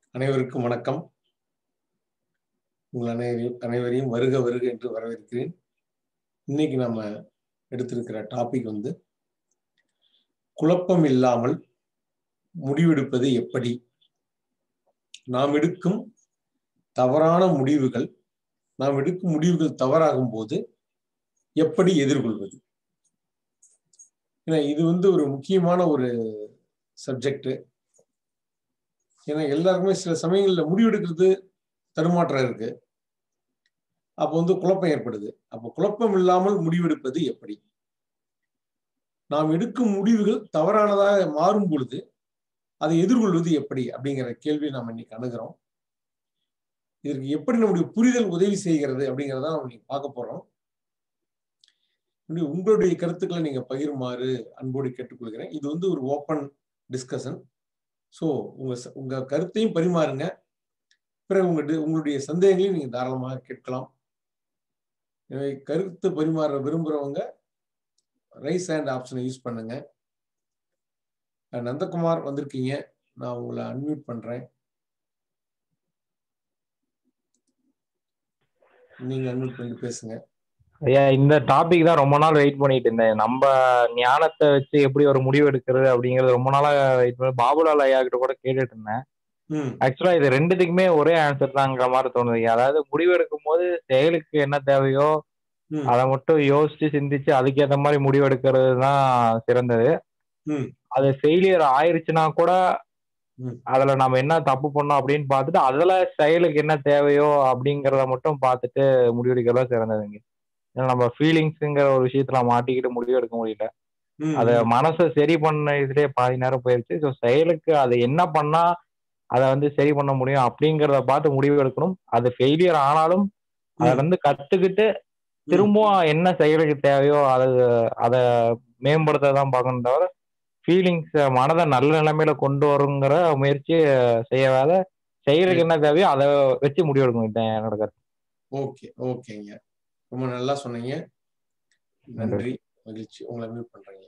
அனைவருக்கும் வணக்கம் உங்கள் அனைவரையும் அனைவரையும் வருக வருக என்று வரவேற்கிறேன் இன்னைக்கு நம்ம எடுத்திருக்கிற டாபிக் வந்து குழப்பம் இல்லாமல் முடிவெடுப்பது எப்படி நாம் எடுக்கும் தவறான முடிவுகள் நாம் எடுக்கும் முடிவுகள் தவறாகும் போது எப்படி எதிர்கொள்வது ஏன்னா இது வந்து ஒரு முக்கியமான ஒரு சப்ஜெக்ட் ஏன்னா எல்லாருக்குமே சில சமயங்கள்ல முடிவெடுக்கிறது தடுமாற்றம் இருக்கு அப்போ வந்து குழப்பம் ஏற்படுது அப்போ குழப்பம் இல்லாமல் முடிவெடுப்பது எப்படி நாம் எடுக்கும் முடிவுகள் தவறானதாக மாறும் பொழுது அதை எதிர்கொள்வது எப்படி அப்படிங்கிற கேள்வியை நாம் இன்னைக்கு அணுகிறோம் இதற்கு எப்படி நம்முடைய புரிதல் உதவி செய்கிறது அப்படிங்கிறத நம்ம இன்னைக்கு பார்க்க போறோம் உங்களுடைய கருத்துக்களை நீங்க பகிருமாறு அன்போடு கேட்டுக்கொள்கிறேன் இது வந்து ஒரு ஓப்பன் டிஸ்கஷன் ஸோ உங்க உங்க கருத்தையும் பரிமாறுங்க பிறகு உங்க உங்களுடைய சந்தேகங்களையும் நீங்க தாராளமாக கேட்கலாம் எனவே கருத்து பரிமாற விரும்புறவங்க ரைஸ் ஹேண்ட் ஆப்ஷனை யூஸ் பண்ணுங்க நந்தகுமார் வந்திருக்கீங்க நான் உங்களை அன்மியூட் பண்றேன் நீங்க அன்மியூட் பண்ணி பேசுங்க ஐயா இந்த டாபிக் தான் ரொம்ப நாள் வெயிட் பண்ணிட்டு இருந்தேன் நம்ம ஞானத்தை வச்சு எப்படி ஒரு முடிவு எடுக்கிறது அப்படிங்கறது ரொம்ப நாளா வெயிட் பண்ணி பாபுலால் ஐயா கிட்ட கூட கேட்டுட்டு இருந்தேன் ஆக்சுவலா இது ரெண்டுத்துக்குமே ஒரே ஆன்சர் தாங்கிற மாதிரி தோணுது அதாவது முடிவு எடுக்கும் போது செயலுக்கு என்ன தேவையோ அதை மட்டும் யோசிச்சு சிந்திச்சு அதுக்கேற்ற மாதிரி முடிவு எடுக்கிறது தான் சிறந்தது அது ஃபெயிலியர் ஆயிருச்சுன்னா கூட அதுல நம்ம என்ன தப்பு பண்ணோம் அப்படின்னு பார்த்துட்டு அதுல செயலுக்கு என்ன தேவையோ அப்படிங்கறத மட்டும் பார்த்துட்டு முடிவெடுக்கிறதா சிறந்ததுங்க ஏன்னா நம்ம ஃபீலிங்ஸுங்கிற ஒரு விஷயத்துல மாட்டிக்கிட்டு முடிவு எடுக்க முடியல அத மனசை சரி பண்ண இதுலயே பாதி நேரம் போயிருச்சு ஸோ செயலுக்கு அது என்ன பண்ணா அதை வந்து சரி பண்ண முடியும் அப்படிங்கிறத பார்த்து முடிவு எடுக்கணும் அது ஃபெயிலியர் ஆனாலும் அதுல இருந்து கத்துக்கிட்டு திரும்பவும் என்ன செயலுக்கு தேவையோ அதை அதை மேம்படுத்த தான் பார்க்கணும் தவிர ஃபீலிங்ஸ் மனதை நல்ல நிலைமையில கொண்டு வருங்கிற முயற்சியை செய்ய வேலை செயலுக்கு என்ன தேவையோ அதை வச்சு முடிவெடுக்கணும் இதுதான் என்னோட கருத்து ஓகே ஓகேங்க ரொம்ப நல்லா சொன்னீங்க நன்றி மகிழ்ச்சி உங்களை மியூட் பண்றீங்க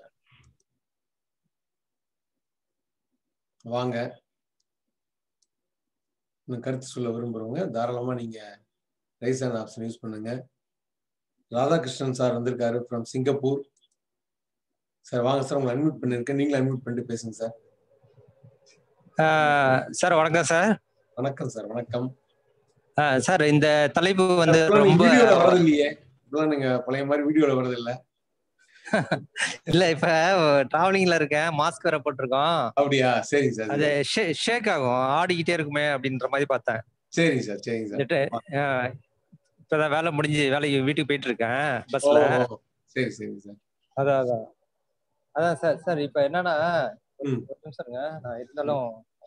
வாங்க கருத்து சொல்ல விரும்புறவங்க தாராளமா நீங்க ரைஸ் அண்ட் ஆப்ஷன் யூஸ் பண்ணுங்க ராதாகிருஷ்ணன் சார் வந்திருக்காரு ஃப்ரம் சிங்கப்பூர் சார் வாங்க சார் உங்களை அன்மியூட் பண்ணிருக்கேன் நீங்களும் அன்மியூட் பண்ணிட்டு பேசுங்க சார் சார் வணக்கம் சார் வணக்கம் சார் வணக்கம் சார் இந்த தலைப்பு வந்து ரொம்ப வரது இல்லையே இப்பெல்லாம் நீங்க பழைய மாதிரி வீடியோல வரது இல்ல இல்ல இப்ப டிராவலிங்ல இருக்கேன் மாஸ்க் வேற போட்டிருக்கோம் அப்படியா சரி சார் அது ஷேக் ஆகும் ஆடிக்கிட்டே இருக்குமே அப்படின்ற மாதிரி பார்த்தேன் சரி சார் சரிங்க சார் இப்பதான் வேலை முடிஞ்சு வேலைக்கு வீட்டுக்கு போயிட்டு இருக்கேன் பஸ்ல சரி சரி சார் அதான் அதான் அதான் சார் சார் இப்ப என்னன்னா ஒரு நிமிஷம் இருங்க நான் இருந்தாலும்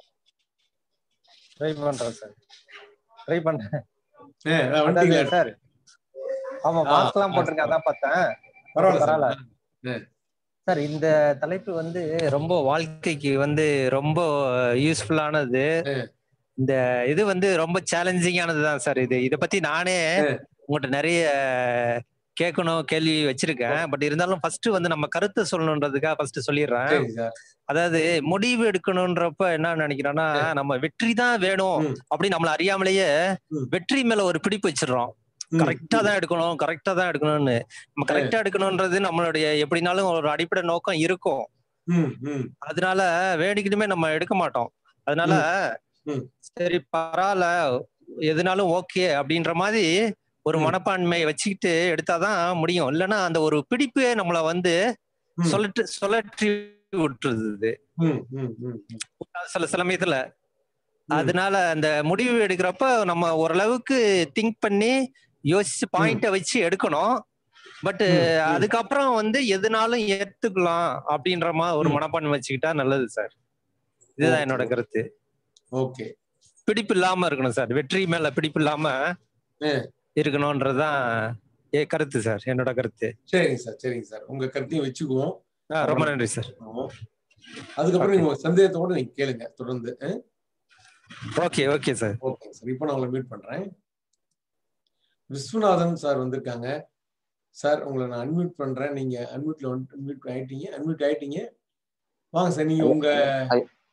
ட்ரை பண்றேன் சார் ட்ரை பண்றேன் சார் ஆமா மாஸ்க் எல்லாம் போட்டிருக்கேன் அதான் பார்த்தேன் பரவாயில்ல சார் இந்த தலைப்பு வந்து ரொம்ப வாழ்க்கைக்கு வந்து ரொம்ப யூஸ்ஃபுல்லானது இந்த இது வந்து ரொம்ப சேலஞ்சிங்கானது தான் சார் இது இதை பத்தி நானே உங்கள்கிட்ட நிறைய கேட்கணும் கேள்வி வச்சிருக்கேன் பட் இருந்தாலும் ஃபர்ஸ்ட் வந்து நம்ம கருத்தை சொல்லணுன்றதுக்காக ஃபர்ஸ்ட் சொல்லிடுறேன் அதாவது முடிவு எடுக்கணும்ன்றப்ப என்ன நினைக்கிறோம்னா நம்ம வெற்றி தான் வேணும் அப்படின்னு நம்மள அறியாமலேயே வெற்றி மேல ஒரு பிடிப்பு வச்சிடறோம் கரெக்டா தான் எடுக்கணும் கரெக்டா தான் எடுக்கணும்னு நம்ம கரெக்டா எடுக்கணும்ன்றது நம்மளுடைய எப்படினாலும் ஒரு அடிப்படை நோக்கம் இருக்கும் அதனால வேடிக்கிட்டுமே நம்ம எடுக்க மாட்டோம் அதனால சரி பரவாயில்ல எதுனாலும் ஓகே அப்படின்ற மாதிரி ஒரு மனப்பான்மையை வச்சுக்கிட்டு எடுத்தாதான் முடியும் இல்லைன்னா அந்த ஒரு பிடிப்பே நம்மள வந்து சொல்லட்டு சொல்லற்றி விட்டுருது சில சமயத்துல அதனால அந்த முடிவு எடுக்கிறப்ப நம்ம ஓரளவுக்கு திங்க் பண்ணி யோசிச்சு பாயிண்ட வச்சு எடுக்கணும் பட் அதுக்கப்புறம் வந்து எதுனாலும் ஏத்துக்கலாம் அப்படின்ற மாதிரி ஒரு மனப்பான்மை வச்சுக்கிட்டா நல்லது சார் இதுதான் என்னோட கருத்து ஓகே பிடிப்பு இல்லாம இருக்கணும் சார் வெற்றி மேல பிடிப்பு இல்லாம இருக்கணும்ன்றதுதான் ஏ கருத்து சார் என்னோட கருத்து சரிங்க சார் சரிங்க சார் உங்க கருத்தையும் வச்சுக்குவோம் ரொம்ப நன்றி சார் அதுக்கப்புறம் நீங்க சந்தேகத்தோட நீங்க கேளுங்க தொடர்ந்து okay okay sir okay sir இப்போ நான் உங்களை மீட் பண்றேன் விஸ்வநாதன் சார் வந்திருக்காங்க சார் உங்களை நான் அன்மியூட் பண்றேன் நீங்க அன்மியூட்ல வந்து மியூட் ஆயிட்டீங்க அன்மியூட் ஆயிட்டீங்க வாங்க சார் நீங்க உங்க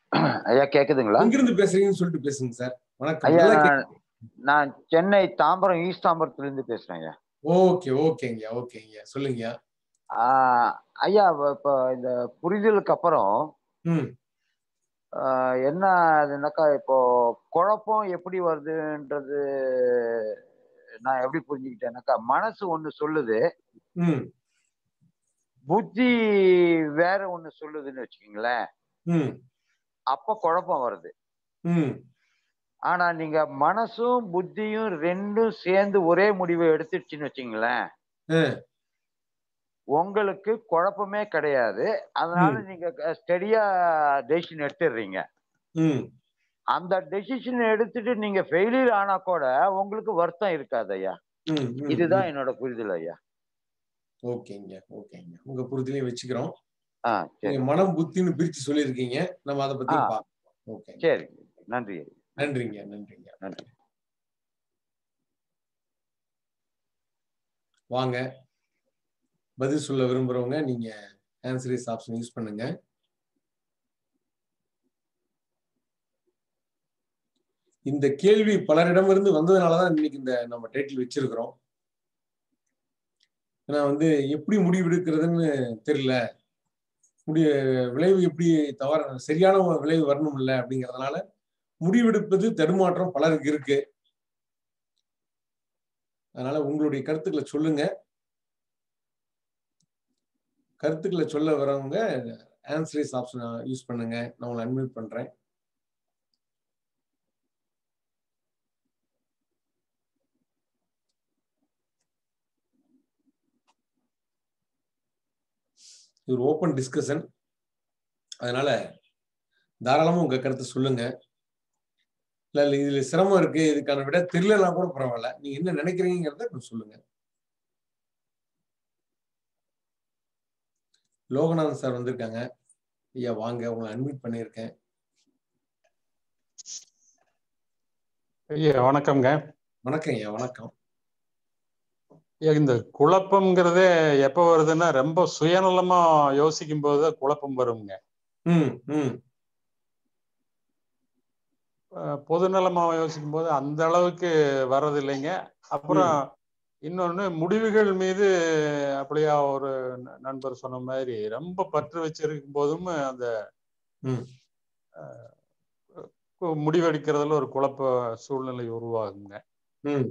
ஐயா கேக்குதுங்களா எங்கிருந்து பேசுறீங்கன்னு சொல்லிட்டு பேசுங்க சார் வணக்கம் ஐயா நல்லா நான் நான் சென்னை தாம்பரம் ஈஸ்ட் தாம்பரத்துல இருந்து பேசுறேன் ஐயா ஓகே ஓகேங்க ஓகேங்க சொல்லுங்க ஆஹ் ஐயா இப்ப- இப்போ இந்த புரிதலுக்கு அப்புறம் ம் ஆஹ் என்ன அதுனாக்கா இப்போ குழப்பம் எப்படி வருதுன்றது நான் எப்படி புரிஞ்சுக்கிட்டேன்னாக்கா மனசு ஒண்ணு சொல்லுது ம் புத்தி வேற ஒண்ணு சொல்லுதுன்னு வச்சுக்கோங்களேன் ம் அப்ப குழப்பம் வருது ம் ஆனா நீங்க மனசும் புத்தியும் ரெண்டும் சேர்ந்து ஒரே முடிவை எடுத்துடுச்சுன்னு வச்சுங்களேன் ஆ. உங்களுக்கு குழப்பமே கிடையாது அதனால நீங்க ஸ்டெடியா டெசிஷன் எடுத்துடுறீங்க ம் அந்த டெசிஷன் எடுத்துட்டு நீங்க ஃபெயிலியர் ஆனா கூட உங்களுக்கு வருத்தம் இருக்காது ஐயா ம், ம், இதுதான் ம். என்னோட புரிதல் ஐயா ஓகேங்க ஓகேங்க உங்க புரிதலையும் வச்சுக்கிறோம் ஆ சரி நீங்க மனம் புத்தின்னு பிரிச்சு சொல்லியிருக்கீங்க நம்ம அதை பத்தி ஆ. பார்ப்போம் ஓகே சரி நன்றி ஐயா. நன்றிங்க நன்றிங்க நன்றி வாங்க பதில் சொல்ல விரும்புறவங்க நீங்க ஆன்சரிஸ் ஆப்ஷன் யூஸ் பண்ணுங்க இந்த கேள்வி பலரிடமிருந்து வந்ததுனாலதான் இன்னைக்கு இந்த நம்ம டைட்டில் வச்சிருக்கிறோம் ஏன்னா வந்து எப்படி முடிவெடுக்கிறதுன்னு தெரியல முடிய விளைவு எப்படி தவற சரியான ஒரு விளைவு வரணும்ல அப்படிங்கறதுனால முடிவெடுப்பது தடுமாற்றம் பலருக்கு இருக்கு அதனால உங்களுடைய கருத்துக்களை சொல்லுங்க கருத்துக்களை சொல்ல வரவங்க ஆன்சரிஸ் ஆப்ஷன் யூஸ் பண்ணுங்க நான் உங்களை அன்மியூட் பண்றேன் இது ஒரு ஓப்பன் டிஸ்கஷன் அதனால தாராளமா உங்க கருத்தை சொல்லுங்க இல்ல இல்ல இதுல சிரமம் இருக்கு இதுக்கான விட தெரியலனா கூட பரவாயில்ல நீங்க என்ன நினைக்கிறீங்கிறத கொஞ்சம் சொல்லுங்க லோகநாதன் சார் வந்திருக்காங்க ஐயா வாங்க உங்களை அன்மியூட் பண்ணியிருக்கேன் ஐயா வணக்கம்ங்க வணக்கம் ஐயா வணக்கம் ஐயா, இந்த குழப்பம்ங்கிறதே எப்போ வருதுன்னா ரொம்ப சுயநலமா யோசிக்கும் போது தான் குழப்பம் வருங்க ம் ம் அஹ் பொதுநலமா யோசிக்கும் போது அந்த அளவுக்கு வர்றது இல்லைங்க அப்புறம் இன்னொன்னு முடிவுகள் மீது அப்படியா ஒரு ந- நண்பர் சொன்ன மாதிரி ரொம்ப பற்று வச்சிருக்கும் போதும் அந்த ம். அஹ், கு- முடிவெடுக்கிறதுல ஒரு குழப்ப சூழ்நிலை உருவாகுங்க ம்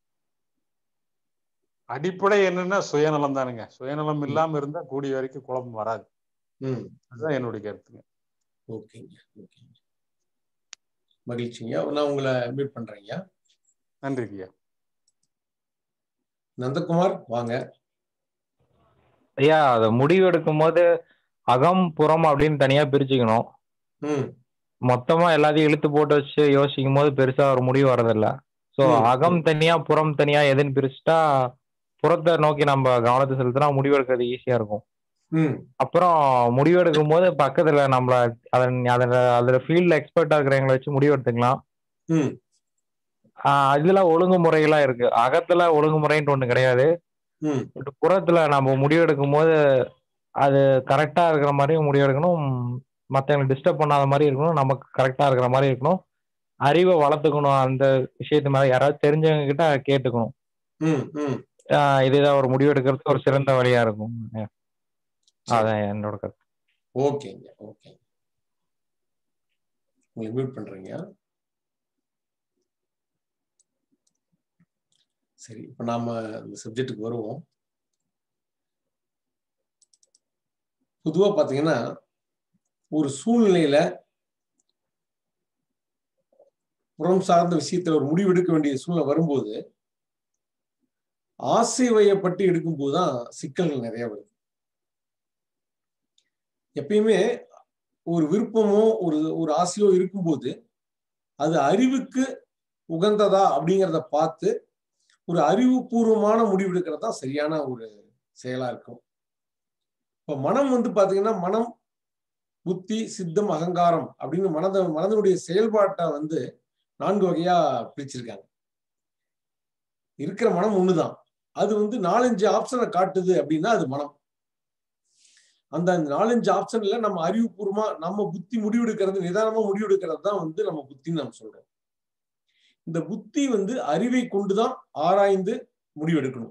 அடிப்படை என்னன்னா சுயநலம் தானுங்க சுயநலம் இல்லாம இருந்தா கூடிய வரைக்கும் குழப்பம் வராது ம் அதுதான் என்னுடைய கருத்துங்க ஓகேங்க ஓகேங்க மகிழ்ச்சிங்க நான் உங்களை மீட் பண்றேங்க நன்றிங்கய்யா நந்தகுமார் வாங்க ஐயா அதை முடிவு எடுக்கும் போது அகம் புறம் அப்படின்னு தனியா பிரிச்சுக்கணும் ம் மொத்தமா எல்லாத்தையும் இழுத்து போட்டு வச்சு யோசிக்கும் போது பெருசா ஒரு முடிவு வரதில்ல ஸோ ம், அகம் தனியா புறம் தனியா எதுன்னு பிரிச்சுட்டா புறத்தை நோக்கி நம்ம கவனத்தை செலுத்தினா முடிவு எடுக்கிறது ஈஸியா இருக்கும் ம் அப்புறம் முடிவு எடுக்கும் போது பக்கத்துல நம்மள அதன் அதுல அதுல ஃபீல்ட்ல எக்ஸ்பர்ட்டா இருக்கிறவங்களை வச்சு முடிவு எடுத்துக்கலாம் ம் ஆஹ் இதுல ஒழுங்குமுறைகள்லாம் இருக்கு அகத்துல ஒழுங்குமுறைன்ட்டு ஒண்ணு கிடையாது ம் பட் புறத்துல நம்ம முடிவு எடுக்கும் போது அது கரெக்டா இருக்கிற மாதிரியும் முடிவு எடுக்கணும் மற்றவங்களை டிஸ்டர்ப் பண்ணாத மாதிரி இருக்கணும் நமக்கு கரெக்டா இருக்கிற மாதிரி இருக்கணும் அறிவை வளர்த்துக்கணும் அந்த விஷயத்து மேல யாராவது தெரிஞ்சவங்க கிட்ட கேட்டுக்கணும் ம் ம் ஆஹ் இதுதான் ஒரு முடிவு எடுக்கிறதுக்கு ஒரு சிறந்த வழியா இருக்கும் சரி. அதான் என்னோட கருத்து ஓகேங்க ஓகேங்க உங்களை மியூட் பண்றீங்க சரி இப்ப நாம இந்த சப்ஜெக்ட்டுக்கு வருவோம் பொதுவா பாத்தீங்கன்னா ஒரு சூழ்நிலையில புறம் சார்ந்த விஷயத்துல ஒரு முடிவு எடுக்க வேண்டிய சூழ்நிலை வரும்போது ஆசை வயப்பட்டு எடுக்கும்போது தான் சிக்கல்கள் நிறைய வருது எப்பயுமே ஒரு விருப்பமோ ஒரு ஒரு ஆசையோ இருக்கும்போது அது அறிவுக்கு உகந்ததா அப்படிங்கிறத பார்த்து ஒரு அறிவுபூர்வமான முடிவு எடுக்கிறது தான் சரியான ஒரு செயலா இருக்கும் இப்ப மனம் வந்து பாத்தீங்கன்னா மனம் புத்தி சித்தம் அகங்காரம் அப்படின்னு மனத மனதனுடைய செயல்பாட்டை வந்து நான்கு வகையா பிரிச்சிருக்காங்க இருக்கிற மனம் ஒண்ணுதான் அது வந்து நாலஞ்சு ஆப்ஷனை காட்டுது அப்படின்னா அது மனம் அந்த நாலஞ்சு ஆப்ஷன்ல நம்ம அறிவுபூர்வமா நம்ம புத்தி முடிவெடுக்கிறது நிதானமா முடிவெடுக்கிறது தான் வந்து நம்ம புத்தின்னு நம்ம சொல்றோம் இந்த புத்தி வந்து அறிவை கொண்டுதான் ஆராய்ந்து முடிவெடுக்கணும்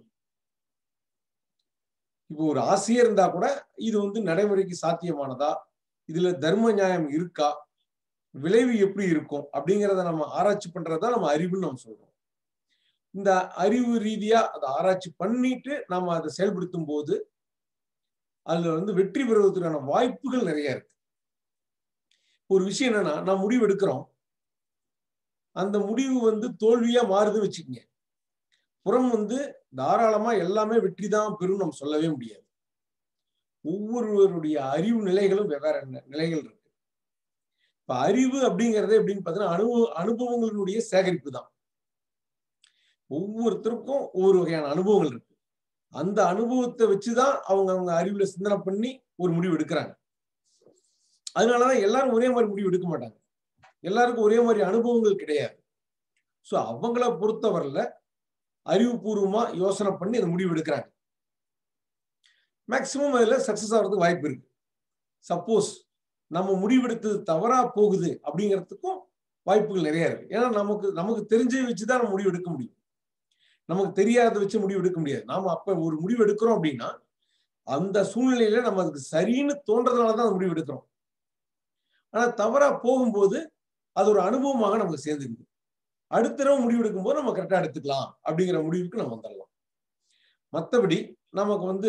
இப்போ ஒரு ஆசையே இருந்தா கூட இது வந்து நடைமுறைக்கு சாத்தியமானதா இதுல தர்ம நியாயம் இருக்கா விளைவு எப்படி இருக்கும் அப்படிங்கிறத நம்ம ஆராய்ச்சி பண்றதா நம்ம அறிவுன்னு நம்ம சொல்றோம் இந்த அறிவு ரீதியா அதை ஆராய்ச்சி பண்ணிட்டு நம்ம அதை செயல்படுத்தும் போது அதுல வந்து வெற்றி பெறுவதற்கான வாய்ப்புகள் நிறைய இருக்கு ஒரு விஷயம் என்னன்னா நான் முடிவு எடுக்கிறோம் அந்த முடிவு வந்து தோல்வியா மாறுதுன்னு வச்சுக்கோங்க புறம் வந்து தாராளமா எல்லாமே வெற்றி தான் பெறும் நம்ம சொல்லவே முடியாது ஒவ்வொருவருடைய அறிவு நிலைகளும் வெவ்வேறு நிலைகள் இருக்கு இப்ப அறிவு அப்படிங்கறது எப்படின்னு பார்த்தீங்கன்னா அனுபவ அனுபவங்களினுடைய சேகரிப்பு தான் ஒவ்வொருத்தருக்கும் ஒவ்வொரு வகையான அனுபவங்கள் இருக்கு அந்த அனுபவத்தை வச்சுதான் அவங்க அவங்க அறிவுல சிந்தனை பண்ணி ஒரு முடிவு எடுக்கிறாங்க அதனாலதான் எல்லாரும் ஒரே மாதிரி முடிவு எடுக்க மாட்டாங்க எல்லாருக்கும் ஒரே மாதிரி அனுபவங்கள் கிடையாது ஸோ அவங்கள பொறுத்தவரையில அறிவுபூர்வமா யோசனை பண்ணி அந்த முடிவு எடுக்கிறாங்க மேக்சிமம் அதுல சக்சஸ் ஆகிறதுக்கு வாய்ப்பு இருக்கு சப்போஸ் நம்ம முடிவெடுத்தது தவறா போகுது அப்படிங்கிறதுக்கும் வாய்ப்புகள் நிறைய இருக்கு ஏன்னா நமக்கு நமக்கு தெரிஞ்சதை வச்சுதான் நம்ம முடிவு எடுக்க முடியும் நமக்கு தெரியாத வச்சு முடிவு எடுக்க முடியாது நாம அப்ப ஒரு முடிவு எடுக்கிறோம் அப்படின்னா அந்த சூழ்நிலையில நம்ம அதுக்கு சரின்னு தோன்றதுனாலதான் அந்த முடிவு எடுக்கிறோம் ஆனா தவறா போகும்போது அது ஒரு அனுபவமாக நமக்கு சேர்ந்துருது அடுத்த தடவை முடிவு எடுக்கும்போது நம்ம கரெக்டா எடுத்துக்கலாம் அப்படிங்கிற முடிவுக்கு நம்ம வந்துடலாம் மற்றபடி நமக்கு வந்து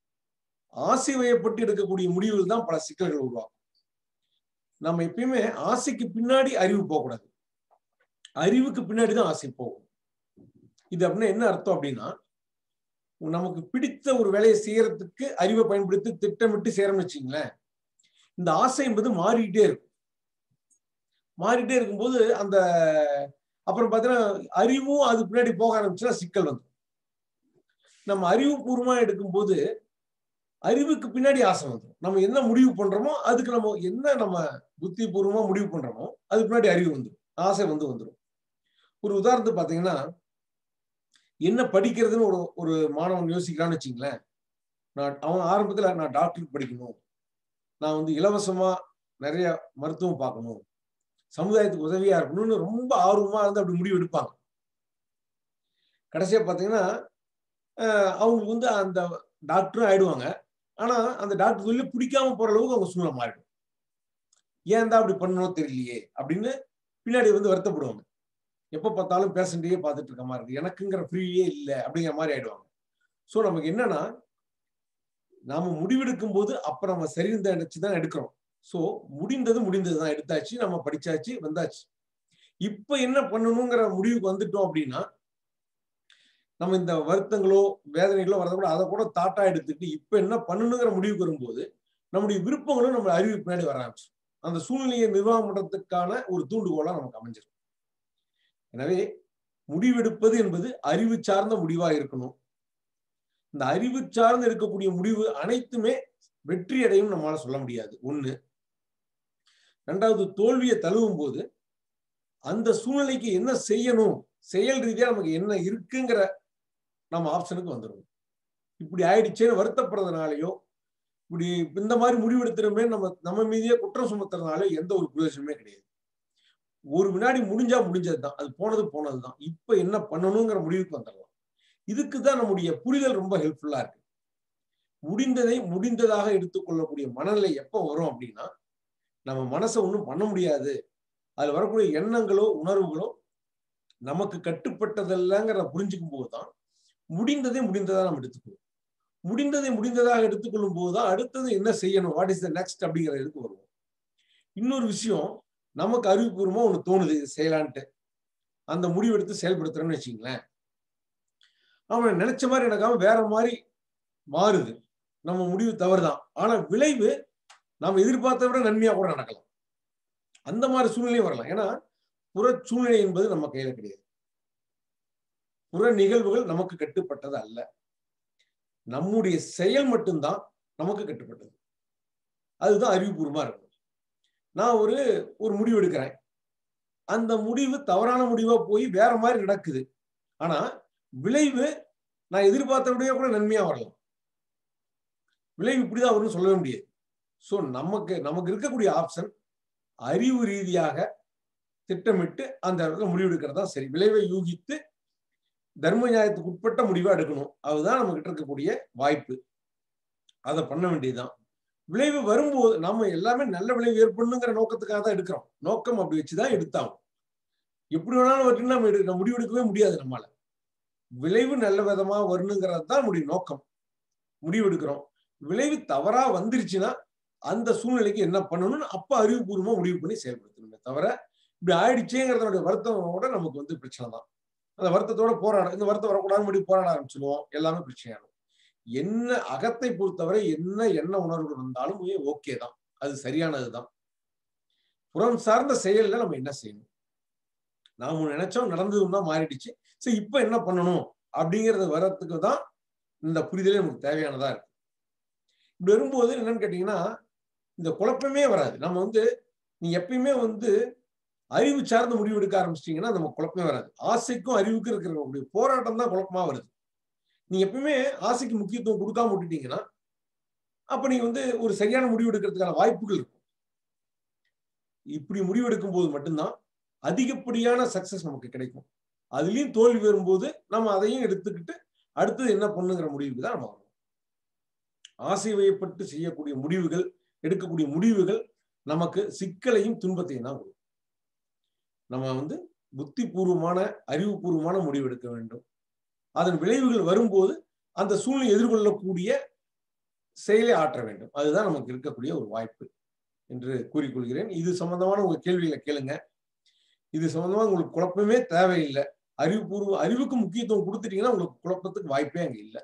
ஆசை வயப்பட்டு எடுக்கக்கூடிய முடிவுகள் தான் பல சிக்கல்கள் உருவாகும் நம்ம எப்பயுமே ஆசைக்கு பின்னாடி அறிவு போகக்கூடாது அறிவுக்கு பின்னாடி தான் ஆசை போகும் இது அப்படின்னா என்ன அர்த்தம் அப்படின்னா நமக்கு பிடித்த ஒரு வேலையை செய்யறதுக்கு அறிவை பயன்படுத்தி திட்டமிட்டு செய்யறோம்னு வச்சுங்களேன் இந்த ஆசை என்பது மாறிக்கிட்டே இருக்கும் மாறிட்டே இருக்கும்போது அந்த அப்புறம் பார்த்தீங்கன்னா அறிவும் அது பின்னாடி போக ஆரம்பிச்சுன்னா சிக்கல் வந்து நம்ம அறிவுபூர்வமா எடுக்கும்போது அறிவுக்கு பின்னாடி ஆசை வந்துடும் நம்ம என்ன முடிவு பண்றோமோ அதுக்கு நம்ம என்ன நம்ம புத்தி பூர்வமா முடிவு பண்றோமோ அதுக்கு பின்னாடி அறிவு வந்துடும் ஆசை வந்து வந்துடும் ஒரு உதாரணத்துக்கு பாத்தீங்கன்னா என்ன படிக்கிறதுன்னு ஒரு ஒரு மாணவன் யோசிக்கிறான்னு வச்சுங்களேன் நான் அவன் ஆரம்பத்துல நான் டாக்டருக்கு படிக்கணும் நான் வந்து இலவசமா நிறைய மருத்துவம் பார்க்கணும் சமுதாயத்துக்கு உதவியா இருக்கணும்னு ரொம்ப ஆர்வமா இருந்து அப்படி முடிவு எடுப்பாங்க கடைசியா பாத்தீங்கன்னா அவங்களுக்கு வந்து அந்த டாக்டரும் ஆயிடுவாங்க ஆனா அந்த டாக்டர் சொல்லி பிடிக்காம போற அளவுக்கு அவங்க சூழ்நிலை மாறிடும் ஏன் தான் அப்படி பண்ணணும் தெரியலையே அப்படின்னு பின்னாடி வந்து வருத்தப்படுவாங்க எப்ப பார்த்தாலும் பேஷண்டையே பார்த்துட்டு இருக்க மாதிரி இருக்கு எனக்குங்கிற ஃப்ரீயே இல்லை அப்படிங்கிற மாதிரி ஆயிடுவாங்க ஸோ நமக்கு என்னன்னா நாம முடிவெடுக்கும் போது அப்ப நம்ம சரிந்த நினைச்சுதான் எடுக்கிறோம் ஸோ முடிந்தது முடிந்தது தான் எடுத்தாச்சு நம்ம படிச்சாச்சு வந்தாச்சு இப்ப என்ன பண்ணணுங்கிற முடிவுக்கு வந்துட்டோம் அப்படின்னா நம்ம இந்த வருத்தங்களோ வேதனைகளோ வரத கூட அதை கூட தாட்டா எடுத்துட்டு இப்ப என்ன பண்ணணுங்கிற முடிவுக்கு வரும்போது நம்முடைய விருப்பங்களும் நம்ம அறிவு பின்னாடி வர ஆரம்பிச்சு அந்த சூழ்நிலையை நிர்வாகம் பண்றதுக்கான ஒரு தூண்டுகோலா நமக்கு அமைஞ்சிடும் எனவே முடிவெடுப்பது என்பது அறிவு சார்ந்த முடிவா இருக்கணும் இந்த அறிவு சார்ந்து எடுக்கக்கூடிய முடிவு அனைத்துமே வெற்றி அடையும் நம்மளால சொல்ல முடியாது ஒண்ணு ரெண்டாவது தோல்வியை தழுவும் போது அந்த சூழ்நிலைக்கு என்ன செய்யணும் செயல் ரீதியா நமக்கு என்ன இருக்குங்கிற நம்ம ஆப்ஷனுக்கு வந்துடும் இப்படி ஆயிடுச்சேன்னு வருத்தப்படுறதுனாலயோ இப்படி இந்த மாதிரி முடிவெடுத்துறமே நம்ம நம்ம மீதியே குற்றம் சுமத்துறதுனால எந்த ஒரு பிரயோஜனமே கிடையாது ஒரு வினாடி முடிஞ்சா முடிஞ்சது தான் அது போனது போனது தான் இப்ப என்ன பண்ணணுங்கிற முடிவுக்கு வந்துடலாம் இதுக்கு தான் நம்முடைய புரிதல் ரொம்ப ஹெல்ப்ஃபுல்லா இருக்கு முடிந்ததை முடிந்ததாக எடுத்துக்கொள்ளக்கூடிய மனநிலை எப்போ வரும் அப்படின்னா நம்ம மனசை ஒன்றும் பண்ண முடியாது அதுல வரக்கூடிய எண்ணங்களோ உணர்வுகளோ நமக்கு கட்டுப்பட்டதல்லங்கிற புரிஞ்சுக்கும் போதுதான் முடிந்ததை முடிந்ததா நம்ம எடுத்துக்குவோம் முடிந்ததை முடிந்ததாக எடுத்துக்கொள்ளும் போதுதான் அடுத்தது என்ன செய்யணும் வாட் இஸ் த நெக்ஸ்ட் அப்படிங்கிற இதுக்கு வருவோம் இன்னொரு விஷயம் நமக்கு அறிவுபூர்வமா ஒண்ணு தோணுது இது செய்யலான்ட்டு அந்த முடிவு எடுத்து செயல்படுத்துறேன்னு வச்சுங்களேன் அவன் நினைச்ச மாதிரி எனக்காம வேற மாதிரி மாறுது நம்ம முடிவு தவறுதான் ஆனா விளைவு நாம் எதிர்பார்த்த விட நன்மையா கூட நடக்கலாம் அந்த மாதிரி சூழ்நிலையும் வரலாம் ஏன்னா புற சூழ்நிலை என்பது நம்ம கையில கிடையாது புற நிகழ்வுகள் நமக்கு கட்டுப்பட்டது அல்ல நம்முடைய செயல் மட்டும்தான் நமக்கு கட்டுப்பட்டது அதுதான் அறிவுபூர்வமா இருக்கணும் நான் ஒரு ஒரு முடிவு எடுக்கிறேன் அந்த முடிவு தவறான முடிவா போய் வேற மாதிரி நடக்குது ஆனா விளைவு நான் எதிர்பார்த்த விடையே கூட நன்மையா வரலாம் விளைவு இப்படிதான் வரும்னு சொல்லவே முடியாது ஸோ நமக்கு நமக்கு இருக்கக்கூடிய ஆப்ஷன் அறிவு ரீதியாக திட்டமிட்டு அந்த இடத்துல முடிவு எடுக்கிறது தான் சரி விளைவை யூகித்து தர்ம நியாயத்துக்கு உட்பட்ட முடிவா எடுக்கணும் அதுதான் நம்ம கிட்ட இருக்கக்கூடிய வாய்ப்பு அதை பண்ண வேண்டியதுதான் விளைவு வரும்போது நம்ம எல்லாமே நல்ல விளைவு ஏற்படணுங்கிற நோக்கத்துக்காக தான் எடுக்கிறோம் நோக்கம் அப்படி வச்சுதான் எடுத்தாகும் எப்படி வேணாலும் வரணும் நம்ம எடுக்க முடிவு எடுக்கவே முடியாது நம்மளால விளைவு நல்ல விதமா வரணுங்கிறது தான் நம்முடைய நோக்கம் முடிவு எடுக்கிறோம் விளைவு தவறா வந்துருச்சுன்னா அந்த சூழ்நிலைக்கு என்ன பண்ணணும்னு அப்ப அறிவுபூர்வமா முடிவு பண்ணி செயல்படுத்தணுமே தவிர இப்படி ஆயிடுச்சேங்கிறதோட வருத்தமோட நமக்கு வந்து பிரச்சனை தான் அந்த வருத்தத்தோட போராட இந்த வருத்தம் வரக்கூடாது முடி போராட ஆரம்பிச்சிடுவோம் எல்லாமே பிரச்சனையாகும் என்ன அகத்தை பொறுத்தவரை என்ன என்ன உணர்வுகள் வந்தாலும் ஓகே தான் அது சரியானதுதான் புறம் சார்ந்த செயல்ல நம்ம என்ன செய்யணும் நாம நினைச்சோம் நடந்ததுன்னா மாறிடுச்சு சரி இப்ப என்ன பண்ணணும் அப்படிங்கறது வர்றதுக்கு தான் இந்த புரிதலே நமக்கு தேவையானதா இருக்கு இப்படி வரும்போது என்னன்னு கேட்டீங்கன்னா இந்த குழப்பமே வராது நம்ம வந்து நீ எப்பயுமே வந்து அறிவு சார்ந்த முடிவு எடுக்க ஆரம்பிச்சிட்டீங்கன்னா நம்ம குழப்பமே வராது ஆசைக்கும் அறிவுக்கும் இருக்கிற போராட்டம் தான் குழப்பமா வருது நீங்க எப்பயுமே ஆசைக்கு முக்கியத்துவம் கொடுக்காம விட்டுட்டீங்கன்னா அப்ப நீங்க வந்து ஒரு சரியான முடிவு எடுக்கிறதுக்கான வாய்ப்புகள் இருக்கும் இப்படி முடிவு எடுக்கும் போது மட்டும்தான் அதிகப்படியான சக்சஸ் நமக்கு கிடைக்கும் அதுலயும் தோல்வி வரும்போது நம்ம அதையும் எடுத்துக்கிட்டு அடுத்தது என்ன பண்ணுங்கிற முடிவுக்கு தான் நம்ம வரணும் ஆசை வயப்பட்டு செய்யக்கூடிய முடிவுகள் எடுக்கக்கூடிய முடிவுகள் நமக்கு சிக்கலையும் துன்பத்தையும் தான் கொடுக்கும் நம்ம வந்து புத்திபூர்வமான அறிவுபூர்வமான முடிவு எடுக்க வேண்டும் அதன் விளைவுகள் வரும்போது அந்த சூழ்நிலை எதிர்கொள்ளக்கூடிய செயலை ஆற்ற வேண்டும் அதுதான் நமக்கு இருக்கக்கூடிய ஒரு வாய்ப்பு என்று கூறிக்கொள்கிறேன் இது சம்பந்தமான உங்க கேள்விகளை கேளுங்க இது சம்பந்தமா உங்களுக்கு குழப்பமே தேவையில்லை அறிவுபூர்வ அறிவுக்கு முக்கியத்துவம் கொடுத்துட்டீங்கன்னா உங்களுக்கு குழப்பத்துக்கு வாய்ப்பே அங்க இல்லை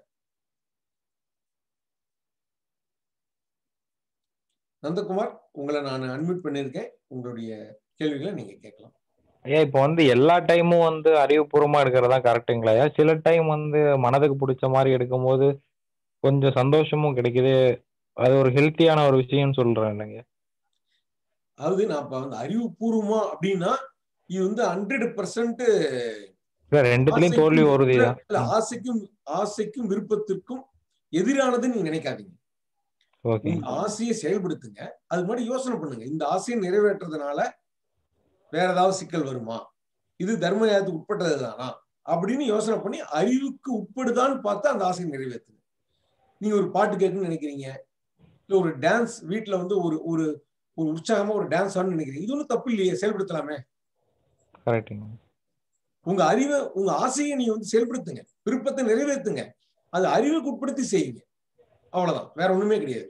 நந்தகுமார் உங்களை நான் அட்மிட் பண்ணியிருக்கேன் உங்களுடைய கேள்விகளை நீங்க கேட்கலாம் ஐயா இப்போ வந்து எல்லா டைமும் வந்து அறிவுபூர்வமா எடுக்கிறதா கரெக்டுங்களா ஐயா சில டைம் வந்து மனதுக்கு பிடிச்ச மாதிரி எடுக்கும்போது கொஞ்சம் சந்தோஷமும் கிடைக்குது அது ஒரு ஹெல்த்தியான ஒரு விஷயம்னு சொல்றேன் இல்லைங்க அதாவது நான் இப்ப வந்து அறிவுபூர்வமா அப்படின்னா இது வந்து ஹண்ட்ரட் பர்சன்ட் ரெண்டுத்துலயும் தோல்வி வருது ஆசைக்கும் ஆசைக்கும் விருப்பத்திற்கும் எதிரானதுன்னு நீங்க நினைக்காதீங்க ஓகே ஆசையை செயல்படுத்துங்க அது மாதிரி யோசனை பண்ணுங்க இந்த ஆசையை நிறைவேற்றுறதுனால வேற ஏதாவது சிக்கல் வருமா இது தர்ம நியாயத்துக்கு உட்பட்டது தானா அப்படின்னு யோசனை பண்ணி அறிவுக்கு உட்படுதான்னு பார்த்து அந்த ஆசையை நிறைவேற்றுங்க நீங்க ஒரு பாட்டு கேட்கணும்னு நினைக்கிறீங்க இல்ல ஒரு டான்ஸ் வீட்டுல வந்து ஒரு ஒரு ஒரு உற்சாகமா ஒரு டான்ஸ் ஆடணும்னு நினைக்கிறீங்க இது ஒன்றும் தப்பு இல்லையே செயல்படுத்தலாமே கரெக்டுங்க உங்க அறிவை உங்க ஆசையை நீங்க வந்து செயல்படுத்துங்க விருப்பத்தை நிறைவேற்றுங்க அது அறிவுக்கு உட்படுத்தி செய்யுங்க அவ்வளவுதான் வேற ஒண்ணுமே கிடையாது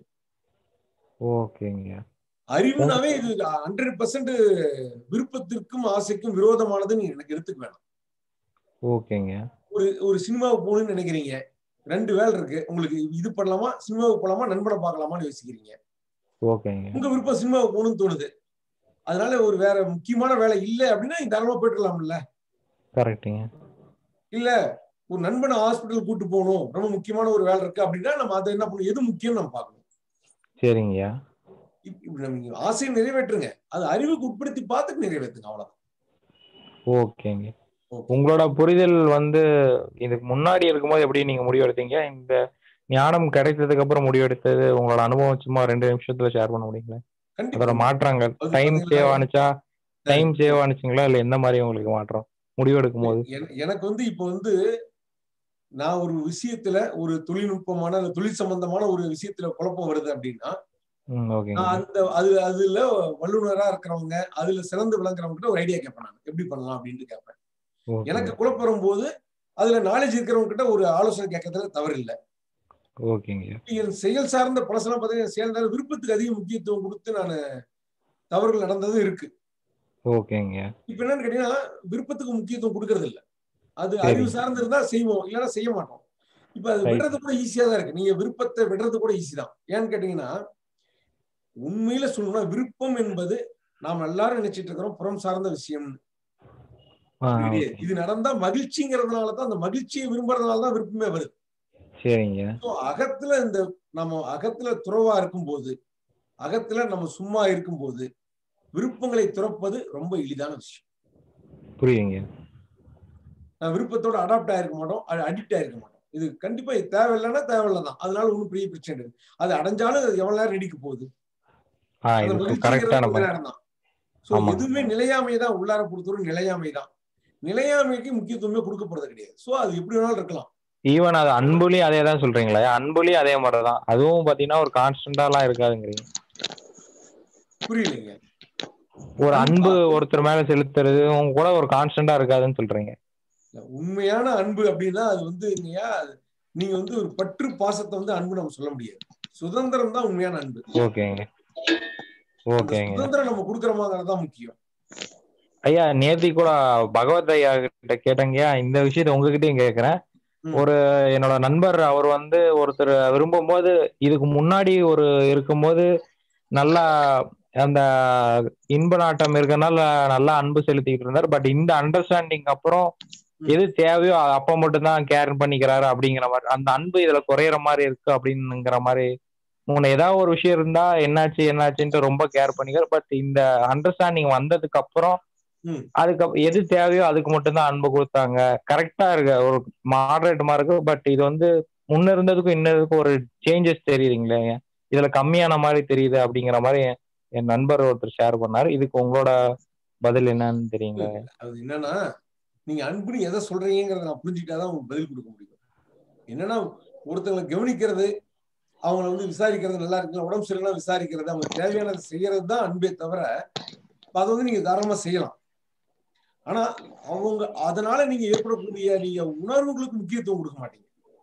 ஓகேங்க அறிவுனாவே இது ஹண்ட்ரட் பர்சன்ட் விருப்பத்திற்கும் ஆசைக்கும் விரோதமானதுன்னு எனக்கு எடுத்துக்க வேணாம் ஓகேங்க ஒரு ஒரு சினிமாவுக்கு போகணும்னு நினைக்கிறீங்க ரெண்டு வேலை இருக்கு உங்களுக்கு இது பண்ணலாமா சினிமாவுக்கு போகலாமா நண்பனை பார்க்கலாமான்னு யோசிக்கிறீங்க ஓகேங்க உங்க விருப்பம் சினிமாவுக்கு போகணும்னு தோணுது அதனால ஒரு வேற முக்கியமான வேலை இல்லை அப்படின்னா நீங்க தாராளமா போயிட்டுலாம்ல கரெக்டுங்க இல்ல ஒரு நண்பனை ஹாஸ்பிட்டல் கூட்டு போகணும் ரொம்ப முக்கியமான ஒரு வேலை இருக்கு அப்படின்னா நம்ம அதை என்ன பண்ணணும் எது முக்கியம் நம்ம பார்க்கணும் சரிங்கய்யா இப்படி நம்ம ஆசையை நிறைவேற்றுங்க அது அறிவுக்கு உட்படுத்தி பார்த்துட்டு நிறைவேற்றுங்க அவ்வளவுதான் ஓகேங்க உங்களோட புரிதல் வந்து இதுக்கு முன்னாடி இருக்கும்போது எப்படி நீங்க முடிவெடுத்தீங்க இந்த ஞானம் கிடைத்ததுக்கு அப்புறம் முடிவெடுத்தது உங்களோட அனுபவம் சும்மா ரெண்டு நிமிஷத்துல ஷேர் பண்ண முடியுங்களா அதோட மாற்றங்கள் டைம் சேவ் ஆனிச்சா டைம் சேவ் ஆனிச்சுங்களா இல்ல எந்த மாதிரி உங்களுக்கு மாற்றம் முடிவெடுக்கும் போது எனக்கு வந்து இப்போ வந்து நான் ஒரு விஷயத்துல ஒரு தொழில்நுட்பமான தொழில் சம்பந்தமான ஒரு விஷயத்துல குழப்பம் வருது அப்படின்னா அந்த அது அதுல வல்லுநரா இருக்கிறவங்க அதுல சிறந்து விளங்குறவங்க கிட்ட ஒரு ஐடியா கேட்பேன் நான் எப்படி பண்ணலாம் அப்படின்னு கேட்பேன் எனக்கு குழப்பம் வரும்போது அதுல நாலேஜ் இருக்கிறவங்க கிட்ட ஒரு ஆலோசனை கேட்கறதுல தவறு இல்லை ஓகேங்க என் செயல் சார்ந்த பழசெல்லாம் பார்த்தீங்கன்னா செயல் விருப்பத்துக்கு அதிக முக்கியத்துவம் கொடுத்து நான் தவறுகள் நடந்ததும் இருக்கு ஓகேங்க இப்ப என்னன்னு கேட்டீங்கன்னா விருப்பத்துக்கு முக்கியத்துவம் கொடுக்கறது இல்ல அது அறிவு சார்ந்து இருந்தா செய்வோம் இல்லைன்னா செய்ய மாட்டோம் இப்ப அது விடுறது கூட ஈஸியா தான் இருக்கு நீங்க விருப்பத்தை விடுறது கூட ஈஸி தான் ஏன்னு கேட்டீங்கன்னா உண்மையில சொல்லணும்னா விருப்பம் என்பது நாம் எல்லாரும் நினைச்சிட்டு இருக்கிறோம் புறம் சார்ந்த விஷயம் இது நடந்தா மகிழ்ச்சிங்கிறதுனாலதான் அந்த மகிழ்ச்சியை விரும்புறதுனாலதான் விருப்பமே வருது சரிங்க அகத்துல இந்த நம்ம அகத்துல துறவா இருக்கும்போது அகத்துல நம்ம சும்மா இருக்கும்போது விருப்பங்களை துறப்பது ரொம்ப எளிதான விஷயம் புரியுங்க நான் விருப்பத்தோட அடாப்ட் ஆயிருக்க மாட்டோம் அடிக்ட் ஆயிருக்க மாட்டோம் இது கண்டிப்பா இது தேவையில்லைன்னா தேவையில்லை தான் அதனால ஒன்றும் பெரிய பிரச்சனை இல்லை அது அடைஞ்சாலும் அது எவ்வளவு நேரம் நீடிக்க போகுது ஆஹ் அந்த இது மகிழ்ச்சிங்கிறது கரெக்டான கொஞ்ச நேரம் தான் ஸோ ஆமா. எதுவுமே நிலையாமை தான் உள்ளார பொறுத்தவரை நிலையாமை தான் நிலையாமைக்கு முக்கியத்துவமே கொடுக்க போறது கிடையாது ஸோ அது எப்படி வேணாலும் இருக்கலாம் ஈவன் அது அன்புலயும் அதே தான் சொல்றீங்களா அன்புலயும் அதே மாதிரி தான் அதுவும் பாத்தீங்கன்னா ஒரு கான்ஸ்டன்டாலாம் இருக்காதுங்கிறீங்க புரியலைங்க ஒரு அன்பு ஒருத்தர் மேல செலுத்துறது உங்க கூட ஒரு கான்ஸ்டன்டா இருக்காதுன்னு சொல்றீங்க இல்ல, உண்மையான அன்பு அப்படின்னா அது வந்து இல்லையா நீங்க வந்து ஒரு பற்று பாசத்தை வந்து அன்பு நம்ம சொல்ல முடியாது சுதந்திரம் தான் உண்மையான அன்பு ஓகேங்க அந்த ஓகேங்க சுதந்திரம் நம்ம கொடுக்குறோமாங்கிறது தான் முக்கியம் ஐயா நேத்தி கூட பகவத் ஐயா கிட்ட கேட்டேங்கய்யா இந்த விஷயத்த உங்ககிட்டயும் கேக்குறேன் ம். ஒரு என்னோட நண்பர் அவர் வந்து ஒருத்தர் விரும்பும்போது இதுக்கு முன்னாடி ஒரு இருக்கும்போது நல்லா அந்த இன்ப நாட்டம் இருக்கனால நல்லா அன்பு செலுத்திக்கிட்டு இருந்தார் பட் இந்த அண்டர்ஸ்டாண்டிங் அப்புறம் ம். எது தேவையோ அது அப்ப மட்டும்தான் கேர் பண்ணிக்கிறாரு அப்படிங்கிற மாதிரி அந்த அன்பு இதுல குறையிற மாதிரி இருக்கு அப்படிங்கிற மாதிரி உன்னை ஏதாவது ஒரு விஷயம் இருந்தா என்னாச்சு என்னாச்சுன்ட்டு ரொம்ப கேர் பண்ணிக்கிறார் பட் இந்த அண்டர்ஸ்டாண்டிங் வந்ததுக்கு அப்புறம் ம். அதுக்கு எது தேவையோ அதுக்கு மட்டும்தான் அன்பு கொடுத்தாங்க கரெக்டா இருக்கு ஒரு மாடரேட்டமா இருக்கு பட் இது வந்து முன்ன இருந்ததுக்கும் இன்னதுக்கும் ஒரு சேஞ்சஸ் தெரியுதுங்களே இதுல கம்மியான மாதிரி தெரியுது அப்படிங்கிற மாதிரி என் நண்பர் ஒருத்தர் ஷேர் பண்ணாரு இதுக்கு உங்களோட பதில் என்னன்னு தெரியுங்களா அது என்னன்னா நீங்க அன்புன்னு எதை சொல்றீங்கிறத நான் புரிஞ்சுக்கிட்டாதான் உங்களுக்கு பதில் கொடுக்க முடியும் என்னன்னா ஒருத்தங்களை கவனிக்கிறது அவங்கள வந்து விசாரிக்கிறது நல்லா இருக்குங்களா உடம்பு சரியில்லாம் விசாரிக்கிறது அவங்களுக்கு தேவையானதை செய்யறது தான் அன்பே தவிர இப்ப அதை வந்து நீங்க தாராளமா செய்யலாம் ஆனா அவங்க அதனால நீங்க ஏற்படக்கூடிய நீங்க உணர்வுகளுக்கு முக்கியத்துவம் கொடுக்க மாட்டீங்க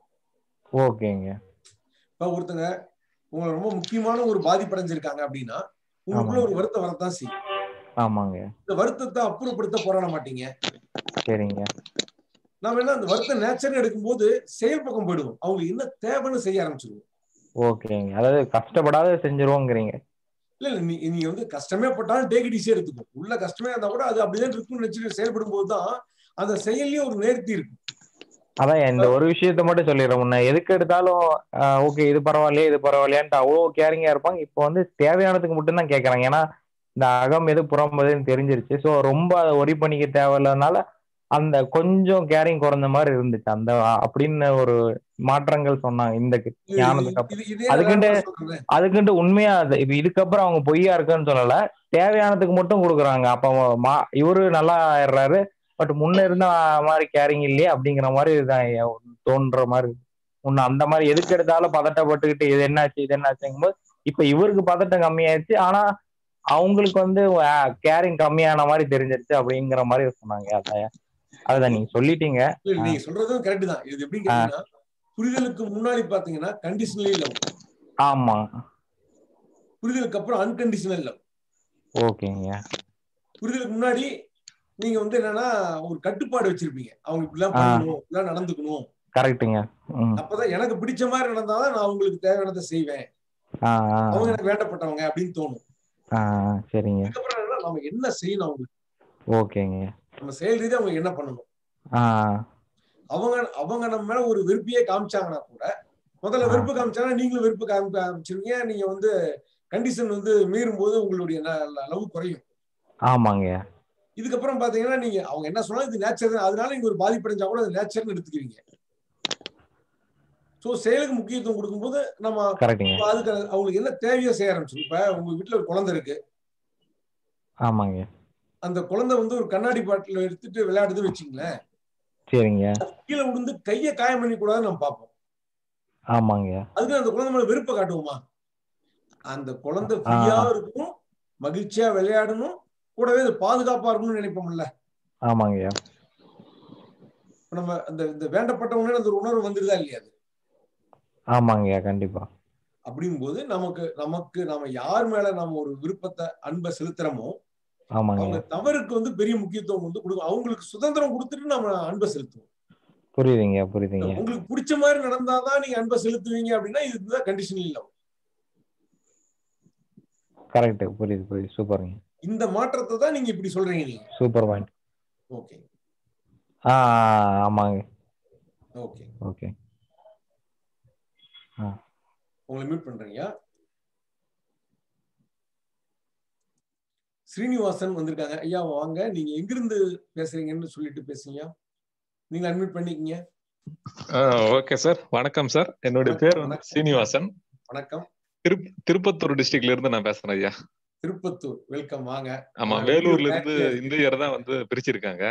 ஓகேங்க இப்ப ஒருத்தங்க உங்களை ரொம்ப முக்கியமான ஒரு பாதிப்படைஞ்சிருக்காங்க அப்படின்னா உங்களுக்குள்ள ஆமாங்க. ஒரு வருத்தம் வரத்தான் செய்யும் ஆமாங்க இந்த வருத்தத்தை அப்புறப்படுத்த போராட மாட்டீங்க சரிங்க நாம என்ன அந்த வருத்த நேச்சர் எடுக்கும்போது செயல் பக்கம் போயிடுவோம் அவங்களுக்கு என்ன தேவைன்னு செய்ய ஆரம்பிச்சிருவோம் ஓகேங்க அதாவது கஷ்டப்படாத செஞ்சிருவோங்கிறீங்க இல்ல இல்ல நீ நீ வந்து கஷ்டமே பட்டாலும் டேக் இட் ஈஸியா எடுத்துக்கும் உள்ள கஷ்டமே இருந்தா கூட அது அப்படிதான் இருக்கும்னு நினைச்சிட்டு செயல்படும் போதுதான் அந்த செயல்லயே ஒரு நேர்த்தி இருக்கும் அதான் இந்த ஒரு விஷயத்த மட்டும் சொல்லிடுறேன் முன்ன எதுக்கு எடுத்தாலும் ஓகே இது பரவாயில்லையே இது பரவாயில்லையான்ட்டு அவ்வளோ கேரிங்கா இருப்பாங்க இப்போ வந்து தேவையானதுக்கு மட்டும்தான் கேட்கறாங்க ஏன்னா இந்த அகம் எது புறம் எதுன்னு தெரிஞ்சிருச்சு ஸோ ரொம்ப அதை ஒரி பண்ணிக்க தேவையில்லனால அந்த கொஞ்சம் கேரிங் குறைஞ்ச மாதிரி இருந்துச்சு அந்த அப்படின்னு ஒரு மாற்றங்கள் சொன்னாங்க இந்த இது- ஞானத்துக்கு அப்புறம் இது- இதே அதுக்குண்டு- நான் சொல்றேன். அதுக்குன்ட்டு உண்மையா அது இப்ப இதுக்கப்புறம் அவங்க பொய்யா இருக்குன்னு சொல்லல தேவையானதுக்கு மட்டும் கொடுக்குறாங்க அப்ப மா இவரு நல்லா ஆயிடுறாரு பட் முன்ன இருந்த மாதிரி கேரிங் இல்லையே அப்படிங்கிற மாதிரி தான் எ- தோன்ற மாதிரி இருக்கு. முன்ன அந்த மாதிரி எதுக்கு எடுத்தாலும் பதட்டப்பட்டுக்கிட்டு இது என்னாச்சு இது என்னாச்சுங்கும் போது இப்ப இவருக்கு பதட்டம் கம்மியாயிருச்சு ஆனா அவங்களுக்கு வந்து கேரிங் கம்மியான மாதிரி தெரிஞ்சிருச்சு அப்படிங்கிற மாதிரி சொன்னாங்க அதான் அதுதான் நீங்க சொல்லிட்டீங்க இல்ல, இல்ல, நீங்க சொல்றதும் கரெக்ட் தான் இது எப்படி கேட்டீங்கன்னா புரிதலுக்கு முன்னாடி பாத்தீங்கன்னா கண்டிஷனலி லவ் ஆமா புரிதலுக்கு அப்புறம் அன்கண்டிஷனல் லவ் ஓகேங்க புரிதலுக்கு முன்னாடி நீங்க வந்து என்னன்னா ஒரு கட்டுப்பாடு வச்சிருப்பீங்க அவங்க இப்படிலாம் ஆ. பண்ணணும் இப்படிலாம் நடந்துக்கணும் கரெக்டுங்க ம் அப்பதான் எனக்கு பிடிச்ச மாதிரி நடந்தாதான் நான் அவங்களுக்கு தேவையானதை செய்வேன் ஆ ஆ, அவங்க எனக்கு வேண்டப்பட்டவங்க அப்படின்னு தோணும் ஆ ஆ, சரிங்க அதுக்கப்புறம் என்னன்னா நம்ம என்ன செய்யணும் அவங்களுக்கு ஓகேங்க நம்ம செயல் ரீதியா அவங்க என்ன பண்ணணும் ஆ அவங்க அவங்க நம்ம மேல ஒரு வெறுப்பையே காமிச்சாங்கன்னா கூட முதல்ல ஆ. வெறுப்பு காமிச்சாங்கன்னா நீங்களும் வெறுப்பு காமி காமிச்சிருவீங்க நீங்க வந்து கண்டிஷன் வந்து மீறும் போது உங்களுடைய லவ் குறையும் ஆமாங்க இதுக்கப்புறம் பாத்தீங்கன்னா நீங்க அவங்க என்ன சொன்னாலும் இது நேச்சர் தான் அதனால நீங்க ஒரு பாதிப்படைஞ்சா கூட அது நேச்சர்னு எடுத்துக்குவீங்க சோ செயலுக்கு முக்கியத்துவம் கொடுக்கும்போது நம்ம கரெக்டுங்க இப்ப அதுக்கு அவங்களுக்கு என்ன தேவையோ செய்ய ஆரம்பிச்சிடும் இப்ப உங்க வீட்டுல ஒரு குழந்தை இருக்கு ஆமாங்க அந்த குழந்தை வந்து ஒரு கண்ணாடி பாட்டில் எடுத்துட்டு விளையாடுதுன்னு வச்சுங்களேன் சரிங்க கீழே விழுந்து கையை காயம் பண்ணி கூடாதுன்னு நம்ம பார்ப்போம் ஆமாங்க அதுக்கு அந்த குழந்தை மேல வெறுப்பை காட்டுவோமா அந்த குழந்தை ஃப்ரீயா இருக்கணும் மகிழ்ச்சியா விளையாடணும் கூடவே அது பாதுகாப்பா இருக்கணும்னு நினைப்போம்ல ஆமாங்க இப்ப நம்ம அந்த இந்த வேண்டப்பட்டவங்க அந்த ஒரு உணர்வு வந்துருதா இல்லையா அது ஆமாங்க கண்டிப்பா அப்படிங்கும்போது நமக்கு நமக்கு நாம யார் மேல நம்ம ஒரு விருப்பத்தை அன்பை செலுத்துறோமோ ஆமாங்க அவங்க தவறுக்கு வந்து பெரிய முக்கியத்துவம் வந்து கொடுக்கும் அவங்களுக்கு சுதந்திரம் கொடுத்துட்டு நம்ம அன்பை செலுத்துவோம் புரியுதுங்க புரியுதுங்க உங்களுக்கு பிடிச்ச மாதிரி நடந்தாதான் நீங்க அன்பை செலுத்துவீங்க அப்படின்னா இதுதான் கண்டிஷன் இல்லை கரெக்ட் புரியுது புரியுது சூப்பருங்க இந்த மாற்றத்தை தான் நீங்க இப்படி சொல்றீங்க நீங்க சூப்பர் பாயிண்ட் ஓகே ஆ ஆமாங்க ஓகே ஓகே உங்களை மியூட் பண்றீங்க ஸ்ரீனிவாசன் வந்திருக்காங்க ஐயா வாங்க நீங்க எங்கிருந்து பேசுறீங்கன்னு சொல்லிட்டு பேசுங்க நீங்க அட்மிட் பண்ணிக்கங்க ஓகே சார் வணக்கம் சார் என்னுடைய பேர் வந்து சீனிவாசன் வணக்கம் திருப்பத்தூர் டிஸ்ட்ரிக்ட்ல இருந்து நான் பேசுறேன் ஐயா திருப்பத்தூர் வெல்கம் வாங்க ஆமா வேலூர்ல இருந்து இந்த இயர் தான் வந்து பிரிச்சிருக்காங்க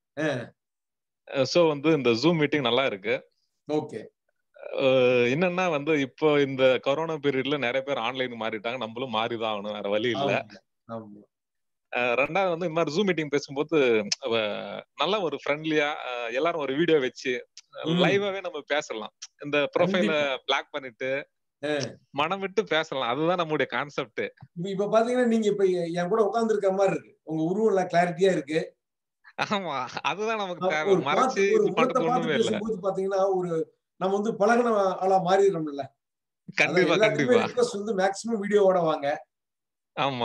சோ வந்து இந்த ஜூம் மீட்டிங் நல்லா இருக்கு ஓகே என்னன்னா வந்து இப்போ இந்த கொரோனா பீரியட்ல நிறைய பேர் ஆன்லைன் மாறிட்டாங்க நம்மளும் மாறிதான் ஆகணும் வேற வழி இல்ல ரெண்டாவது வந்து இந்த மாதிரி ஜூம் மீட்டிங் பேசும்போது நல்ல ஒரு ஃப்ரெண்ட்லியா எல்லாரும் ஒரு வீடியோ வச்சு லைவாவே நம்ம பேசலாம் இந்த ப்ரொஃபைல பிளாக் பண்ணிட்டு மனம் விட்டு பேசலாம் அதுதான் நம்மளுடைய கான்செப்ட் இப்ப பாத்தீங்கன்னா நீங்க இப்ப என் கூட உட்கார்ந்து இருக்க மாதிரி இருக்கு உங்க உருவம் எல்லாம் கிளாரிட்டியா இருக்கு ஆமா அதுதான் நமக்கு தேவை மறைச்சு படுத்து ஒண்ணுமே இல்ல பாத்தீங்கன்னா ஒரு நம்ம வந்து பழகின ஆளா மாறிடுறோம்ல கண்டிப்பா கண்டிப்பா ரிக்வஸ்ட் வந்து மேக்ஸிமம் வீடியோவோட வாங்க ஆமா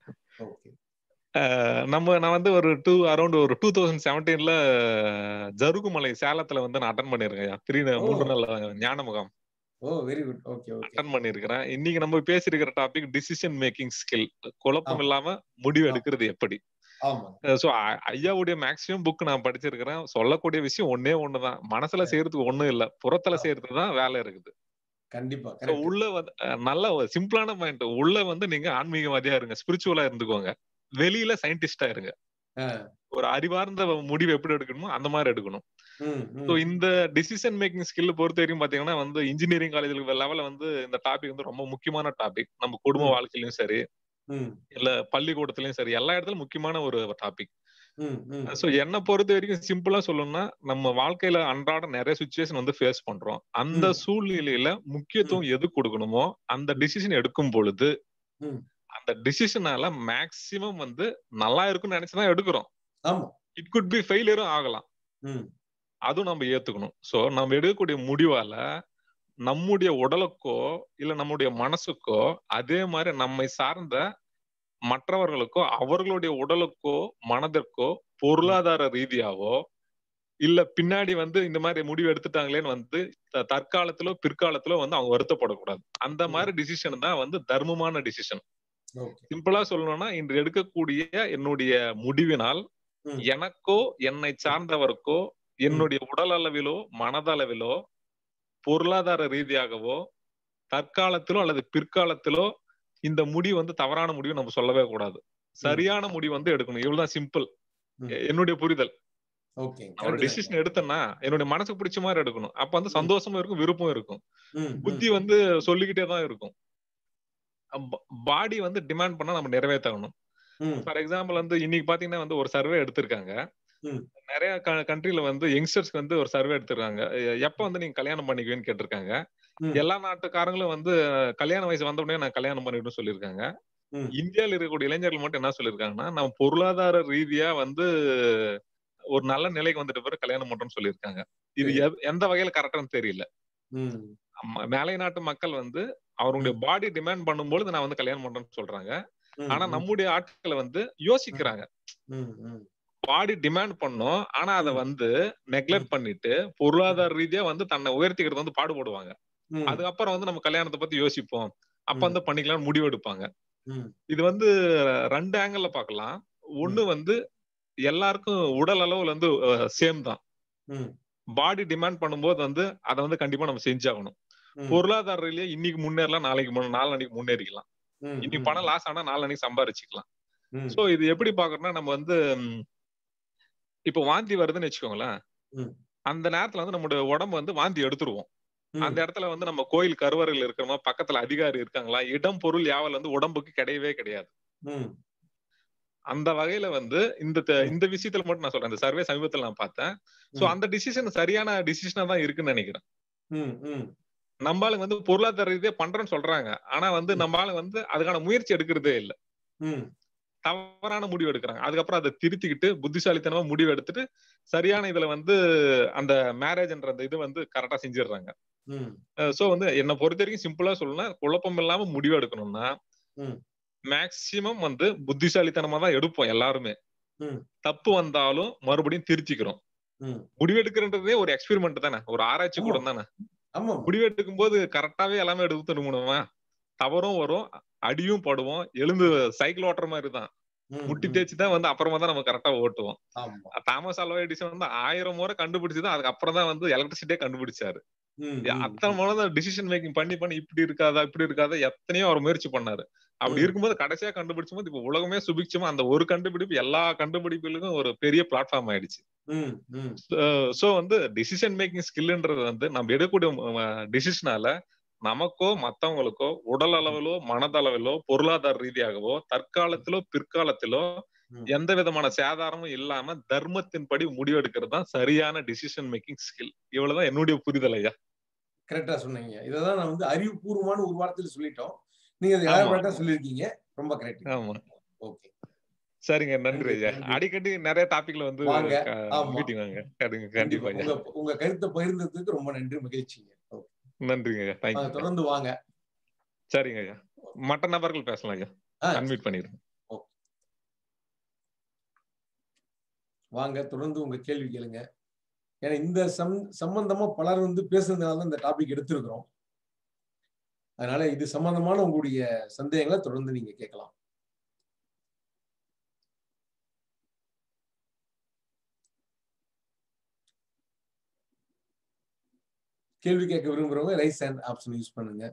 நம்ம நான் வந்து ஒரு டூ அரௌண்ட் ஒரு டூ தௌசண்ட் செவன்டீன்ல ஜருகுமலை சேலத்துல வந்து நான் அட்டன் பண்ணிருக்கேன் த்ரீ மூன்று நாள் ஞான முகாம் oh very good okay okay attend பண்ணிருக்கிறேன் இன்னைக்கு நம்ம பேசிருக்கிற டாபிக் டிசிஷன் மேக்கிங் ஸ்கில் குழப்பம் இல்லாம முடிவு எடுக்கிறது எப்படி சோ ஐயாவுடைய மேக்சிமம் புக் நான் படிச்சிருக்கிறேன் சொல்லக்கூடிய விஷயம் ஒன்னே ஒண்ணுதான் மனசுல செய்யறதுக்கு ஒண்ணும் இல்ல புறத்துல செய்யறதுக்கு தான் வேலை இருக்குது கண்டிப்பா உள்ள வந்து நல்ல சிம்பிளான பாயிண்ட் உள்ள வந்து நீங்க ஆன்மீகவாதியா இருங்க ஸ்பிரிச்சுவலா இருந்துக்கோங்க வெளியில சயின்டிஸ்டா இருங்க ஒரு அறிவார்ந்த முடிவு எப்படி எடுக்கணுமோ அந்த மாதிரி எடுக்கணும் ஸோ இந்த டிசிஷன் மேக்கிங் ஸ்கில் பொறுத்த வரைக்கும் பாத்தீங்கன்னா வந்து இன்ஜினியரிங் காலேஜ்ல லெவல்ல வந்து இந்த டாபிக் வந்து ரொம்ப முக்கியமான டாபிக் நம்ம குடும்ப வாழ்க்கையிலயும் சரி இல்ல பள்ளிக்கூடத்துலயும் சரி எல்லா இடத்துலயும் முக்கியமான ஒரு டாபிக் சோ என்ன பொறுத்த வரைக்கும் சிம்பிளா சொல்லணும்னா நம்ம வாழ்க்கையில அன்றாட நிறைய சுச்சுவேஷன் வந்து ஃபேஸ் பண்றோம் அந்த சூழ்நிலையில முக்கியத்துவம் எது கொடுக்கணுமோ அந்த டிசிஷன் எடுக்கும் பொழுது அந்த டிசிஷனால மேக்சிமம் வந்து நல்லா இருக்கும்னு நினைச்சுதான் எடுக்கிறோம் இட் குட் பி ஃபெயிலியரும் ஆகலாம் அதுவும் நம்ம ஏத்துக்கணும் சோ நம்ம எடுக்கக்கூடிய முடிவால நம்முடைய உடலுக்கோ இல்ல நம்முடைய மனசுக்கோ அதே மாதிரி நம்மை சார்ந்த மற்றவர்களுக்கோ அவர்களுடைய உடலுக்கோ மனதிற்கோ பொருளாதார ரீதியாவோ இல்ல பின்னாடி வந்து இந்த மாதிரி முடிவு எடுத்துட்டாங்களேன்னு வந்து தற்காலத்திலோ பிற்காலத்திலோ வந்து அவங்க வருத்தப்படக்கூடாது அந்த மாதிரி டிசிஷன் தான் வந்து தர்மமான டிசிஷன் சிம்பிளா சொல்லணும்னா இன்று எடுக்கக்கூடிய என்னுடைய முடிவினால் எனக்கோ என்னை சார்ந்தவருக்கோ என்னுடைய உடல் அளவிலோ மனதளவிலோ பொருளாதார ரீதியாகவோ தற்காலத்திலோ அல்லது பிற்காலத்திலோ இந்த முடிவு வந்து தவறான முடிவு நம்ம சொல்லவே கூடாது சரியான முடிவு வந்து எடுக்கணும் இவ்வளவுதான் சிம்பிள் என்னுடைய புரிதல் ஒரு டிசிஷன் எடுத்தேன்னா என்னுடைய மனசுக்கு பிடிச்ச மாதிரி எடுக்கணும் அப்ப வந்து சந்தோஷமும் இருக்கும் விருப்பம் இருக்கும் புத்தி வந்து சொல்லிக்கிட்டே தான் இருக்கும் பாடி வந்து டிமாண்ட் பண்ணா நம்ம நிறைவேற்றணும் ஃபார் எக்ஸாம்பிள் வந்து இன்னைக்கு பாத்தீங்கன்னா வந்து ஒரு சர்வே எடுத்திருக்காங்க நிறைய கண்ட்ரில வந்து யங்ஸ்டர்ஸ்க்கு வந்து ஒரு சர்வே எடுத்திருக்காங்க எப்ப வந்து நீங்க கல்யாணம் பண்ணிக்குவேன்னு கேட்டிருக்காங்க எல்லா நாட்டுக்காரங்களும் வந்து கல்யாண வயசு வந்த உடனே நான் கல்யாணம் பண்ணிக்கணும்னு சொல்லியிருக்காங்க இந்தியாவில் இருக்கக்கூடிய இளைஞர்கள் மட்டும் என்ன சொல்லியிருக்காங்கன்னா நம்ம பொருளாதார ரீதியா வந்து ஒரு நல்ல நிலைக்கு வந்துட்டு பிறகு கல்யாணம் பண்றோம்னு சொல்லியிருக்காங்க இது எந்த வகையில கரெக்டான்னு தெரியல மேலை நாட்டு மக்கள் வந்து அவருடைய பாடி டிமாண்ட் பண்ணும்போது நான் வந்து கல்யாணம் பண்றேன்னு சொல்றாங்க ஆனா நம்முடைய ஆட்களை வந்து யோசிக்கிறாங்க பாடி டிமாண்ட் பண்ணும் ஆனா அதை வந்து நெக்லெக்ட் பண்ணிட்டு பொருளாதார ரீதியா வந்து தன்னை உயர்த்திக்கிறது வந்து பாடுபடுவாங்க அதுக்கப்புறம் வந்து நம்ம கல்யாணத்தை பத்தி யோசிப்போம் அப்ப வந்து பண்ணிக்கலாம் முடிவு எடுப்பாங்க இது வந்து ரெண்டு ஆங்கிள் பாக்கலாம் ஒண்ணு வந்து எல்லாருக்கும் உடல் அளவுல வந்து சேம் தான் பாடி டிமாண்ட் பண்ணும்போது வந்து அதை வந்து கண்டிப்பா நம்ம செஞ்சாகணும் பொருளாதார ரீதியா இன்னைக்கு முன்னேறலாம் நாளைக்கு நாலு முன்னேறிக்கலாம் இன்னைக்கு பணம் லாஸ் ஆனா நாலு சம்பாரிச்சுக்கலாம் சோ இது எப்படி பாக்குறோம்னா நம்ம வந்து இப்ப வாந்தி வருதுன்னு வச்சுக்கோங்களேன் அந்த நேரத்துல வந்து நம்மளுடைய உடம்பு வந்து வாந்தி எடுத்துருவோம் அந்த இடத்துல வந்து நம்ம கோயில் கருவறையில் இருக்கிறோமா பக்கத்துல அதிகாரி இருக்காங்களா இடம் பொருள் யாவல் வந்து உடம்புக்கு கிடையவே கிடையாது அந்த வகையில வந்து இந்த இந்த விஷயத்துல மட்டும் நான் சொல்றேன் இந்த சர்வே சமீபத்துல நான் பார்த்தேன் சோ அந்த டிசிஷன் சரியான டிசிஷனா தான் இருக்குன்னு நினைக்கிறேன் நம்மளால வந்து பொருளாதார ரீதியா பண்றேன்னு சொல்றாங்க ஆனா வந்து நம்மளால வந்து அதுக்கான முயற்சி எடுக்கிறதே இல்லை தவறான முடிவு எடுக்கிறாங்க அதுக்கப்புறம் அதை திருத்திக்கிட்டு புத்திசாலித்தனமா முடிவு எடுத்துட்டு சரியான இதுல வந்து அந்த மேரேஜ்ன்ற அந்த இது வந்து கரெக்டா செஞ்சிடுறாங்க சோ வந்து என்ன பொறுத்த வரைக்கும் சிம்பிளா சொல்லணும்னா குழப்பம் இல்லாம முடிவு எடுக்கணும்னா மேக்சிமம் வந்து புத்திசாலித்தனமா தான் எடுப்போம் எல்லாருமே தப்பு வந்தாலும் மறுபடியும் திருத்திக்கிறோம் முடிவெடுக்கிறன்றதே ஒரு எக்ஸ்பெரிமெண்ட் தானே ஒரு ஆராய்ச்சி கூட தானே முடிவெடுக்கும் போது கரெக்டாவே எல்லாமே எடுத்து தருணுமா தவறும் வரும் அடியும் படுவோம் எழுந்து சைக்கிள் ஓட்டுற மாதிரி தான் முட்டி தேய்ச்சி தான் வந்து அப்புறமா தான் நம்ம கரெக்டா ஓட்டுவோம் ஆமா தாமஸ் அல்வா எடிசன் வந்து ஆயிரம் முறை கண்டுபிடிச்சுதான் அதுக்கு அப்புறம் தான் வந்து எலக்ட்ரிசிட்டியே கண்டுபிடிச்சாரு ம், ம், அத்தனை முறை தான் டிசிஷன் மேக்கிங் பண்ணி பண்ணி இப்படி இருக்காதா இப்படி இருக்காதா எத்தனையோ அவர் முயற்சி பண்ணாரு அப்படி ம். இருக்கும்போது கடைசியா கண்டுபிடிச்சும் போது இப்ப உலகமே சுபிக்ஷமா அந்த ஒரு கண்டுபிடிப்பு எல்லா கண்டுபிடிப்புகளுக்கும் ஒரு பெரிய பிளாட்ஃபார்ம் ஆயிடுச்சு ம், ம், சோ வந்து டிசிஷன் மேக்கிங் ஸ்கில்ன்றது வந்து நம்ம எடுக்கக்கூடிய டிசிஷனால நமக்கோ மத்தவங்களுக்கோ உடல் அளவிலோ மனதளவிலோ பொருளாதார ரீதியாகவோ தற்காலத்திலோ பிற்காலத்திலோ ம். எந்த விதமான சேதாரமும் இல்லாம தர்மத்தின்படி முடிவெடுக்கிறது தான் சரியான டிசிஷன் மேக்கிங் ஸ்கில் இவ்வளவுதான் என்னுடைய புரிதல் ஐயா கரெக்டா சொன்னீங்க இததான் நான் வந்து அறிவுபூர்வமான ஒரு வார்த்தையில சொல்லிட்டோம் நீங்க அதை ஆமா. elaborate-ஆ சொல்லியிருக்கீங்க ரொம்ப கரெக்ட் ஆமா ஓகே சரிங்க நன்றி நன்றி, ஐயா நன்றி. அடிக்கடி நிறைய டாபிக்ல வந்து வாங்க. ஆமா. மீட்டிங் வாங்க கண்டிப்பா கண்டிப்பா ஐயா உங்க உங்க கருத்தை பகிர்ந்ததுக்கு ரொம்ப நன்றி மகிழ்ச்சிங்க Okay. நன்றிங்க ஐயா வாங்க, தேங்க்யூ தொடர்ந்து வாங்க சரிங்க ஐயா மற்ற நபர்கள் பேசலாம் ஐயா ஆ, அன்மியூட் பண்ணிருங்க வாங்க தொடர்ந்து உங்க கேள்வி கேளுங்க ஏன்னா இந்த சம் சம்பந்தமா பலர் வந்து பேசுனதுனால தான் இந்த டாபிக் எடுத்திருக்கிறோம் அதனால இது சம்பந்தமான உங்களுடைய சந்தேகங்களை தொடர்ந்து நீங்க கேட்கலாம் கேள்வி கேட்க விரும்புறவங்க ரைஸ் ஹேண்ட் ஆப்ஷன் யூஸ் பண்ணுங்க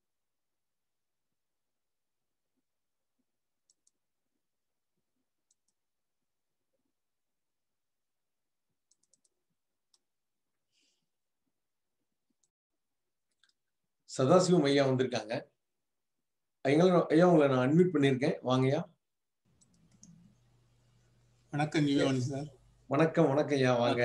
சதாசிவம் ஐயா வந்திருக்காங்க ஐயா ஐயா உங்களை நான் அட்மிட் பண்ணியிருக்கேன் வாங்கய்யா வணக்கம் யுவனி சார் வணக்கம் வணக்கம் ஐயா வாங்க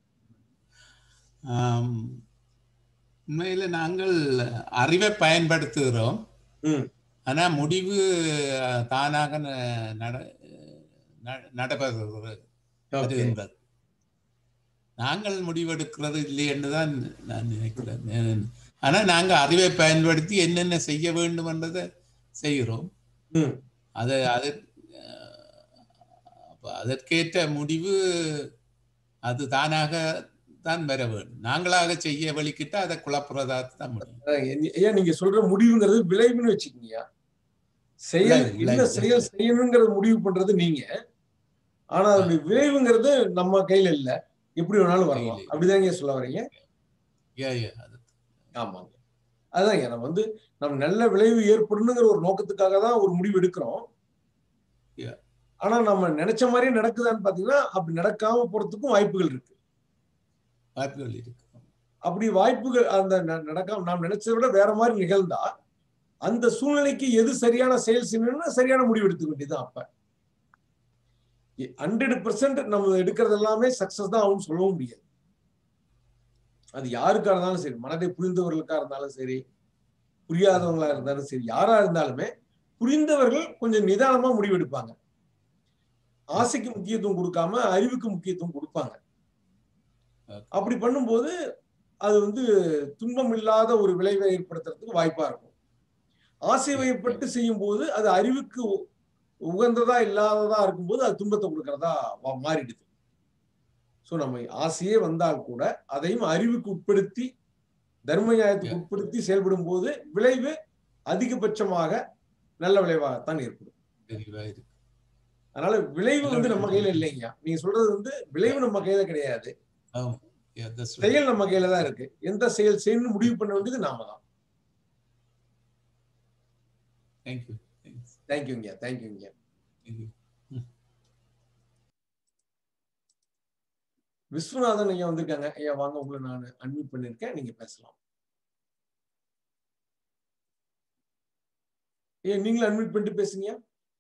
ஆம், உண்மையில நாங்கள் அறிவை பயன்படுத்துகிறோம் ம். ஆனா முடிவு அஹ், தானாக ந- நட- ந- நடைபெறுகிறது அது Okay. என்பது நாங்கள் முடிவெடுக்கிறது இல்லை என்று தான் நான் நினைக்கிறேன் அஹ், ஆனா நாங்க அறிவை பயன்படுத்தி என்னென்ன செய்ய வேண்டும் என்றதை செய்கிறோம் ம். அது அது அஹ், அப்ப அதற்கேற்ற முடிவு அது தானாக தான் வர வேண்டும் நாங்களாக செய்ய வழிக்கிட்ட அதை குழப்புறதா தான் முடியும் அதான் ஐயா, ஐயா நீங்க சொல்ற முடிவுங்கிறது விளைவுன்னு வச்சுக்கீங்க செயல் விளைவு, என்ன விளைவு. செயல் செய்யணுங்கிறத முடிவு பண்றது நீங்க ஆனா அதோட விளைவுங்கிறது நம்ம கையில இல்ல எப்படி வேணாலும் வரலாம் கையில. அப்படிதான் ஐயா சொல்ல வரீங்க ஏ, ஏ, அது ஆமாங்க அதான் ஐயா நம்ம வந்து நம்ம நல்ல விளைவு ஏற்படணுங்கிற ஒரு நோக்கத்துக்காக தான் ஒரு முடிவு எடுக்கிறோம் Yeah. ஆனா நம்ம நினைச்ச மாதிரியே நடக்குதான்னு பாத்தீங்கன்னா அப்படி நடக்காம போறதுக்கும் வாய்ப்புகள் இருக்கு வாய்ப்புகள் இருக்கு அப்படி வாய்ப்புகள் அந்த ந- நடக்காம நாம் நினைச்சதை விட வேற மாதிரி நிகழ்ந்தா அந்த சூழ்நிலைக்கு எது சரியான செயல் செய்யணும்னு சரியான முடிவு எடுத்துக்க வேண்டியதுதான் அப்ப ஹண்ட்ரட் பெர்சன்ட் நம்ம எடுக்கிறது எல்லாமே சக்சஸ் தான் ஆகும்னு சொல்லவும் முடியாது அது யாருக்கா இருந்தாலும் சரி மனதை புரிந்தவர்களுக்கா இருந்தாலும் சரி புரியாதவங்களா இருந்தாலும் சரி யாரா இருந்தாலுமே புரிந்தவர்கள் கொஞ்சம் நிதானமா முடிவெடுப்பாங்க ஆசைக்கு முக்கியத்துவம் கொடுக்காம அறிவுக்கு முக்கியத்துவம் கொடுப்பாங்க அப்படி பண்ணும்போது அது வந்து துன்பம் இல்லாத ஒரு விளைவை ஏற்படுத்துறதுக்கு வாய்ப்பா இருக்கும் ஆசை வயப்பட்டு செய்யும் போது அது அறிவுக்கு உ- உகந்ததா இல்லாததா இருக்கும்போது அது துன்பத்தை கொடுக்கறதா வா- மாறிடுது சோ நம்ம ஆசையே வந்தால் கூட அதையும் அறிவுக்கு உட்படுத்தி தர்ம நியாயத்துக்கு உட்படுத்தி செயல்படும் போது விளைவு அதிகபட்சமாக நல்ல விளைவாகத்தான் ஏற்படும் தெளிவா இருக்கு அதனால விளைவு வந்து நம்ம கையில இல்லைங்க நீங்க சொல்றது வந்து விளைவு நம்ம கையில கிடையாது ஆமா Yeah, that's right. செயல் நம்ம கையில தான் இருக்கு எந்த செயல் செய்யணும்னு முடிவு பண்ண வேண்டியது நாம தான் Thank you. Thanks. தேங்க்யூங்க தேங்க்யூங்க Thank you. விஸ்வநாதன் ஐயா வந்திருக்காங்க ஐயா வாங்க உங்களை நான் அன்மியூட் பண்ணிருக்கேன் நீங்க பேசலாம் ஏ நீங்களும் அன்மியூட் பண்ணிட்டு பேசுங்க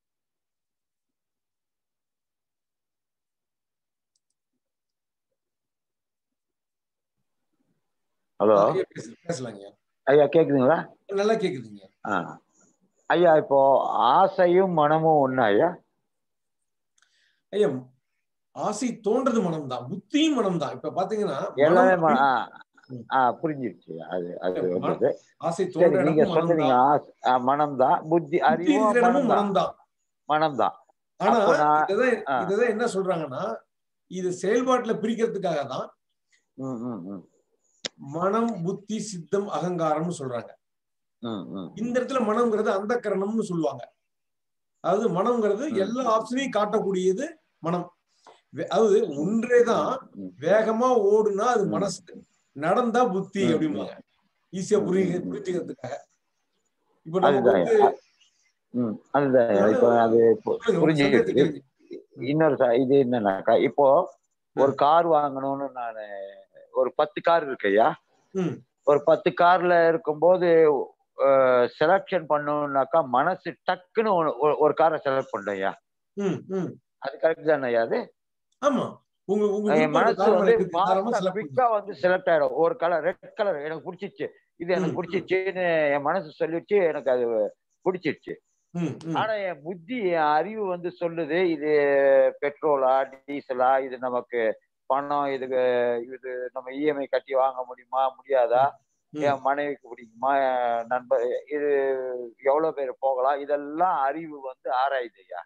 ஹலோ ஐயா, பேச- பேசலாங்க ஐயா. ஐயா கேக்குதுங்களா நல்லா கேக்குதுங்க ஆ ஐயா இப்போ ஆசையும் மனமும் ஒண்ணு ஐயா ஐயா ஆசை தோன்றது மனம்தான் புத்தியும் மனம்தான் இப்ப பாத்தீங்கன்னா எல்லாமே மனம் ம- ஆ, ஆ புரிஞ்சிருச்சு அது அது மனம் வந்தது ஆசை சரி தோன்ற நீங்க இடமும் சொன்னீங்க மனம்தான் ஆசை- ஆ, மனம்தான் புத்தி புத்தி அறிவும் இருக்கிற இடமும் மனம்தான் மனம்தான் மனம்தான் ஆனா அப்போ நான் இததான் ஆ. இததான் என்ன சொல்றாங்கன்னா இது செயல்பாட்டுல பிரிக்கிறதுக்காக தான் ம் ம் ம் மனம் புத்தி சித்தம் அகங்காரம்னு சொல்றாங்க ம் ம் இந்த இடத்துல மனம்ங்கிறது அந்த கரணம்னு சொல்லுவாங்க அதாவது மனம்ங்கிறது எல்லா ஆப்ஷனையும் காட்டக்கூடியது மனம் அதாவது ஒன்றே தான் வேகமா ஓடுனா அது மனசு நடந்தா புத்தி அப்படிம்பாங்க ஈஸியா புரிய புரிஞ்சுக்கிறதுக்காக இப்ப நம்ம வந்து அதுதான் இப்போ அது புரிஞ்சுக்கிட்டு இன்னொரு இது என்னன்னாக்கா இப்போ ஒரு கார் வாங்கணும்னு நான் ஒரு பத்து கார் இருக்குய்யா ஒரு பத்து கார்ல இருக்கும்போது செலக்ஷன் பண்ணணும்னாக்கா மனசு டக்குன்னு ஒரு காரை செலக்ட் பண்ணையா அது கரெக்ட் தானே அது ஆமா என் மனசு வந்து குவிக்கா வந்து செலக்ட் ஆயிடும் ஒரு கலர் ரெட் கலர் எனக்கு பிடிச்சிச்சு இது எனக்கு பிடிச்சிச்சுன்னு என் மனசு சொல்லிச்சு எனக்கு அது பிடிச்சிருச்சு ஆனா என் புத்தி என் அறிவு வந்து சொல்லுது இது பெட்ரோலா டீசலா இது நமக்கு பணம் இதுக்கு இது நம்ம இஎம்ஐ கட்டி வாங்க முடியுமா முடியாதா என் மனைவிக்கு பிடிக்குமா நண்பர் இது எவ்வளவு பேர் போகலாம் இதெல்லாம் அறிவு வந்து ஆராயுது ஐயா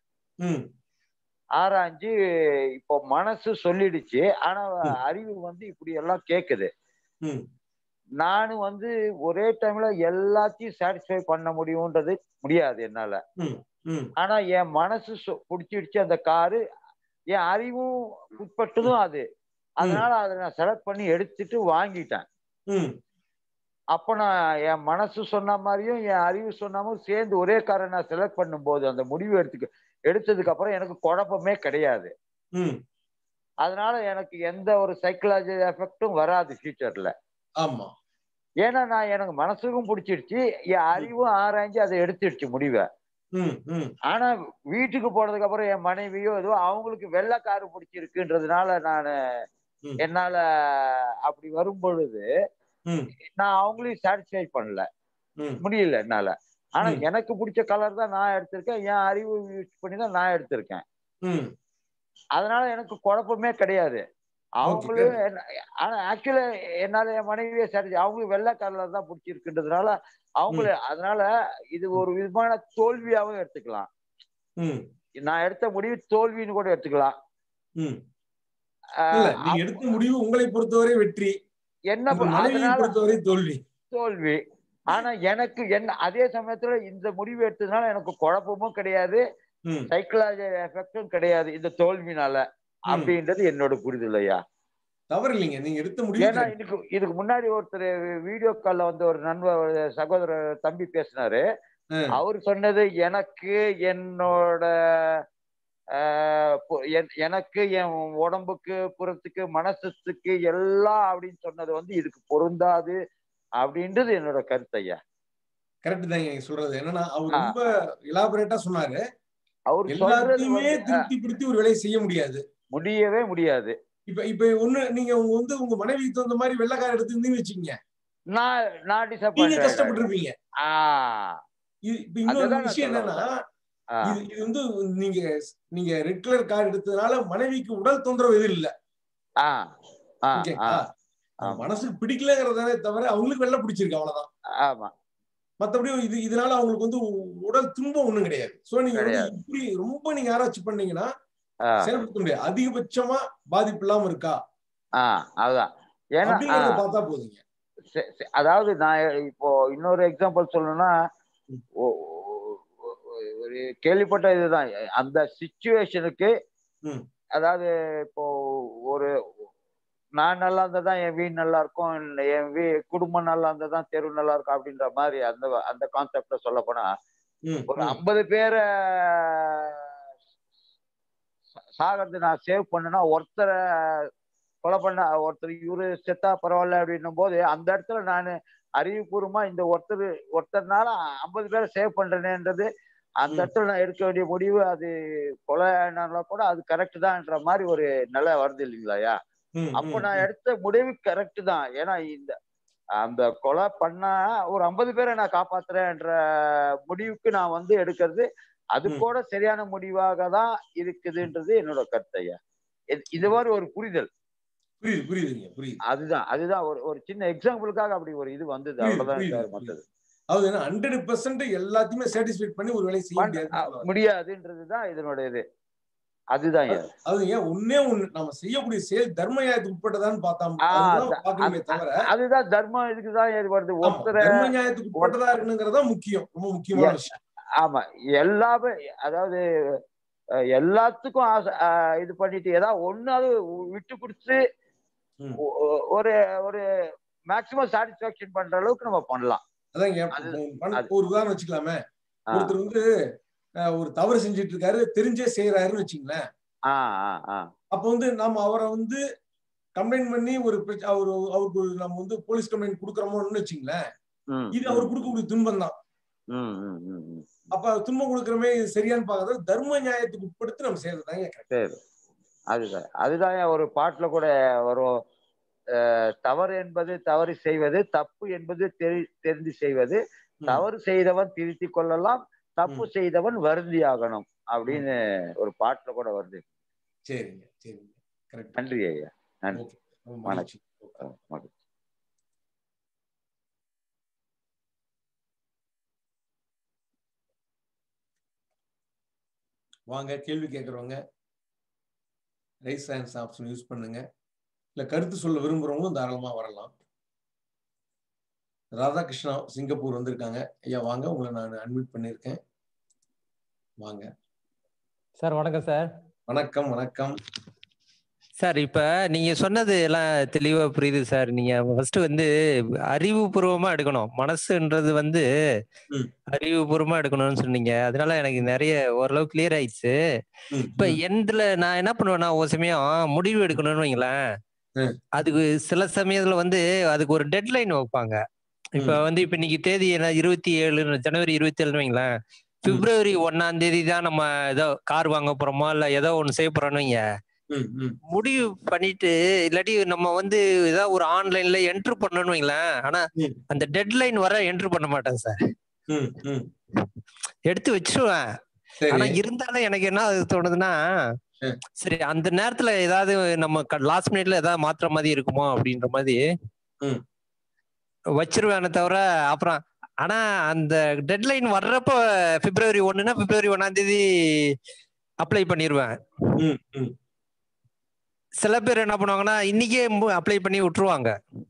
ஆராய்ஞ்சு இப்போ மனசு சொல்லிடுச்சு ஆனா அறிவு வந்து இப்படி எல்லாம் கேக்குது நானும் வந்து ஒரே டைம்ல எல்லாத்தையும் சாட்டிஸ்ஃபை பண்ண முடியும்ன்றது முடியாது என்னால ஆனா என் மனசு பிடிச்சிடுச்சு அந்த காரு என் அறிவும் உட்பட்டதும் அது அதனால அதை நான் செலக்ட் பண்ணி எடுத்துட்டு வாங்கிட்டேன் அப்ப நான் என் மனசு சொன்ன மாதிரியும் என் அறிவு சொன்ன மாதிரி சேர்ந்து ஒரே காரை நான் செலக்ட் பண்ணும்போது அந்த முடிவு எடுத்துக்க எடுத்ததுக்கு அப்புறம் எனக்கு குழப்பமே கிடையாது அதனால எனக்கு எந்த ஒரு சைக்கலாஜி எஃபெக்டும் வராது ஃபியூச்சர்ல ஆமா ஏன்னா நான் எனக்கு மனசுக்கும் பிடிச்சிருச்சு என் அறிவும் ஆராய்ஞ்சு அதை எடுத்துடுச்சு முடிவை ஆனா வீட்டுக்கு போனதுக்கு அப்புறம் என் மனைவியோ ஏதோ அவங்களுக்கு வெள்ளை காரு பிடிச்சிருக்குன்றதுனால நான் என்னால அப்படி வரும் பொழுது நான் அவங்களையும் சாட்டிஸ்ஃபை பண்ணல முடியல என்னால ஆனா எனக்கு பிடிச்ச கலர் தான் நான் எடுத்திருக்கேன் என் அறிவு யூஸ் பண்ணி தான் நான் எடுத்திருக்கேன் அதனால எனக்கு குழப்பமே கிடையாது அவங்களும் ஆனா ஆக்சுவலா என்னால என் மனைவியே சரி அவங்களுக்கு வெள்ளை கலர் தான் பிடிச்சிருக்குன்றதுனால அவங்கள அதனால இது ஒரு விதமான தோல்வியாவும் எடுத்துக்கலாம் நான் எடுத்த முடிவு தோல்வின்னு கூட எடுத்துக்கலாம் நீங்க எடுத்த முடிவு உங்களை பொறுத்தவரை வெற்றி என்ன பொறுத்தவரை தோல்வி தோல்வி ஆனா எனக்கு என்ன அதே சமயத்துல இந்த முடிவு எடுத்ததுனால எனக்கு குழப்பமும் கிடையாது சைக்கலாஜி எஃபெக்டும் கிடையாது இந்த தோல்வினால அப்படின்றது என்னோட புரிதல் ஐயா தவறு இல்லைங்க நீங்க எடுத்த முடிவு ஏன்னா இதுக்கு இதுக்கு முன்னாடி ஒருத்தர் வீடியோ கால்ல வந்து ஒரு நண்பர் சகோதரர் தம்பி பேசினாரு அவர் சொன்னது எனக்கு என்னோட எனக்கு என் உடம்புக்கு புறத்துக்கு மனசுக்கு எல்லாம் அப்படின்னு சொன்னது வந்து இதுக்கு பொருந்தாது அப்படின்றது என்னோட கருத்து ஐயா கரெக்ட் தாங்க சொல்றது என்னன்னா அவர் ரொம்ப இலாபரேட்டா சொன்னாரு அவர் எல்லாத்தையுமே திருப்திப்படுத்தி ஒரு வேலையை செய்ய முடியாது முடியவே முடியாது இப்ப இப்ப ஒண்ணு நீங்க உங்க வந்து உங்க மனைவிக்கு தகுந்த மாதிரி வெள்ளக்கார எடுத்துருந்தீங்கன்னு வச்சுக்கீங்க நான் நான் நீங்க டிசப்பாயிண்ட் கஷ்டப்பட்டு இருப்பீங்க இப்ப இன்னொரு விஷயம் என்னன்னா இது இது வந்து நீங்க நீங்க ரெட் கலர் கார் எடுத்ததுனால மனைவிக்கு உடல் தொந்தரவு எதுவும் இல்ல ஓகேங்களா மனசுக்கு பிடிக்கலங்கிறதானே தவிர அவங்களுக்கு வெள்ள பிடிச்சிருக்கு அவ்வளவுதான் ஆமா மத்தபடி இது இதனால அவங்களுக்கு வந்து உடல் துன்பம் ஒண்ணும் கிடையாது சோ நீங்க இப்படி ரொம்ப நீங்க ஆராய்ச்சி பண்ணீங்கன்னா செயல்படுத்த முடியாது அதிகபட்சமா பாதிப்பு இல்லாம இருக்கா அதுதான் ஏன்னா பார்த்தா போதுங்க அதாவது நான் இப்போ இன்னொரு எக்ஸாம்பிள் சொல்லணும்னா ஒரு கேள்விப்பட்ட இதுதான் அந்த சுச்சுவேஷனுக்கு அதாவது இப்போ ஒரு நான் நல்லா இருந்தா தான் என் வீடு நல்லா இருக்கும் என் வீ குடும்பம் நல்லா இருந்தா தான் தெருவு நல்லா இருக்கும் அப்படின்ற மாதிரி அந்த அந்த கான்செப்ட்ல சொல்ல போனா ஒரு ஐம்பது பேரை சாகிறது நான் சேவ் பண்ணனா ஒருத்தரை கொலை பண்ண ஒருத்தர் இவரு செத்தா பரவாயில்ல அப்படின்னும் போது அந்த இடத்துல நான் அறிவுபூர்வமா இந்த ஒருத்தர் ஒருத்தர்னால ஐம்பது பேரை சேவ் பண்றேனேன்றது அந்த இடத்துல நான் எடுக்க வேண்டிய முடிவு அது கொலை கூட அது கரெக்ட் தான்ன்ற மாதிரி ஒரு நிலை வருது இல்லைங்களாயா அப்ப நான் எடுத்த முடிவு கரெக்ட் தான் ஏன்னா இந்த அந்த கொலை பண்ணா ஒரு ஐம்பது பேரை நான் காப்பாத்துறேன்ற முடிவுக்கு நான் வந்து எடுக்கிறது அது கூட சரியான முடிவாக தான் இருக்குதுன்றது என்னோட கருத்து ஐயா இது மாதிரி ஒரு புரிதல் புரியுது புரியுதுங்க புரியுது அதுதான் அதுதான் ஒரு ஒரு சின்ன எக்ஸாம்பிளுக்காக அப்படி ஒரு இது வந்தது அவ்வளவுதான் மற்றது அது ஹண்ட்ரட் பெர்சன்ட் எல்லாத்தையுமே சாட்டிஸ்ஃபை பண்ணி ஒரு வேலையை செய்ய முடியாது முடியாதுன்றதுதான் இதனோட இது அதுதான் அது ஏன் ஒன்னே ஒண்ணு நம்ம செய்யக்கூடிய செயல் தர்ம நியாயத்துக்கு உட்பட்டதான்னு பார்த்தா தவிர அதுதான் தர்மம் இதுக்குதான் வருது ஒருத்தர தர்ம நியாயத்துக்கு உட்பட்டதா இருக்கணுங்கிறதா முக்கியம் ரொம்ப முக்கியமான விஷயம் ஆமா எல்லாமே அதாவது எல்லாத்துக்கும் ஆசை இது பண்ணிட்டு ஏதாவது ஒன்னாவது விட்டு கொடுத்து ஒரு ஒரு மேக்சிமம் சாட்டிஸ்பாக்சன் பண்ற அளவுக்கு நம்ம பண்ணலாம் அதாங்க ஒரு உதாரணம் வச்சுக்கலாமே ஒருத்தர் வந்து ஒரு தவறு செஞ்சுட்டு இருக்காரு தெரிஞ்சே செய்யறாருன்னு வச்சுங்களேன் அப்ப வந்து நம்ம அவரை வந்து கம்ப்ளைண்ட் பண்ணி ஒரு அவரு அவருக்கு நம்ம வந்து போலீஸ் கம்ப்ளைண்ட் கொடுக்குறோமோன்னு வச்சுங்களேன் இது அவர் கொடுக்கக்கூடிய துன்பம் தான் அப்ப துன்பம் கொடுக்குறமே சரியான்னு பாக்குறது தர்ம நியாயத்துக்கு உட்படுத்தி நம்ம செய்யறதுதாங்க சரி அதுதான் அதுதான் ஒரு பாட்டுல கூட வரும் தவறு என்பது தவறு செய்வது தப்பு என்பது தெரி தெரிந்து செய்வது தவறு செய்தவன் திருத்தி கொள்ளலாம் தப்பு செய்தவன் வருந்தி ஆகணும் அப்படின்னு ஒரு பாட்டுல கூட வருது சரிங்க சரிங்க நன்றி ஐயா நன்றி வணக்கம் வணக்கம் வாங்க கேள்வி கேட்குறவங்க ரைஸ் ஹேண்ட்ஸ் ஆப்ஷன் யூஸ் பண்ணுங்க இல்லை கருத்து சொல்ல விரும்புகிறவங்களும் தாராளமாக வரலாம் ராதாகிருஷ்ணா சிங்கப்பூர் வந்திருக்காங்க ஐயா வாங்க உங்களை நான் அட்மிட் பண்ணியிருக்கேன் வாங்க சார் வணக்கம் சார் வணக்கம் வணக்கம் சார் இப்ப நீங்க சொன்னது எல்லாம் தெளிவா புரியுது சார் நீங்க ஃபர்ஸ்ட் வந்து அறிவுபூர்வமா எடுக்கணும் மனசுன்றது வந்து அறிவுபூர்வமா எடுக்கணும்னு சொன்னீங்க அதனால எனக்கு நிறைய ஓரளவு கிளியர் ஆயிடுச்சு இப்ப எந்தில நான் என்ன பண்ணுவேன்னா ஒரு சமயம் முடிவு எடுக்கணும்னு வைங்களேன் அதுக்கு சில சமயத்துல வந்து அதுக்கு ஒரு டெட்லைன் வைப்பாங்க இப்ப வந்து இப்ப இன்னைக்கு தேதி என்ன இருபத்தி ஏழு ஜனவரி இருபத்தி ஏழுன்னு வைங்களேன் பிப்ரவரி ஒன்னாம் தேதி தான் நம்ம ஏதோ கார் வாங்க போறோமோ இல்ல ஏதோ ஒண்ணு செய்ய போறோம்னு வைங்க முடிவு பண்ணிட்டு இல்லாட்டி நம்ம வந்து ஏதாவது ஒரு ஆன்லைன்ல என்ட்ரு பண்ணணும் வைங்களேன் ஆனா அந்த டெட்லைன் வர என்ட்ரு பண்ண மாட்டேன் சார் எடுத்து வச்சிருவேன் ஆனா இருந்தாலும் எனக்கு என்ன தோணுதுன்னா சரி அந்த நேரத்துல ஏதாவது நம்ம லாஸ்ட் மினிட்ல ஏதாவது மாத்துற மாதிரி இருக்குமோ அப்படின்ற மாதிரி வச்சிருவேன் தவிர அப்புறம் ஆனா அந்த டெட்லைன் வர்றப்ப பிப்ரவரி ஒண்ணுன்னா பிப்ரவரி ஒன்னாம் தேதி அப்ளை பண்ணிடுவேன் சில பேர் என்ன பண்ணுவாங்கன்னா இன்னைக்கே அப்ளை பண்ணி விட்டுருவாங்க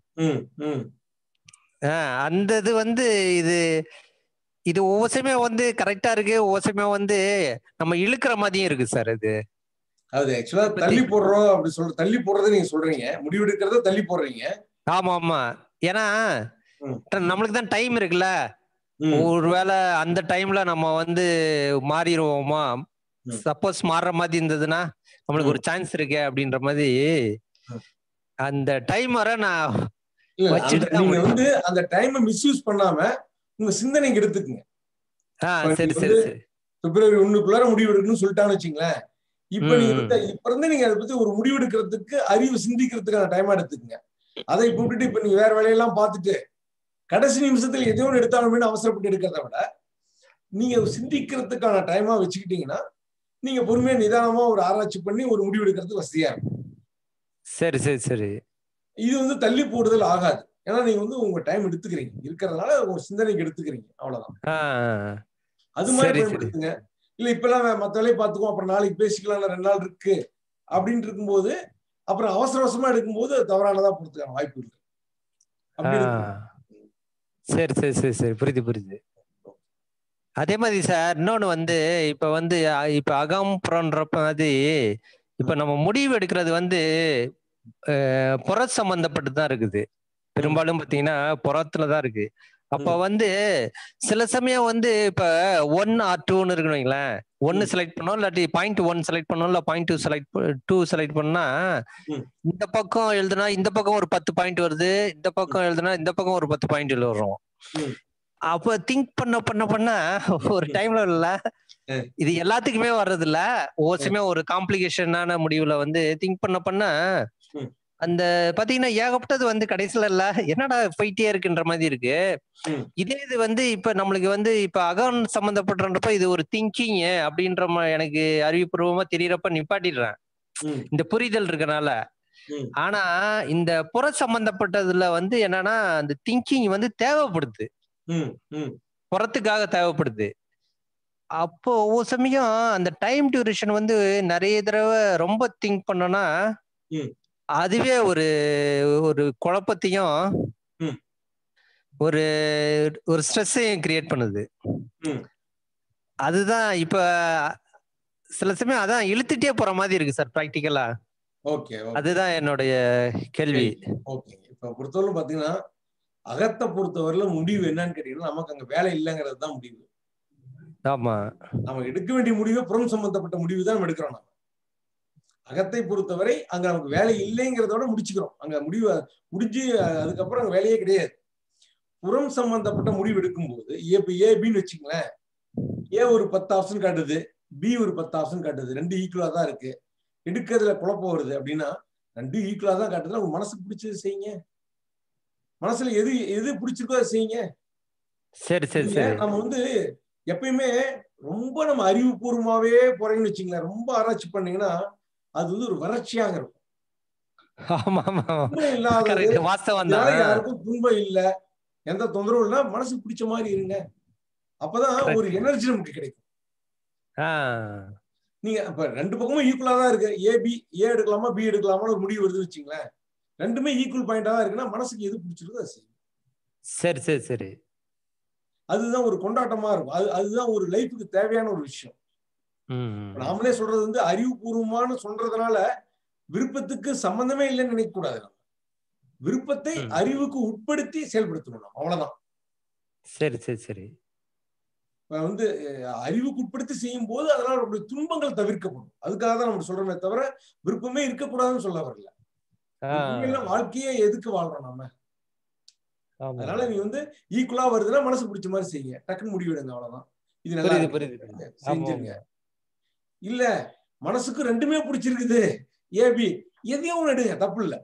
அந்த இது வந்து இது இது ஒவ்வொரு சமயம் வந்து கரெக்டா இருக்கு ஒவ்வொரு சமயம் வந்து நம்ம இழுக்கிற மாதிரியும் இருக்கு சார் இது அது ஆக்சுவலா தள்ளி போடுறோம் அப்படி சொல்ற தள்ளி போடுறத நீங்க சொல்றீங்க முடிவெடுக்கிறத தள்ளி போடுறீங்க ஆமா ஆமா ஏன்னா நம்மளுக்கு தான் டைம் இருக்குல்ல ஒருவேளை அந்த டைம்ல நம்ம வந்து மாறிடுவோமா சப்போஸ் மாறுற மாதிரி இருந்ததுன்னா நம்மளுக்கு ஒரு சான்ஸ் இருக்கு அப்படின்ற மாதிரி அந்த டைம் வர நான் நீங்க வந்து அந்த டைம் மிஸ்யூஸ் பண்ணாம உங்க சிந்தனைக்கு எடுத்துக்குங்க சரி சரி சரி பிப்ரவரி ஒண்ணுக்குள்ளார முடிவு எடுக்கணும்னு சொல்லிட்டான்னு வச்சுங்களேன் இப்ப நீங்க வந்து இப்ப இருந்து நீங்க அதை பத்தி ஒரு முடிவு எடுக்கிறதுக்கு அறிவு சிந்திக்கிறதுக்கான டைமா எடுத்துக்கங்க அதை கூப்பிட்டு இப்ப நீங்க வேற வேலையெல்லாம் பார்த்துட்டு கடைசி நிமிஷத்துல எதையோ ஒன்று எடுத்தாலுமே அவசரப்பட்டு எடுக்கிறத விட நீங்க சிந்திக்கிறதுக்கான டைமா வச்சுக்கிட்டீங்கன்னா நீங்க பொறுமையா நிதானமா ஒரு ஆராய்ச்சி பண்ணி ஒரு முடிவு எடுக்கிறது வசதியா இருக்கும் சரி சரி சரி இது வந்து தள்ளி போடுதல் ஆகாது ஏன்னா நீங்க வந்து உங்க டைம் எடுத்துக்கிறீங்க இருக்கிறதுனால ஒரு சிந்தனைக்கு எடுத்துக்கிறீங்க அவ்வளவுதான் அது மாதிரி பயன்படுத்துங்க இல்ல இப்பெல்லாம் மத்த வேலையை பார்த்துக்கோ அப்புறம் நாளைக்கு பேசிக்கலாம் ரெண்டு நாள் இருக்கு அப்படின்னு இருக்கும்போது அப்புறம் அவசர அவசரமா எடுக்கும்போது தவறானதா போறதுக்கான வாய்ப்பு இருக்கு சரி சரி சரி சரி புரியுது புரியுது அதே மாதிரி சார் இன்னொன்னு வந்து இப்ப வந்து இப்ப அகம் புறன்றப்ப மாதிரி இப்ப நம்ம முடிவு எடுக்கிறது வந்து புற சம்பந்தப்பட்டு தான் இருக்குது பெரும்பாலும் பாத்தீங்கன்னா புறத்துலதான் இருக்கு அப்ப வந்து சில சமயம் வந்து இப்ப ஒன் ஆர் டூன்னு இருக்குன்னு வைங்களேன் ஒன்னு செலக்ட் பண்ணோம் இல்லாட்டி பாயிண்ட் ஒன் செலக்ட் பண்ணோம் இல்ல point two select two select பண்ணா இந்த பக்கம் எழுதுனா இந்த பக்கம் ஒரு பத்து பாயிண்ட் வருது இந்த பக்கம் எழுதுனா இந்த பக்கம் ஒரு பத்து பாயிண்ட் வரும் அப்ப திங்க் பண்ண பண்ண பண்ண ஒரு டைம்ல இல்ல இது எல்லாத்துக்குமே வர்றது இல்ல ஒவ்வொரு சமயம் ஒரு காம்ப்ளிகேஷனான முடிவுல வந்து திங்க் பண்ண பண்ண அந்த பாத்தீங்கன்னா ஏகப்பட்டது வந்து கடைசியில இல்ல என்னடா போயிட்டே இருக்குன்ற மாதிரி இருக்கு இதே இது வந்து இப்ப நம்மளுக்கு வந்து இப்ப அகம் சம்பந்தப்பட்டப்ப இது ஒரு திங்கிங் அப்படின்ற எனக்கு அறிவுபூர்வமா தெரியறப்ப நிப்பாட்டிடுறேன் இந்த புரிதல் இருக்கனால ஆனா இந்த புற சம்பந்தப்பட்டதுல வந்து என்னன்னா அந்த திங்கிங் வந்து தேவைப்படுது புறத்துக்காக தேவைப்படுது அப்போ ஒவ்வொரு சமயம் அந்த டைம் டியூரேஷன் வந்து நிறைய தடவை ரொம்ப திங்க் பண்ணோம்னா அதுவே ஒரு ஒரு குழப்பத்தையும் ஒரு ஒரு ஸ்ட்ரெஸ்ஸையும் கிரியேட் பண்ணுது அதுதான் இப்ப சில சமயம் அதான் இழுத்துட்டே போற மாதிரி இருக்கு சார் ப்ராக்டிக்கலா ஓகே அதுதான் என்னுடைய கேள்வி ஓகே இப்ப பொறுத்தவரை பாத்தீங்கன்னா அகத்தை பொறுத்தவரையில முடிவு என்னன்னு கேட்டீங்கன்னா நமக்கு அங்க வேலை இல்லைங்கிறது தான் முடிவு ஆமா நம்ம எடுக்க வேண்டிய முடிவு புறம் சம்பந்தப்பட்ட முடிவு தான் நம்ம எடுக்கிறோம் நம்ம அகத்தை பொறுத்தவரை அங்க நமக்கு வேலை இல்லைங்கிறதோட முடிச்சுக்கிறோம் அங்க முடிவு முடிஞ்சு அதுக்கப்புறம் அங்க வேலையே கிடையாது புறம் சம்பந்தப்பட்ட முடிவு எடுக்கும்போது இப்ப ஏ பின்னு வச்சுங்களேன் ஏ ஒரு பத்து ஆப்ஷன் காட்டுது பி ஒரு பத்து ஆப்ஷன் காட்டுது ரெண்டு ஈக்குவலா தான் இருக்கு எடுக்கிறதுல குழப்பம் வருது அப்படின்னா ரெண்டு ஈக்குவலா தான் காட்டுதுன்னா உங்க மனசுக்கு பிடிச்சது செய்யுங்க மனசுல எது எது பிடிச்சிருக்கோ அதை செய்யுங்க சரி சரி சரி நம்ம வந்து எப்பயுமே ரொம்ப நம்ம அறிவுபூர்வமாவே போறீங்கன்னு வச்சுங்களேன் ரொம்ப ஆராய்ச்சி பண்ணீங்கன்னா அது வந்து ஒரு வறட்சியாக இருக்கும் ஆமா ஆமா துன்பம் இல்லாதது Correct. வாஸ்தவம் இதனால தான் யாருக்கும் துன்பம் இல்ல எந்த தொந்தரவும் இல்ல மனசுக்கு பிடிச்ச மாதிரி இருங்க அப்பதான் ஒரு எனர்ஜி நமக்கு கிடைக்கும் நீங்க இப்ப ரெண்டு பக்கமும் ஈக்குவலா தான் இருக்கு ஏ பி ஏ எடுக்கலாமா பி எடுக்கலாமான்னு ஒரு முடிவு வருதுன்னு வச்சுங்களேன் ரெண்டுமே ஈக்குவல் பாயிண்டா தான் இருக்குன்னா மனசுக்கு எது பிடிச்சிருக்கோ அதை செய்யும் சரி சரி சரி அதுதான் ஒரு கொண்டாட்டமா இருக்கும் அது அதுதான் ஒரு லைஃபுக்கு தேவையான ஒரு விஷயம் நாமளே சொல்றது வந்து அறிவுபூர்வமான சொல்றதுனால விருப்பத்துக்கு சம்பந்தமே இல்லைன்னு நினைக்க கூடாது நம்ம விருப்பத்தை அறிவுக்கு உட்படுத்தி செயல்படுத்தணும் நம்ம அவ்வளவுதான் சரி சரி சரி வந்து அறிவுக்கு உட்படுத்தி செய்யும் போது அதனால நம்மளுடைய துன்பங்கள் தவிர்க்கப்படும் அதுக்காக தான் நம்ம சொல்றோமே தவிர விருப்பமே இருக்கக்கூடாதுன்னு சொல்ல வரல வாழ்க்கையே எதுக்கு வாழ்றோம் நாம அதனால நீ வந்து ஈக்குவலா வருதுன்னா மனசு பிடிச்ச மாதிரி செய்யுங்க டக்குன்னு முடிவெடுங்க அவ்வளவுதான் இது நல்லா செஞ்சுருங்க இல்ல மனசுக்கு ரெண்டுமே பிடிச்சிருக்குது ஏபி எதையும் ஒண்ணு எடுங்க தப்பு இல்ல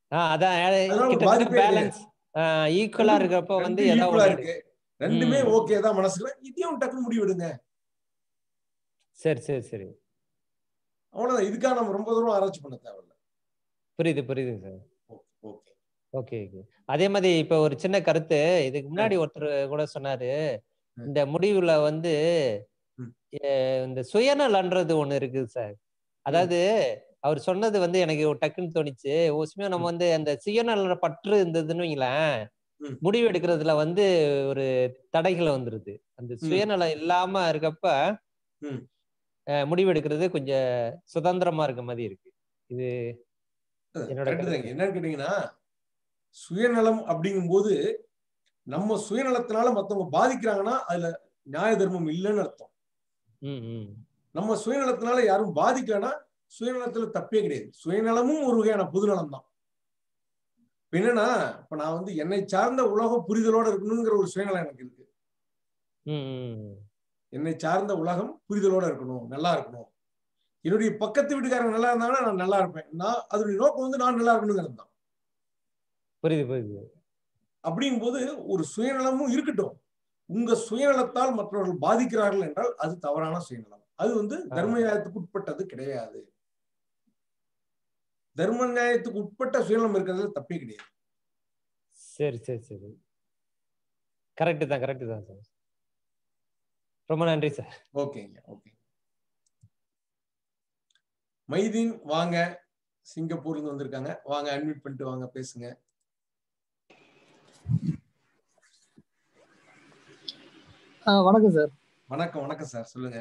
ஈக்குவலா இருக்கப்ப வந்து இருக்கு ரெண்டுமே ஓகே தான் மனசுல இதையும் டக்குன்னு முடிவெடுங்க சரி சரி சரி அவ்வளவுதான் இதுக்காக நம்ம ரொம்ப தூரம் ஆராய்ச்சி பண்ண தேவையில்ல புரியுது புரியுதுங்க சார் ஓகே ஓகே ஓகே அதே மாதிரி இப்ப ஒரு சின்ன கருத்து இதுக்கு முன்னாடி ஒருத்தர் கூட சொன்னாரு இந்த முடிவுல வந்து இந்த சுயநலன்றது ஒண்ணு இருக்குது சார் அதாவது அவர் சொன்னது வந்து எனக்கு டக்குன்னு தோணுச்சு ஒசுமே நம்ம வந்து அந்த சுயநல பற்று இருந்ததுன்னு வைங்களேன் முடிவு எடுக்கிறதுல வந்து ஒரு தடைகள் வந்துருது அந்த சுயநலம் இல்லாம இருக்கப்ப முடிவு எடுக்கிறது கொஞ்சம் சுதந்திரமா இருக்க மாதிரி இருக்கு இது என்னோட என்னன்னு கேட்டீங்கன்னா சுயநலம் அப்படிங்கும் போது நம்ம சுயநலத்தினால மத்தவங்க பாதிக்கிறாங்கன்னா அதுல நியாய தர்மம் இல்லைன்னு அர்த்தம் நம்ம சுயநலத்தினால யாரும் பாதிக்கலன்னா சுயநலத்துல தப்பே கிடையாது சுயநலமும் ஒரு வகையான பொதுநலம் தான் என்னன்னா இப்ப நான் வந்து என்னை சார்ந்த உலகம் புரிதலோட இருக்கணுங்கிற ஒரு சுயநலம் எனக்கு இருக்கு என்னை சார்ந்த உலகம் புரிதலோட இருக்கணும் நல்லா இருக்கணும் என்னுடைய பக்கத்து வீட்டுக்காரங்க நல்லா இருந்தாங்கன்னா நான் நல்லா இருப்பேன் நான் அதனுடைய நோக்கம் வந்து நான் நல்லா இருக்கணுங்கிறது தான் புரியுது புரியுது அப்படிங்கும் போது ஒரு சுயநலமும் இருக்கட்டும் உங்க சுயநலத்தால் மற்றவர்கள் பாதிக்கிறார்கள் என்றால் அது தவறான சுயநலம் அது வந்து தர்ம நியாயத்துக்கு உட்பட்டது கிடையாது தர்ம நியாயத்துக்கு உட்பட்ட சுயநலம் இருக்கிறதுல தப்பே கிடையாது சரி சரி சரி கரெக்ட் தான் கரெக்ட் தான் சார் ரொம்ப நன்றி சார் ஓகேங்க ஓகே மைதீன் வாங்க சிங்கப்பூர்ல இருந்து வந்திருக்காங்க வாங்க அட்மிட் பண்ணிட்டு வாங்க பேசுங்க வணக்கம் சார் வணக்கம் வணக்கம் சார் சொல்லுங்க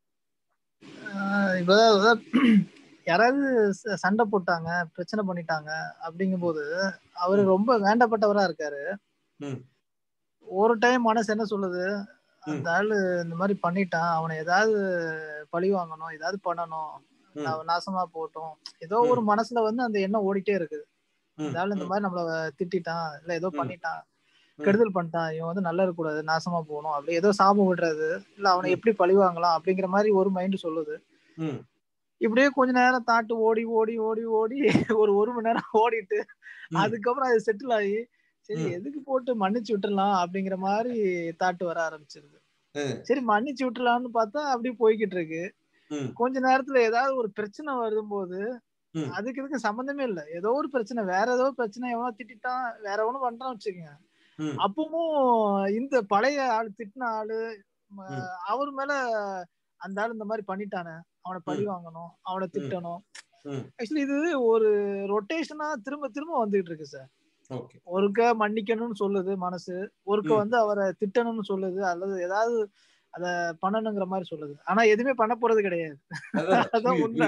இப்ப யாராவது சண்டை போட்டாங்க பிரச்சனை பண்ணிட்டாங்க அப்படிங்கும் போது அவரு ரொம்ப வேண்டப்பட்டவரா இருக்காரு ஒரு டைம் மனசு என்ன சொல்லுது அந்த ஆளு இந்த மாதிரி பண்ணிட்டான் அவனை ஏதாவது பழி வாங்கணும் ஏதாவது பண்ணணும் நாசமா போட்டோம் ஏதோ ஒரு மனசுல வந்து அந்த எண்ணம் ஓடிட்டே இருக்குது இந்த ஆளு இந்த மாதிரி நம்மள திட்டான் இல்ல ஏதோ பண்ணிட்டான் கெடுதல் பண்ணிட்டான் இவன் வந்து நல்லா இருக்கக்கூடாது நாசமா போகணும் அப்படி ஏதோ சாபம் விடுறது இல்ல அவனை எப்படி பழி வாங்கலாம் அப்படிங்கிற மாதிரி ஒரு மைண்ட் சொல்லுது இப்படியே கொஞ்ச நேரம் தாட்டு ஓடி ஓடி ஓடி ஓடி ஒரு ஒரு மணி நேரம் ஓடிட்டு அதுக்கப்புறம் அது செட்டில் ஆகி சரி எதுக்கு போட்டு மன்னிச்சு விட்டுலாம் அப்படிங்கிற மாதிரி தாட்டு வர ஆரம்பிச்சிருது சரி மன்னிச்சு விட்டுலாம்னு பார்த்தா அப்படியே போய்கிட்டு இருக்கு கொஞ்ச நேரத்துல ஏதாவது ஒரு பிரச்சனை வருதும் போது அதுக்கு இதுக்கு சம்பந்தமே இல்ல ஏதோ ஒரு பிரச்சனை வேற ஏதோ பிரச்சனை எவனோ திட்டான் வேற எவனும் பண்றான் வச்சுக்கோங்க அப்பவும் இந்த பழைய ஆளு திட்டின ஆளு அவர் மேல அந்த ஆளு இந்த மாதிரி பண்ணிட்டானே அவனை பழி வாங்கணும் அவனை திட்டணும் ஆக்சுவலி இது ஒரு ரொட்டேஷனா திரும்ப திரும்ப வந்துகிட்டு இருக்கு சார் ஒருக்க மன்னிக்கணும்னு சொல்லுது மனசு ஒருக்க வந்து அவரை திட்டணும்னு சொல்லுது அல்லது ஏதாவது அத பண்ணணுங்கிற மாதிரி சொல்லுது ஆனா எதுவுமே பண்ண போறது கிடையாது அதான் உண்மை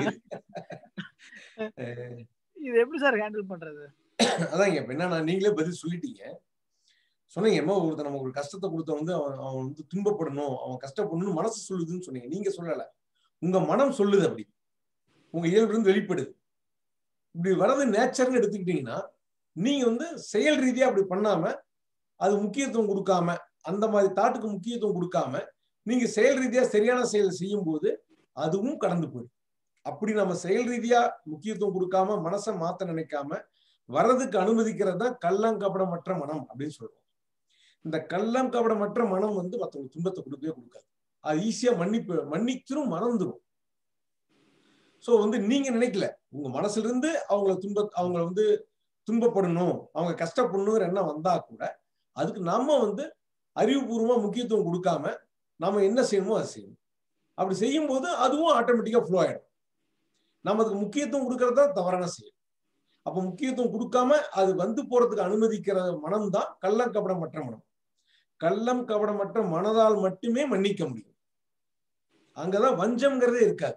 இது எப்படி சார் ஹேண்டில் பண்றது அதாங்க இப்ப என்னன்னா நீங்களே பதில் சொல்லிட்டீங்க சொன்னீங்க எம்மா ஒருத்தர் நமக்கு ஒரு கஷ்டத்தை கொடுத்த வந்து அவன் அவன் வந்து துன்பப்படணும் அவன் கஷ்டப்படணும்னு மனசு சொல்லுதுன்னு சொன்னீங்க நீங்க சொல்லல உங்க மனம் சொல்லுது அப்படி உங்க இயல்பு இருந்து வெளிப்படுது இப்படி வர்றது நேச்சர்னு எடுத்துக்கிட்டீங்கன்னா நீங்க வந்து செயல் ரீதியா அப்படி பண்ணாம அது முக்கியத்துவம் கொடுக்காம அந்த மாதிரி தாட்டுக்கு முக்கியத்துவம் கொடுக்காம நீங்க செயல் ரீதியா சரியான செயலை செய்யும் போது அதுவும் கடந்து போயிடும் அப்படி நம்ம செயல் ரீதியா முக்கியத்துவம் கொடுக்காம மனசை மாத்த நினைக்காம வர்றதுக்கு அனுமதிக்கிறது தான் கள்ளங்கபடமற்ற மனம் அப்படின்னு சொல்றோம் இந்த கள்ளங்கபடமற்ற மனம் வந்து மற்றவங்க துன்பத்தை கொடுக்கவே கொடுக்காது அது ஈஸியா மன்னிப்பு மன்னிச்சிரும் மறந்துடும் சோ வந்து நீங்க நினைக்கல உங்க மனசுல இருந்து அவங்கள துன்ப அவங்கள வந்து துன்பப்படணும் அவங்க கஷ்டப்படணுங்கிற எண்ணம் வந்தா கூட அதுக்கு நம்ம வந்து அறிவுபூர்வமா முக்கியத்துவம் கொடுக்காம நம்ம என்ன செய்யணுமோ அதை செய்யணும் அப்படி செய்யும் போது அதுவும் ஆட்டோமேட்டிக்கா ஃப்ளோ ஆயிடும் நம்ம அதுக்கு முக்கியத்துவம் கொடுக்கறது தான் தவறான செயல் அப்ப முக்கியத்துவம் கொடுக்காம அது வந்து போறதுக்கு அனுமதிக்கிற மனம் தான் கள்ளம் கபடமற்ற மனம் கள்ளம் கபடமற்ற மனதால் மட்டுமே மன்னிக்க முடியும் அங்கதான் வஞ்சம்ங்கிறதே இருக்காது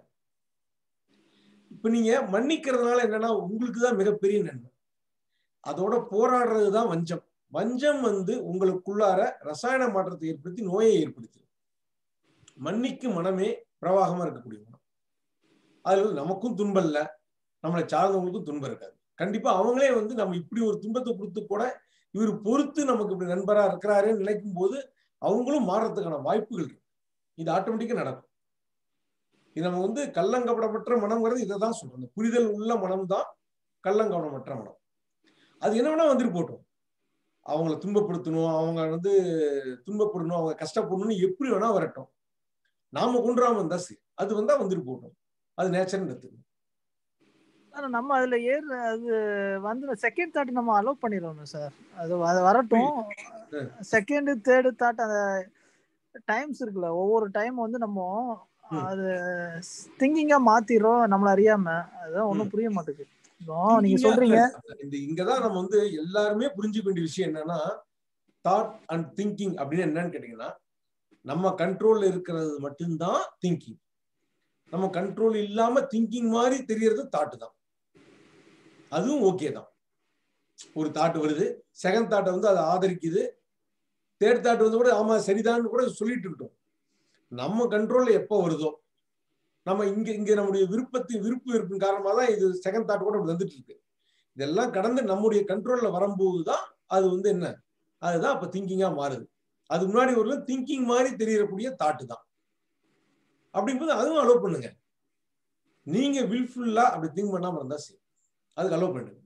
இப்ப நீங்க மன்னிக்கிறதுனால என்னன்னா உங்களுக்கு தான் மிகப்பெரிய நன்மை அதோட போராடுறது தான் வஞ்சம் வஞ்சம் வந்து உங்களுக்குள்ளார ரசாயன மாற்றத்தை ஏற்படுத்தி நோயை ஏற்படுத்திடும் மன்னிக்கும் மனமே பிரவாகமா இருக்கக்கூடிய மனம் அதுல நமக்கும் துன்பம் இல்லை நம்மளை சார்ந்தவங்களுக்கும் துன்பம் இருக்காது கண்டிப்பா அவங்களே வந்து நம்ம இப்படி ஒரு துன்பத்தை கொடுத்து கூட இவர் பொறுத்து நமக்கு இப்படி நண்பரா இருக்கிறாருன்னு நினைக்கும் போது அவங்களும் மாறுறதுக்கான வாய்ப்புகள் இருக்கு இது ஆட்டோமேட்டிக்கா நடக்கும் இது நம்ம வந்து கள்ளங்கபடமற்ற மனம்ங்கிறது இதை தான் சொல்றோம் அந்த புரிதல் உள்ள மனம் தான் கள்ளங்கபடமற்ற மனம் அது என்ன வேணா வந்துட்டு போட்டோம் அவங்கள துன்பப்படுத்தணும் அவங்க வந்து துன்பப்படணும் அவங்க கஷ்டப்படணும்னு எப்படி வேணா வரட்டும் நாம கொண்டுராம இருந்தா சரி அது வந்தா வந்துட்டு போட்டோம் அது நேச்சர்னு எடுத்துக்கணும் ஆனா நம்ம அதுல ஏறு அது வந்து செகண்ட் தாட் நம்ம அலோவ் பண்ணிடணும் சார் அது அது வரட்டும் செகண்ட் தேர்டு தாட் அந்த டைம்ஸ் இருக்குல்ல ஒவ்வொரு டைம் வந்து நம்ம அது திங்கிங்கா மாத்திடுறோம் நம்மள அறியாம அதுதான் ஒண்ணும் புரிய மாட்டேங்குது நீங்க சொல்றீங்க இந்த இங்கதான் நம்ம வந்து எல்லாருமே புரிஞ்சுக்க வேண்டிய விஷயம் என்னன்னா தாட் அண்ட் திங்கிங் அப்படின்னு என்னன்னு கேட்டீங்கன்னா நம்ம கண்ட்ரோல்ல இருக்கிறது மட்டும்தான் திங்கிங் நம்ம கண்ட்ரோல் இல்லாம திங்கிங் மாதிரி தெரியறது தாட்டு தான் அதுவும் ஓகே தான் ஒரு தாட் வருது செகண்ட் தாட்டை வந்து அதை ஆதரிக்குது தேர்ட் தாட் வந்து கூட ஆமா சரிதான்னு கூட சொல்லிட்டு இருக்கட்டும் நம்ம கண்ட்ரோல்ல எப்போ வருதோ நம்ம இங்க இங்க நம்முடைய விருப்பத்தின் விருப்பு விருப்பின் காரணமாக தான் இது செகண்ட் தாட் கூட வந்துட்டு இருக்கு இதெல்லாம் கடந்து நம்முடைய கண்ட்ரோல்ல வரும்போது தான் அது வந்து என்ன அதுதான் அப்ப திங்கிங்கா மாறுது அது முன்னாடி ஒரு திங்கிங் மாதிரி தெரியக்கூடிய தாட்டு தான் அப்படிங்கும்போது அதுவும் அலோவ் பண்ணுங்க நீங்க வில்ஃபுல்லா அப்படி திங்க் பண்ணாம இருந்தா சரி அதுக்கு அலோவ் பண்ணுங்க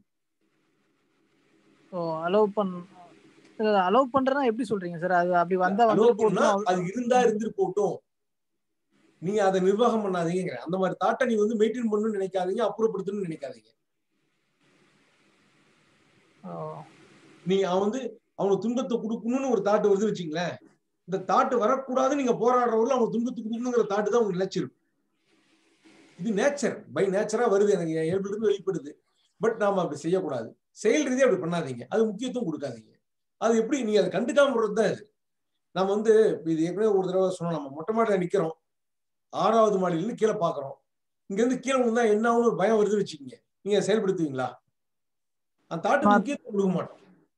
ஓ அலோவ் பண்ண அலோவ் பண்றேன்னா எப்படி சொல்றீங்க சார் அது அப்படி வந்தா அலோவ் பண்ணா அது இருந்தா இருந்துட்டு போட்டும் நீங்க அதை நிர்வாகம் பண்ணாதீங்க அந்த மாதிரி தாட்டை நீ வந்து மெயின்டைன் பண்ணணும்னு நினைக்காதீங்க அப்புறப்படுத்தணும்னு நினைக்காதீங்க நீங்க அவன் வந்து அவனுக்கு துன்பத்தை கொடுக்கணும்னு ஒரு தாட்டு வருது வச்சுங்களேன் இந்த தாட்டு வரக்கூடாது நீங்க போராடுறவர்கள் அவங்க துன்பத்தை கொடுக்கணுங்கிற தாட்டு தான் உங்களுக்கு நினைச்சிருக்கும் இது நேச்சர் பை நேச்சரா வருது எனக்கு என் இயல்புல இருந்து வெளிப்படுது பட் நாம அப்படி செய்யக்கூடாது செயல் ரீதியா அப்படி பண்ணாதீங்க அது முக்கியத்துவம் கொடுக்காதீங்க அது எப்படி நீங்க அதை கண்டுக்காம விடுறது தான் இது நம்ம வந்து இது ஏற்கனவே ஒரு தடவை சொன்னோம் நம்ம மொட்டை மாடியில் நிக்கிறோம் ஆறாவது மாடியிலிருந்து கீழே பாக்குறோம் இங்க இருந்து கீழே விழுந்தா என்ன ஆகும் ஒரு பயம் வருது வச்சுக்கோங்க நீங்க செயல்படுத்துவீங்களா அந்த தாட்டுக்கு முக்கியத்துவம் கொடுக்க மாட்டோம்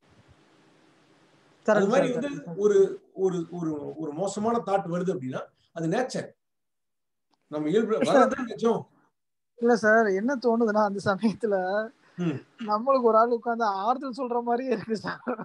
அது மாதிரி வந்து ஒரு ஒரு ஒரு ஒரு மோசமான தாட் வருது அப்படின்னா அது நேச்சர் நம்ம இயல்பு வரதான் நிஜம் இல்ல சார் என்ன தோணுதுன்னா அந்த சமயத்துல நம்மளுக்கு ஒரு ஆள் உட்காந்து ஆறுதல் சொல்ற மாதிரியே இருக்கு சார்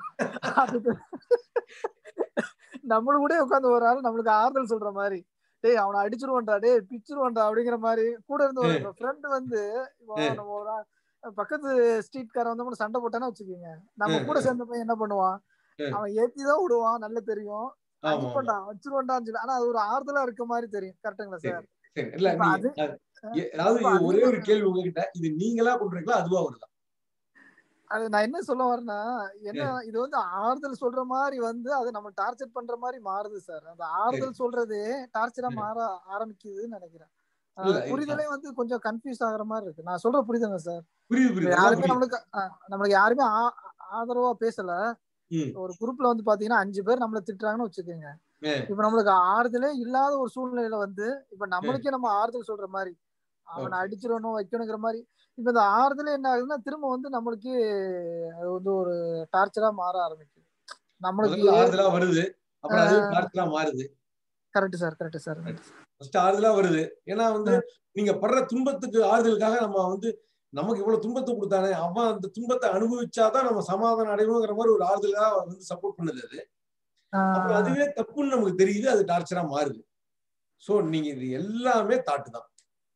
நம்மளுக்கு கூட உட்காந்து ஒரு ஆள் நம்மளுக்கு ஆறுதல் சொல்ற மாதிரி டேய் அவனை அடிச்சிருவான்டா டேய் பிச்சிருவான்டா அப்படிங்கிற மாதிரி கூட இருந்து ஒரு ஃப்ரெண்ட் வந்து நம்ம ஒரு பக்கத்து ஸ்ட்ரீட்காரன் வந்து கூட சண்டை போட்டானே வச்சுக்கோங்க நம்ம கூட சேர்ந்த பையன் என்ன பண்ணுவான் அவன் ஏத்தி தான் விடுவான் நல்ல தெரியும் அடிப்பண்டா வச்சிருவான்டான்னு சொல்லி ஆனா அது ஒரு ஆறுதலா இருக்க மாதிரி தெரியும் கரெக்டுங்களா சார் இல்ல அதாவது ஒரே ஒரு கேள்வி உங்ககிட்ட இது நீங்களா கொண்டுறீங்களா அதுவா வருதா அது நான் என்ன சொல்ல வரேன்னா என்ன இது வந்து ஆறுதல் சொல்ற மாதிரி வந்து அது நம்ம டார்ச்சர் பண்ற மாதிரி மாறுது சார் அந்த ஆறுதல் சொல்றது டார்ச்சரா மாற ஆரம்பிக்குதுன்னு நினைக்கிறேன் புரிதலே வந்து கொஞ்சம் கன்ஃபியூஸ் ஆகுற மாதிரி இருக்கு நான் சொல்ற புரியுதுங்க சார் யாருமே நம்மளுக்கு நம்மளுக்கு யாருமே ஆதரவா பேசல ஒரு குரூப்ல வந்து பாத்தீங்கன்னா அஞ்சு பேர் நம்மள திட்டுறாங்கன்னு வச்சுக்கோங்க இப்ப நம்மளுக்கு ஆறுதலே இல்லாத ஒரு சூழ்நிலையில வந்து இப்ப நம்மளுக்கே நம்ம ஆறுதல் சொல்ற மாதிரி அவனை அடிச்சிடணும் வைக்கணுங்கிற மாதிரி இப்ப இந்த ஆறுதலே என்ன ஆகுதுன்னா திரும்ப வந்து நம்மளுக்கே அது வந்து ஒரு டார்ச்சரா மாற ஆரம்பிக்குது நம்மளுக்கு ஆறுதலா வருது அப்புறம் அது டார்ச்சரா மாறுது correct sir correct sir first ஆறுதலா வருது ஏன்னா வந்து நீங்க படுற துன்பத்துக்கு ஆறுதலுக்காக நம்ம வந்து நமக்கு இவ்வளவு துன்பத்தை கொடுத்தானே அவன் அந்த துன்பத்தை அனுபவிச்சாதான் நம்ம சமாதானம் அடைவோங்கிற மாதிரி ஒரு ஆறுதலா வந்து சப்போர்ட் பண்ணுது அது அப்புறம் அதுவே தப்புன்னு நமக்கு தெரியுது அது டார்ச்சரா மாறுது சோ நீங்க இது எல்லாமே தாட்டு தான்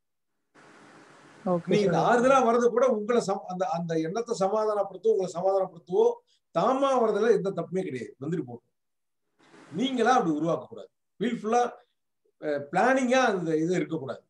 நீங்க இந்த ஆறுதலா வர்றது கூட உங்களை அந்த அந்த எண்ணத்தை சமாதானப்படுத்தவோ உங்களை சமாதானப்படுத்தவோ தாமா வர்றதுல எந்த தப்புமே கிடையாது வந்துட்டு போட்டோம் நீங்களா அப்படி உருவாக்க கூடாது ஃபுல்லா பிளானிங்கா அந்த இது இருக்கக்கூடாது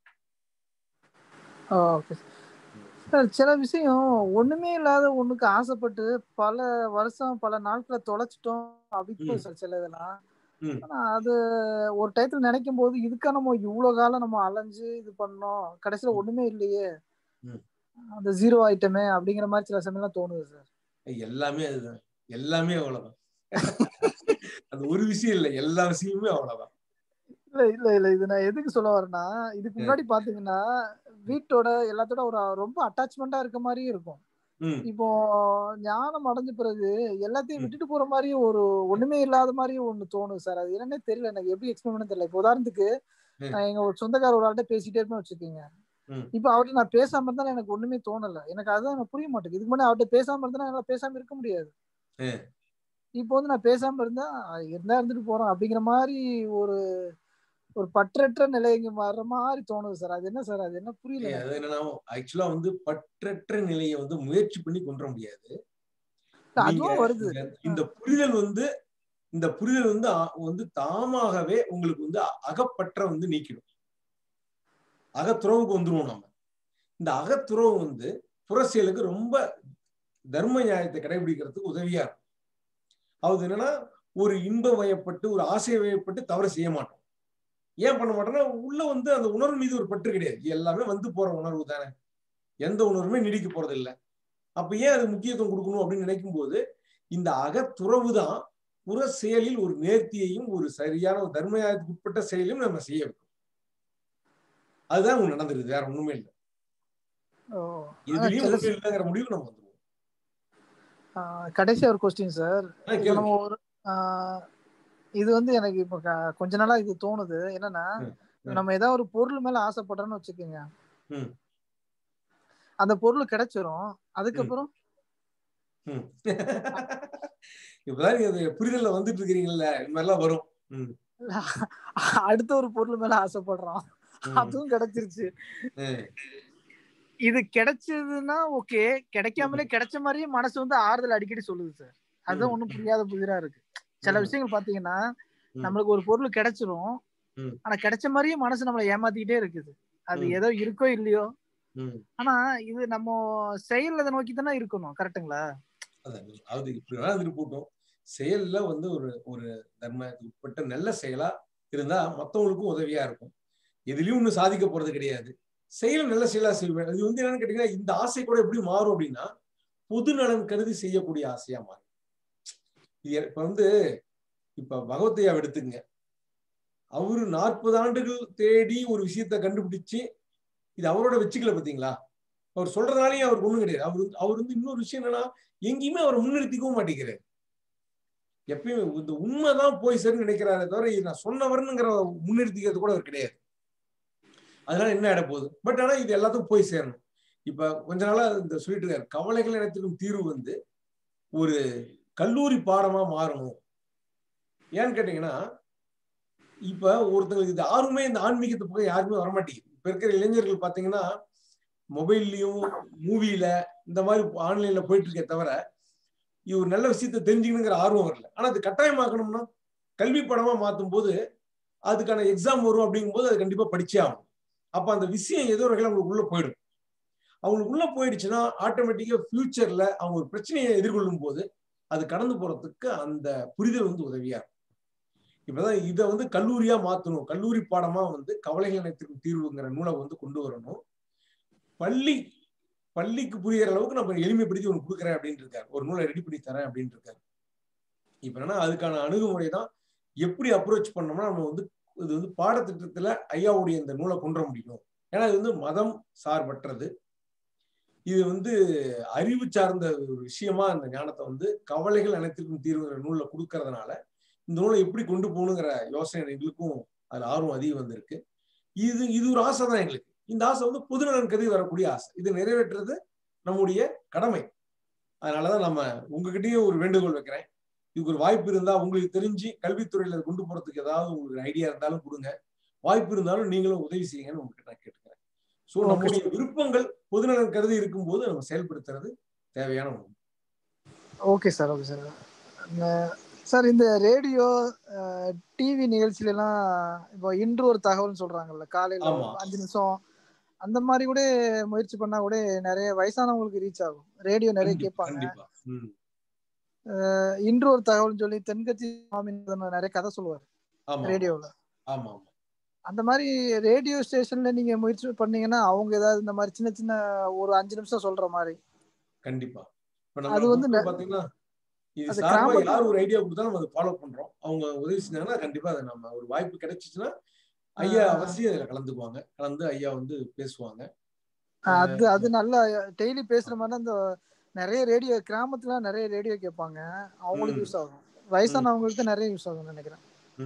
ஓகே சார் சில விஷயம் ஒண்ணுமே இல்லாத ஒண்ணுக்கு ஆசைப்பட்டு பல வருஷம் பல நாட்களை தொலைச்சிட்டோம் அப்படின்னு சார் சில இதெல்லாம் ஆனா அது ஒரு டயத்துல நினைக்கும் போது இதுக்கா நம்ம இவ்வளவு காலம் நம்ம அலைஞ்சு இது பண்ணோம் கடைசியில ஒண்ணுமே இல்லையே அந்த ஜீரோ ஐட்டமே அப்படிங்கிற மாதிரி சில சமயம் தோணுது சார் எல்லாமே அதுதான் எல்லாமே அவ்வளவுதான் அது ஒரு விஷயம் இல்லை எல்லா விஷயமுமே அவ்வளவுதான் இல்ல இல்ல இல்ல இது நான் எதுக்கு சொல்ல வரேன்னா இதுக்கு முன்னாடி பாத்தீங்கன்னா வீட்டோட எல்லாத்தோட ஒரு ரொம்ப அட்டாச்மெண்டா இருக்க மாதிரியும் இருக்கும் இப்போ ஞானம் அடைஞ்ச பிறகு எல்லாத்தையும் விட்டுட்டு போற மாதிரி ஒரு ஒண்ணுமே இல்லாத மாதிரி ஒண்ணு தோணும் சார் அது என்னன்னே தெரியல எனக்கு எப்படி எக்ஸ்பிளைன் பண்ண தெரியல இப்போ உதாரணத்துக்கு நான் எங்க ஒரு சொந்தக்கார ஒரு ஆள்கிட்ட பேசிட்டே இருப்பேன் வச்சுக்கோங்க இப்ப அவர்கிட்ட நான் பேசாம இருந்தாலும் எனக்கு ஒண்ணுமே தோணல எனக்கு அதுதான் எனக்கு புரிய மாட்டேங்குது இதுக்கு முன்னாடி அவர்கிட்ட பேசாம இருந்தா என்னால பேசாம இருக்க முடியாது இப்போ வந்து நான் பேசாம இருந்தா இருந்தா இருந்துட்டு போறோம் அப்படிங்கிற மாதிரி ஒரு ஒரு பற்றற்ற நிலை இங்க வர்ற மாதிரி தோணுது சார் அது என்ன சார் அது என்ன புரியல அது என்னன்னா ஆக்சுவலா வந்து பற்றற்ற நிலையை வந்து முயற்சி பண்ணி கொண்டு முடியாது அதுவும் வருது இந்த புரிதல் வந்து இந்த புரிதல் வந்து வந்து தாமாகவே உங்களுக்கு வந்து அகப்பற்ற வந்து நீக்கிடும் அகத்துறவுக்கு வந்துருவோம் நம்ம இந்த அகத்துறவு வந்து புறசியலுக்கு ரொம்ப தர்ம நியாயத்தை கடைபிடிக்கிறதுக்கு உதவியா இருக்கும் அது என்னன்னா ஒரு இன்ப வயப்பட்டு ஒரு ஆசை வயப்பட்டு தவறு செய்ய மாட்டோம் ஏன் பண்ண மாட்டோம்னா உள்ள வந்து அந்த உணர்வு மீது ஒரு பற்று கிடையாது எல்லாமே வந்து போற உணர்வு தானே எந்த உணர்வுமே நீடிக்க போறது இல்லை அப்ப ஏன் அது முக்கியத்துவம் கொடுக்கணும் அப்படின்னு நினைக்கும் போது இந்த அகத்துறவு தான் புற செயலில் ஒரு நேர்த்தியையும் ஒரு சரியான ஒரு தர்மயாயத்துக்கு உட்பட்ட செயலையும் நம்ம செய்ய வைக்கும் அதுதான் ஒண்ணு நடந்துருது வேற ஒண்ணுமே இல்லை இதுலயும் ஒண்ணுமே இல்லைங்கிற முடிவு நம்ம வந்துருவோம் கடைசி ஒரு கொஸ்டின் சார் நம்ம ஒரு இது வந்து எனக்கு இப்ப கொஞ்ச நாளா இது தோணுது என்னன்னா நம்ம ஏதாவது ஒரு பொருள் மேல ஆசைப்படுறோம்னு வச்சுக்கோங்க அந்த பொருள் கிடைச்சிரும் அதுக்கப்புறம் இப்பதான் நீங்க புரிதல்ல வந்துட்டு இருக்கிறீங்கல்ல இந்த மாதிரிலாம் வரும் அடுத்த ஒரு பொருள் மேல ஆசைப்படுறோம் அதுவும் கிடைச்சிருச்சு இது கிடைச்சதுன்னா ஓகே கிடைக்காமலே கிடைச்ச மாதிரியே மனசு வந்து ஆறுதல் அடிக்கடி சொல்லுது சார் அதுதான் ஒண்ணும் புரியாத புதிரா இருக்கு சில விஷயங்கள் பாத்தீங்கன்னா நம்மளுக்கு ஒரு பொருள் கிடைச்சிரும் ஆனா கிடைச்ச மாதிரியே மனசு நம்மளை ஏமாத்திக்கிட்டே இருக்குது அது ஏதோ இருக்கோ இல்லையோ ஆனா இது நம்ம செயல் அதை நோக்கி தானே இருக்கணும் கரெக்டுங்களா அது இப்படி போட்டோம் செயல்ல வந்து ஒரு ஒரு தர்ம உட்பட்ட நல்ல செயலா இருந்தா மத்தவங்களுக்கும் உதவியா இருக்கும் எதுலயும் ஒண்ணு சாதிக்க போறது கிடையாது செயல் நல்ல செயலா செய்வேன் இது வந்து என்னன்னு கேட்டீங்கன்னா இந்த ஆசை கூட எப்படி மாறும் அப்படின்னா பொது நலன் கருதி செய்யக்கூடிய ஆசையா மாறும் இப்ப வந்து இப்ப பகவத்தையா எடுத்துங்க அவரு நாற்பது ஆண்டுகள் தேடி ஒரு விஷயத்த கண்டுபிடிச்சு இது அவரோட வச்சுக்கல பாத்தீங்களா அவர் சொல்றதுனாலயும் அவருக்கு ஒண்ணும் கிடையாது அவர் அவர் வந்து இன்னொரு விஷயம் என்னன்னா எங்கேயுமே அவர் முன்னிறுத்திக்கவும் மாட்டேங்கிறாரு எப்பயுமே இந்த உண்மைதான் போய் சரின்னு நினைக்கிறாரே தவிர நான் சொன்னவர்னுங்கிற முன்னிறுத்திக்கிறது கூட அவர் கிடையாது அதனால என்ன ஆட போகுது பட் ஆனா இது எல்லாத்துக்கும் போய் சேரணும் இப்ப கொஞ்ச நாளா இந்த சொல்லிட்டு இருக்காரு கவலைகள் இடத்துக்கும் தீர்வு வந்து ஒரு கல்லூரி பாடமா மாறணும் ஏன்னு கேட்டீங்கன்னா இப்ப ஒருத்தங்களுக்கு இது ஆர்வமே இந்த ஆன்மீகத்து பக்கம் யாருமே வரமாட்டேங்குது இப்ப இருக்கிற இளைஞர்கள் பாத்தீங்கன்னா மொபைல்லையும் மூவில இந்த மாதிரி ஆன்லைன்ல போயிட்டு இருக்கே தவிர இவர் நல்ல விஷயத்த தெரிஞ்சுக்கணுங்கிற ஆர்வம் வரல ஆனா அது கட்டாயமாக்கணும்னா கல்வி படமா மாத்தும் போது அதுக்கான எக்ஸாம் வரும் அப்படிங்கும் போது அது கண்டிப்பா படிச்சே ஆகணும் அப்ப அந்த விஷயம் ஏதோ ஒரு வகையில் அவங்களுக்கு உள்ள போயிடும் அவங்களுக்கு உள்ள போயிடுச்சுன்னா ஆட்டோமேட்டிக்கா ஃபியூச்சர்ல அவங்க ஒரு பிரச்சனையை எதிர்கொள்ளும் போது அது கடந்து போறதுக்கு அந்த புரிதல் வந்து உதவியா இருக்கும் இப்பதான் இதை வந்து கல்லூரியா மாத்தணும் கல்லூரி பாடமா வந்து கவலைகள் அனைத்திற்கும் தீர்வுங்கிற நூலை வந்து கொண்டு வரணும் பள்ளி பள்ளிக்கு புரியுற அளவுக்கு நம்ம எளிமைப்படுத்தி ஒன்று கொடுக்குறேன் அப்படின்னு இருக்காரு ஒரு நூலை ரெடி பண்ணி தரேன் அப்படின்னு இருக்காரு இப்ப என்னன்னா அதுக்கான அணுகுமுறை தான் எப்படி அப்ரோச் பண்ணோம்னா நம்ம வந்து இது வந்து பாடத்திட்டத்துல ஐயாவுடைய இந்த நூலை கொண்டு வர முடியும் ஏன்னா இது வந்து மதம் சார்பற்றது இது வந்து அறிவு சார்ந்த ஒரு விஷயமா இந்த ஞானத்தை வந்து கவலைகள் அனைத்திற்கும் தீர்வுங்கிற நூல்ல கொடுக்கறதுனால இந்த நூலை எப்படி கொண்டு போகணுங்கிற யோசனை எங்களுக்கும் அதுல ஆர்வம் அதிகம் வந்திருக்கு இது இது ஒரு ஆசை தான் எங்களுக்கு இந்த ஆசை வந்து பொதுநலன் கருதி வரக்கூடிய ஆசை இது நிறைவேற்றுறது நம்முடைய கடமை அதனாலதான் நம்ம உங்ககிட்டயும் ஒரு வேண்டுகோள் வைக்கிறேன் இதுக்கு ஒரு வாய்ப்பு இருந்தா உங்களுக்கு தெரிஞ்சு கல்வித்துறையில கொண்டு போறதுக்கு ஏதாவது உங்களுக்கு ஐடியா இருந்தாலும் கொடுங்க வாய்ப்பு இருந்தாலும் நீங்களும் உதவி செய்யுங்கன்னு உங்ககிட்ட நான் கேட்டுக்கிறேன் ஸோ நம்முடைய விருப்பங்கள் பொதுநலன் கருதி இருக்கும்போது நம்ம செயல்படுத்துறது தேவையான ஒன்று okay sir okay sir sir இந்த ரேடியோ டிவி நிகழ்ச்சியில எல்லாம் இப்போ இன்று ஒரு தகவல் சொல்றாங்கல்ல காலையில அஞ்சு நிமிஷம் அந்த மாதிரி கூட முயற்சி பண்ணா கூட நிறைய வயசானவங்களுக்கு ரீச் ஆகும் ரேடியோ நிறைய கேட்பாங்க இன்று ஒரு தகவல் சொல்லி தென்கட்சி சுவாமிநாதன் நிறைய கதை சொல்லுவார் ரேடியோல அந்த மாதிரி ரேடியோ ஸ்டேஷன்ல நீங்க முயற்சி பண்ணீங்கன்னா அவங்க ஏதாவது இந்த மாதிரி சின்ன சின்ன ஒரு அஞ்சு நிமிஷம் சொல்ற மாதிரி கண்டிப்பா அது வந்து பாத்தீங்கன்னா இது சார்பா யார் ஒரு ஐடியா கொடுத்தாலும் நம்ம அதை ஃபாலோ பண்றோம் அவங்க உதவி செஞ்சாங்கன்னா கண்டிப்பா அதை நம்ம ஒரு வாய்ப்பு கிடைச்சிச்சுன்னா ஐயா அவசியம் இதுல கலந்துக்குவாங்க கலந்து ஐயா வந்து பேசுவாங்க அது அது நல்லா டெய்லி பேசுற மாதிரி அந்த நிறைய ரேடியோ கிராமத்துல நிறைய ரேடியோ கேட்பாங்க அவங்களுக்கு யூஸ் ஆகும் வயசானவங்களுக்கு நிறைய யூஸ் ஆகும் நினைக்கிறேன்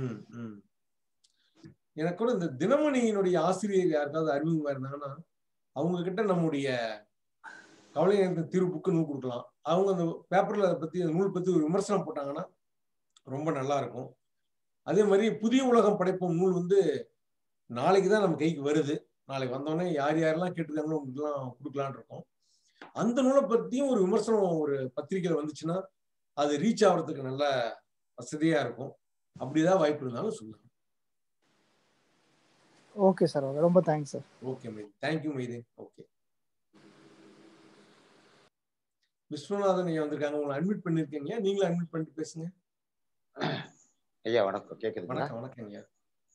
எனக்கு கூட இந்த தினமணியினுடைய ஆசிரியர் யாருக்காவது அறிமுகமா இருந்தாங்கன்னா அவங்க கிட்ட நம்முடைய கவலை நேரத்தின் தீர்வு புக்கு நூல் கொடுக்கலாம் அவங்க அந்த பேப்பர்ல அதை பத்தி நூல் பத்தி ஒரு விமர்சனம் போட்டாங்கன்னா ரொம்ப நல்லா இருக்கும் அதே மாதிரி புதிய உலகம் படைப்போம் நூல் வந்து நாளைக்கு தான் நம்ம கைக்கு வருது நாளைக்கு வந்தோடனே யார் யாரெல்லாம் கேட்டுருக்காங்களோ அவங்களுக்குலாம் கொடுக்கலான் இருக்கோம் அந்த நூலை பத்தியும் ஒரு விமர்சனம் ஒரு பத்திரிகையில வந்துச்சுன்னா அது ரீச் ஆகிறதுக்கு நல்ல வசதியா இருக்கும் அப்படிதான் வாய்ப்பு இருந்தாலும் சொல்லுங்க ஓகே சார் ரொம்ப thanks sir okay Maithi thank you Maithi okay Viswanathan ஐயா வந்திருக்காங்க உங்களை அட்மிட் பண்ணிருக்கீங்க நீங்களும் அட்மிட் பண்ணிட்டு பேசுங்க ஐயா வணக்கம் கேக்குதுங்களா வணக்கம் வணக்கம் ஐயா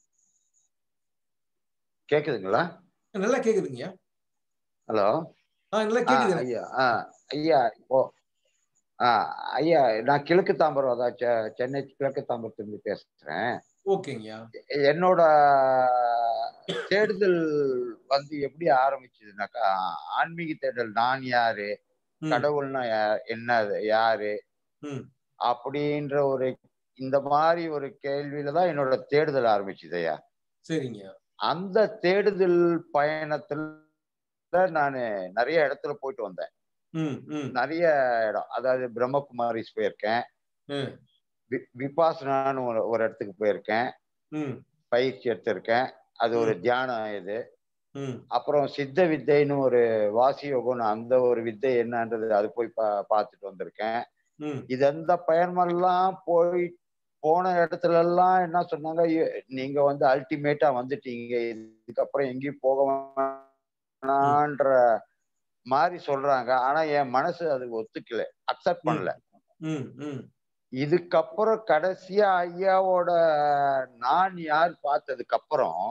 கேக்குதுங்களா நல்லா கேக்குதுங்க ஹலோ ஆ நல்லா கேக்குது ஐயா ஆ ஐயா இப்போ ஆ ஐயா நான் கிழக்கு தாம்பரம் அதான் சென்னை கிழக்கு தாம்பரத்துலேருந்து பேசுறேன் ஓகேங்கய்யா என்னோட தேடுதல் வந்து எப்படி ஆரம்பிச்சதுனாக்கா ஆன்மீக தேடல் நான் யாரு கடவுள்னா என்ன யாரு அப்படின்ற ஒரு இந்த மாதிரி ஒரு கேள்வியில தான் என்னோட தேடுதல் ஆரம்பிச்சது ஐயா சரிங்க அந்த தேடுதல் பயணத்துல நான் நிறைய இடத்துல போயிட்டு வந்தேன் நிறைய இடம் அதாவது பிரம்மகுமாரிஸ் போயிருக்கேன் விபாசனான்னு ஒரு ஒரு இடத்துக்கு போயிருக்கேன் பயிற்சி எடுத்திருக்கேன் அது ஒரு தியானம் இது அப்புறம் சித்த வித்தைன்னு ஒரு வாசி யோகம்னு அந்த ஒரு வித்தை என்னன்றது அது போய் பா பார்த்துட்டு வந்திருக்கேன் இது எந்த பயணமெல்லாம் போய் போன இடத்துல எல்லாம் என்ன சொன்னாங்க நீங்க வந்து அல்டிமேட்டா வந்துட்டீங்க இதுக்கப்புறம் எங்கேயும் போக வேணான்ற மாதிரி சொல்றாங்க ஆனா என் மனசு அதுக்கு ஒத்துக்கல அக்செப்ட் பண்ணல இதுக்கப்புறம் கடைசியா ஐயாவோட நான் யார் பார்த்ததுக்கு அப்புறம்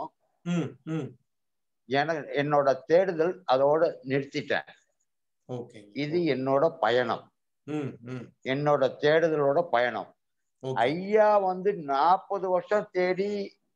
எனக்கு என்னோட தேடுதல் அதோட நிறுத்திட்டேன் இது என்னோட பயணம் என்னோட தேடுதலோட பயணம் ஐயா வந்து நாற்பது வருஷம் தேடி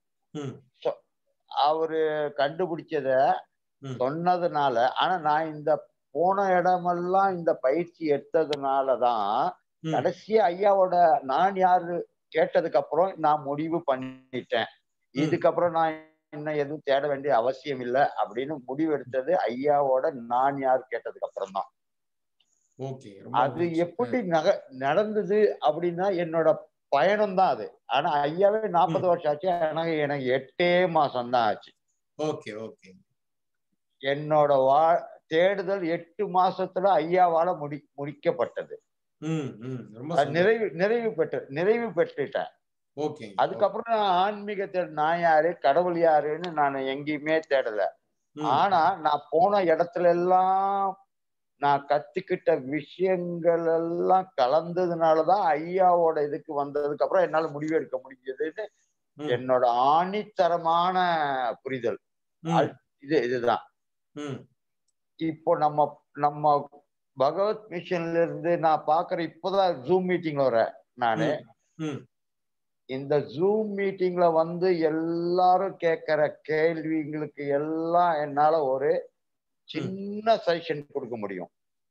அவரு கண்டுபிடிச்சத சொன்னதுனால ஆனா நான் இந்த போன இடமெல்லாம் இந்த பயிற்சி எடுத்ததுனாலதான் கடைசியா ஐயாவோட நான் யாரு கேட்டதுக்கு அப்புறம் நான் முடிவு பண்ணிட்டேன் இதுக்கப்புறம் நான் இன்னும் எதுவும் தேட வேண்டிய அவசியம் இல்லை அப்படின்னு முடிவு எடுத்தது ஐயாவோட நான் யார் கேட்டதுக்கு அப்புறம் தான் அது எப்படி நக நடந்தது அப்படின்னா என்னோட பயணம் தான் அது ஆனா ஐயாவே நாற்பது வருஷம் ஆச்சு ஆனா எனக்கு எட்டே மாசம் தான் ஆச்சு ஓகே ஓகே என்னோட வா தேடுதல் எட்டு மாசத்துல ஐயாவால முடி முடிக்கப்பட்டது நிறைவு நிறைவு பெற்று நிறைவு பெற்றுட்டேன் ஓகே அதுக்கப்புறம் நான் ஆன்மீக தேட நான் யாரு கடவுள் யாருன்னு நான் எங்கேயுமே தேடல ஆனா நான் போன இடத்துல எல்லாம் நான் கத்துக்கிட்ட விஷயங்கள் எல்லாம் கலந்ததுனாலதான் ஐயாவோட இதுக்கு வந்ததுக்கு அப்புறம் என்னால முடிவு எடுக்க முடிஞ்சதுன்னு என்னோட ஆணித்தரமான புரிதல் இது இதுதான் இப்போ நம்ம நம்ம பகவத் மிஷன்ல இருந்து நான் பாக்குற இப்போதான் ஜூம் மீட்டிங்ல வரேன் நானு இந்த ஜூம் மீட்டிங்ல வந்து எல்லாரும் கேட்கிற கேள்விங்களுக்கு எல்லாம் என்னால ஒரு சின்ன சஜஷன் கொடுக்க முடியும்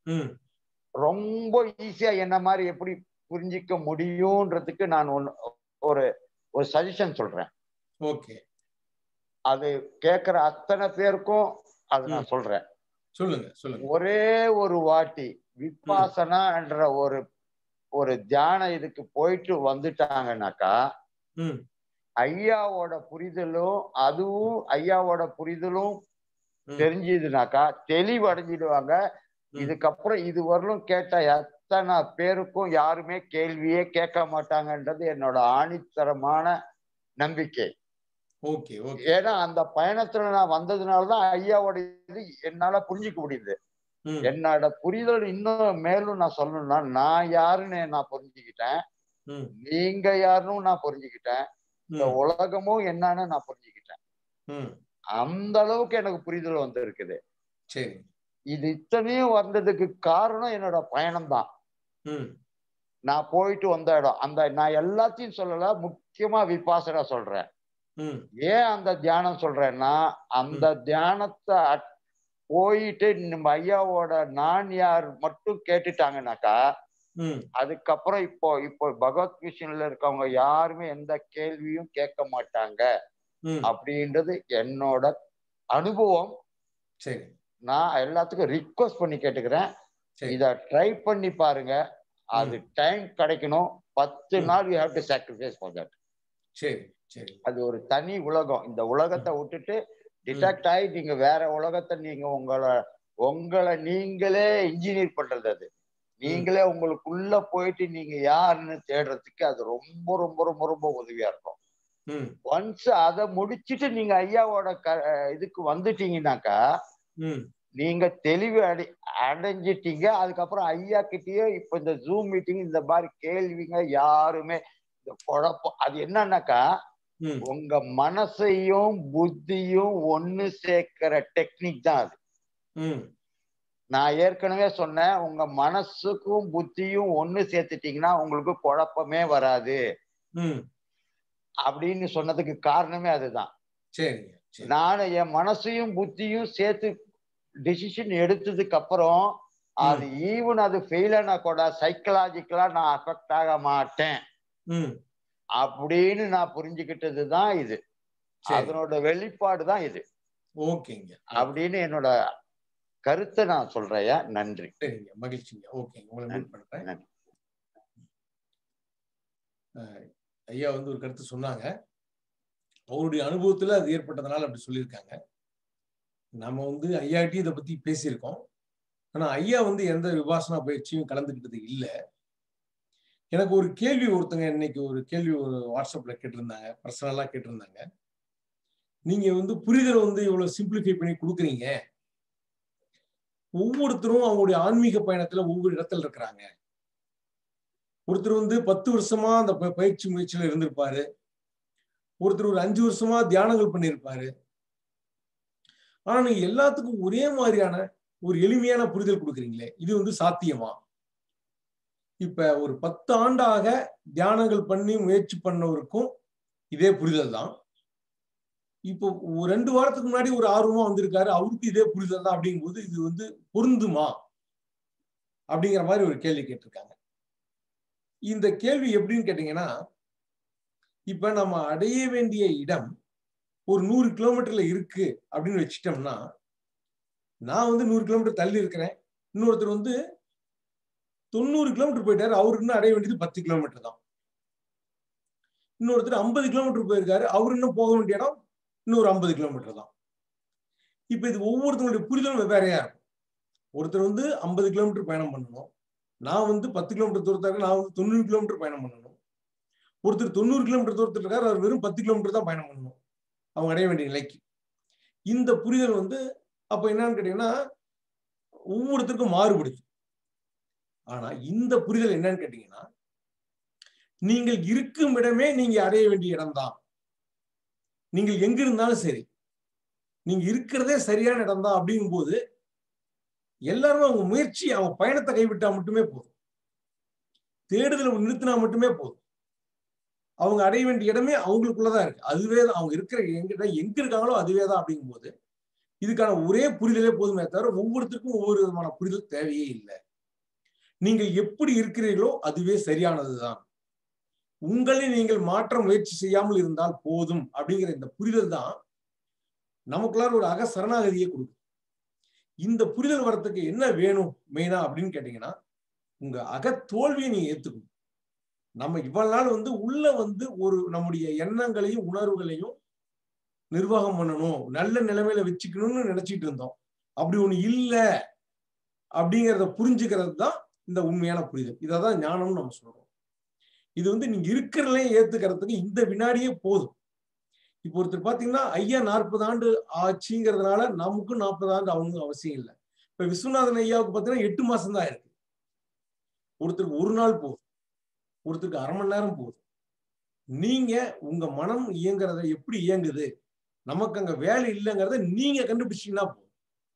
ரொம்ப ஈஸியா என்ன மாதிரி எப்படி புரிஞ்சிக்க முடியும்ன்றதுக்கு நான் ஒன்னு ஒரு ஒரு சஜஷன் சொல்றேன் ஓகே அது கேட்கிற அத்தனை பேருக்கும் அது நான் சொல்றேன் சொல்லுங்க சொல்லுங்க ஒரே ஒரு வாட்டி விபாசனா என்ற ஒரு ஒரு தியான இதுக்கு போயிட்டு வந்துட்டாங்கன்னாக்கா ஐயாவோட புரிதலும் அதுவும் ஐயாவோட புரிதலும் தெரிஞ்சதுனாக்கா தெளிவடைஞ்சிடுவாங்க இதுக்கப்புறம் இது வரலும் கேட்ட எத்தனை பேருக்கும் யாருமே கேள்வியே கேட்க மாட்டாங்கன்றது என்னோட ஆணித்தரமான நம்பிக்கை ஓகே ஓகே ஏன்னா அந்த பயணத்துல நான் வந்ததுனாலதான் ஐயாவோட இது என்னால புரிஞ்சுக்க முடியுது என்னோட புரிதல் இன்னும் மேலும் நான் சொல்லணும்னா நான் யாருன்னு நான் புரிஞ்சுக்கிட்டேன் நீங்க யாருன்னு நான் புரிஞ்சுக்கிட்டேன் இந்த உலகமும் என்னன்னு நான் புரிஞ்சுக்கிட்டேன் அந்த அளவுக்கு எனக்கு புரிதல் வந்து இருக்குது சரி இது இத்தனையும் வந்ததுக்கு காரணம் என்னோட பயணம் தான் நான் போயிட்டு வந்த இடம் அந்த நான் எல்லாத்தையும் சொல்லல முக்கியமா விபாசனா சொல்றேன் ஏன் அந்த தியானம் சொல்றேன்னா அந்த தியானத்தை போயிட்டு நம்ம ஐயாவோட நான் யார் மட்டும் கேட்டுட்டாங்கனாக்கா அதுக்கப்புறம் இப்போ இப்போ பகவத் மிஷன்ல இருக்கவங்க யாருமே எந்த கேள்வியும் கேட்க மாட்டாங்க அப்படின்றது என்னோட அனுபவம் சரி நான் எல்லாத்துக்கும் ரிக்வஸ்ட் பண்ணி கேட்டுக்கிறேன் இத ட்ரை பண்ணி பாருங்க அது டைம் கிடைக்கணும் பத்து நாள் you have to sacrifice for that சரி சரி அது ஒரு தனி உலகம் இந்த உலகத்தை விட்டுட்டு டிடெக்ட் ஆகி நீங்க வேற உலகத்தை நீங்க உங்களை உங்களை நீங்களே இன்ஜினியர் பண்றது அது நீங்களே உங்களுக்குள்ள போயிட்டு நீங்க யாருன்னு தேடுறதுக்கு அது ரொம்ப ரொம்ப ரொம்ப ரொம்ப உதவியா இருக்கும் ஒன்ஸ் அதை முடிச்சுட்டு நீங்க ஐயாவோட க இதுக்கு வந்துட்டீங்கன்னாக்கா நீங்க தெளிவு அடை அடைஞ்சிட்டீங்க அதுக்கப்புறம் ஐயா கிட்டயே இப்ப இந்த ஜூம் மீட்டிங் இந்த மாதிரி கேள்விங்க யாருமே இந்த குழப்பம் அது என்னன்னாக்கா உங்க மனசையும் புத்தியும் ஒண்ணு சேர்க்கிற டெக்னிக் தான் அது நான் ஏற்கனவே சொன்னேன் உங்க மனசுக்கும் புத்தியும் ஒண்ணு சேர்த்துட்டீங்கன்னா உங்களுக்கு குழப்பமே வராது அப்படின்னு சொன்னதுக்கு காரணமே அதுதான் சரி நான் என் மனசையும் புத்தியும் சேர்த்து டிசிஷன் எடுத்ததுக்கு அப்புறம் அது ஈவன் அது ஃபெயில் ஆனா கூட சைக்கலாஜிக்கலா நான் அஃபெக்ட் ஆக மாட்டேன் அப்படின்னு நான் புரிஞ்சுக்கிட்டது தான் இது அதனோட வெளிப்பாடு தான் இது ஓகேங்க அப்படின்னு என்னோட கருத்தை நான் சொல்றேயா நன்றி சரிங்க மகிழ்ச்சிங்க ஓகேங்க உங்களை மீட் பண்றேன் ஐயா வந்து ஒரு கருத்து சொன்னாங்க அவருடைய அனுபவத்துல அது ஏற்பட்டதுனால அப்படி சொல்லியிருக்காங்க நம்ம வந்து ஐயாட்டி இதை பத்தி பேசியிருக்கோம் ஆனா ஐயா வந்து எந்த விபாசனா பயிற்சியும் கலந்துக்கிட்டது இல்லை எனக்கு ஒரு கேள்வி ஒருத்தங்க இன்னைக்கு ஒரு கேள்வி ஒரு வாட்ஸ்அப்ல கேட்டிருந்தாங்க பர்சனலா கேட்டிருந்தாங்க நீங்க வந்து புரிதலை வந்து இவ்வளவு சிம்பிளிஃபை பண்ணி கொடுக்குறீங்க ஒவ்வொருத்தரும் அவங்களுடைய ஆன்மீக பயணத்துல ஒவ்வொரு இடத்துல இருக்கிறாங்க ஒருத்தர் வந்து பத்து வருஷமா அந்த பயிற்சி முயற்சியில இருந்திருப்பாரு ஒருத்தர் ஒரு அஞ்சு வருஷமா தியானங்கள் பண்ணியிருப்பாரு ஆனா நீங்க எல்லாத்துக்கும் ஒரே மாதிரியான ஒரு எளிமையான புரிதல் கொடுக்குறீங்களே இது வந்து சாத்தியமா இப்ப ஒரு பத்து ஆண்டாக தியானங்கள் பண்ணி முயற்சி பண்ணவருக்கும் இதே புரிதல் தான் இப்போ ஒரு ரெண்டு வாரத்துக்கு முன்னாடி ஒரு ஆர்வமா வந்திருக்காரு அவருக்கு இதே புரிதல் தான் அப்படிங்கும்போது இது வந்து பொருந்துமா அப்படிங்கிற மாதிரி ஒரு கேள்வி கேட்டிருக்காங்க இந்த கேள்வி எப்படின்னு கேட்டீங்கன்னா இப்ப நம்ம அடைய வேண்டிய இடம் ஒரு நூறு கிலோமீட்டர்ல இருக்கு அப்படின்னு வச்சுட்டோம்னா நான் வந்து நூறு கிலோமீட்டர் தள்ளி இருக்கிறேன் இன்னொருத்தர் வந்து தொண்ணூறு கிலோமீட்டர் போயிட்டாரு அவருக்கு இன்னும் அடைய வேண்டியது பத்து கிலோமீட்டர் தான் இன்னொருத்தர் ஐம்பது கிலோமீட்டர் போயிருக்காரு அவர் இன்னும் போக வேண்டிய இடம் இன்னொரு ஐம்பது கிலோமீட்டர் தான் இப்ப இது ஒவ்வொருத்தருடைய புரிதலும் வெவ்வேறையா இருக்கும் ஒருத்தர் வந்து ஐம்பது கிலோமீட்டர் பயணம் பண்ணணும் நான் வந்து பத்து கிலோமீட்டர் தூரத்தாக நான் வந்து தொண்ணூறு கிலோமீட்டர் பயணம் பண்ணணும் ஒருத்தர் தொண்ணூறு கிலோமீட்டர் தூரத்தில் இருக்காரு அவர் வெறும் பத்து கிலோமீட்டர் தான் பயணம் பண்ணணும் அவங்க அடைய வேண்டிய நிலைக்கு இந்த புரிதல் வந்து அப்ப என்னன்னு கேட்டீங்கன்னா ஒவ்வொருத்தருக்கும் மாறுபடுது ஆனா இந்த புரிதல் என்னன்னு கேட்டீங்கன்னா நீங்கள் இருக்கும் இடமே நீங்க அடைய வேண்டிய இடம்தான் நீங்கள் எங்க இருந்தாலும் சரி நீங்க இருக்கிறதே சரியான இடம் தான் அப்படிங்கும் போது எல்லாருமே அவங்க முயற்சி அவங்க பயணத்தை கைவிட்டா மட்டுமே போதும் தேடுதலை நிறுத்தினா மட்டுமே போதும் அவங்க அடைய வேண்டிய இடமே அவங்களுக்குள்ளதான் இருக்கு அதுவே தான் அவங்க இருக்கிற எங்க எங்க இருக்காங்களோ அதுவே தான் அப்படிங்கும் போது இதுக்கான ஒரே புரிதலே போதுமே தவிர ஒவ்வொருத்தருக்கும் ஒவ்வொரு விதமான புரிதல் தேவையே இல்லை நீங்கள் எப்படி இருக்கிறீர்களோ அதுவே சரியானதுதான் உங்களை நீங்கள் மாற்ற முயற்சி செய்யாமல் இருந்தால் போதும் அப்படிங்கிற இந்த புரிதல் தான் நமக்குள்ளார ஒரு அக சரணாகதியை கொடுக்கும் இந்த புரிதல் வரத்துக்கு என்ன வேணும் மெயினா அப்படின்னு கேட்டீங்கன்னா உங்க அக தோல்வியை நீங்க ஏத்துக்கணும் நம்ம இவ்வளவு நாள் வந்து உள்ள வந்து ஒரு நம்முடைய எண்ணங்களையும் உணர்வுகளையும் நிர்வாகம் பண்ணணும் நல்ல நிலைமையில வச்சுக்கணும்னு நினைச்சிட்டு இருந்தோம் அப்படி ஒண்ணு இல்ல அப்படிங்கிறத புரிஞ்சுக்கிறது தான் இந்த உண்மையான புரிதல் இதான் ஞானம்னு நம்ம சொல்றோம் இது வந்து நீங்க இருக்கிறதையும் ஏத்துக்கிறதுக்கு இந்த வினாடியே போதும் இப்போ ஒருத்தர் பாத்தீங்கன்னா ஐயா நாற்பது ஆண்டு ஆச்சுங்கிறதுனால நமக்கும் நாற்பது ஆண்டு ஆகணும் அவசியம் இல்லை இப்ப விஸ்வநாதன் ஐயாவுக்கு பாத்தீங்கன்னா எட்டு மாசம் தான் இருக்கு ஒருத்தருக்கு ஒரு நாள் போதும் ஒருத்தருக்கு அரை மணி நேரம் போதும் நீங்க உங்க மனம் இயங்குறத எப்படி இயங்குது நமக்கு அங்க வேலை இல்லைங்கிறத நீங்க கண்டுபிடிச்சீங்கன்னா போதும்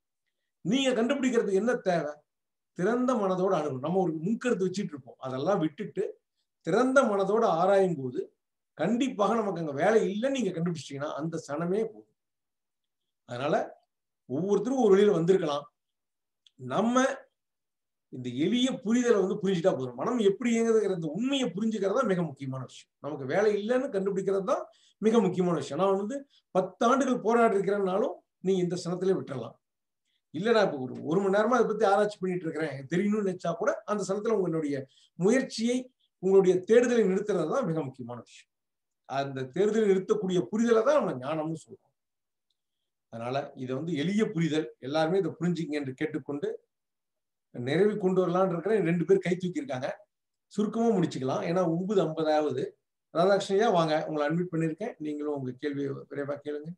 நீங்க கண்டுபிடிக்கிறதுக்கு என்ன தேவை திறந்த மனதோட அணுகும் நம்ம ஒரு முன்கருத்து வச்சுட்டு இருப்போம் அதெல்லாம் விட்டுட்டு திறந்த மனதோட ஆராயும் போது கண்டிப்பாக நமக்கு அங்க வேலை இல்லைன்னு நீங்க கண்டுபிடிச்சிட்டீங்கன்னா அந்த சனமே போதும் அதனால ஒவ்வொருத்தரும் ஒரு வழியில வந்திருக்கலாம் நம்ம இந்த எளிய புரிதலை வந்து புரிஞ்சுட்டா போதும் மனம் எப்படி இயங்குதுங்கிற இந்த உண்மையை புரிஞ்சுக்கிறது தான் மிக முக்கியமான விஷயம் நமக்கு வேலை இல்லைன்னு கண்டுபிடிக்கிறது தான் மிக முக்கியமான விஷயம் நான் வந்து பத்து ஆண்டுகள் போராடி இருக்கிறேன்னாலும் நீ இந்த சனத்திலே விட்டுறலாம் இல்ல நான் இப்போ ஒரு ஒரு மணி நேரமா அதை பத்தி ஆராய்ச்சி பண்ணிட்டு இருக்கிறேன் தெரியணும்னு நினைச்சா கூட அந்த சனத்துல உங்களுடைய முயற்சியை உங்களுடைய தேடுதலை நிறுத்துறது தான் மிக முக்கியமான விஷயம் அந்த தேர்தலை நிறுத்தக்கூடிய புரிதலை தான் நம்ம ஞானம்னு சொல்றோம் அதனால இதை வந்து எளிய புரிதல் எல்லாருமே இதை புரிஞ்சுங்க என்று கேட்டுக்கொண்டு நிறைவு கொண்டு வரலான் இருக்கிறேன் ரெண்டு பேர் கை தூக்கி இருக்காங்க சுருக்கமா முடிச்சுக்கலாம் ஏன்னா ஒன்பது ஐம்பதாவது ராதாகிருஷ்ணயா வாங்க உங்களை அட்மிட் பண்ணிருக்கேன் நீங்களும் உங்க கேள்வியை விரைவா கேளுங்க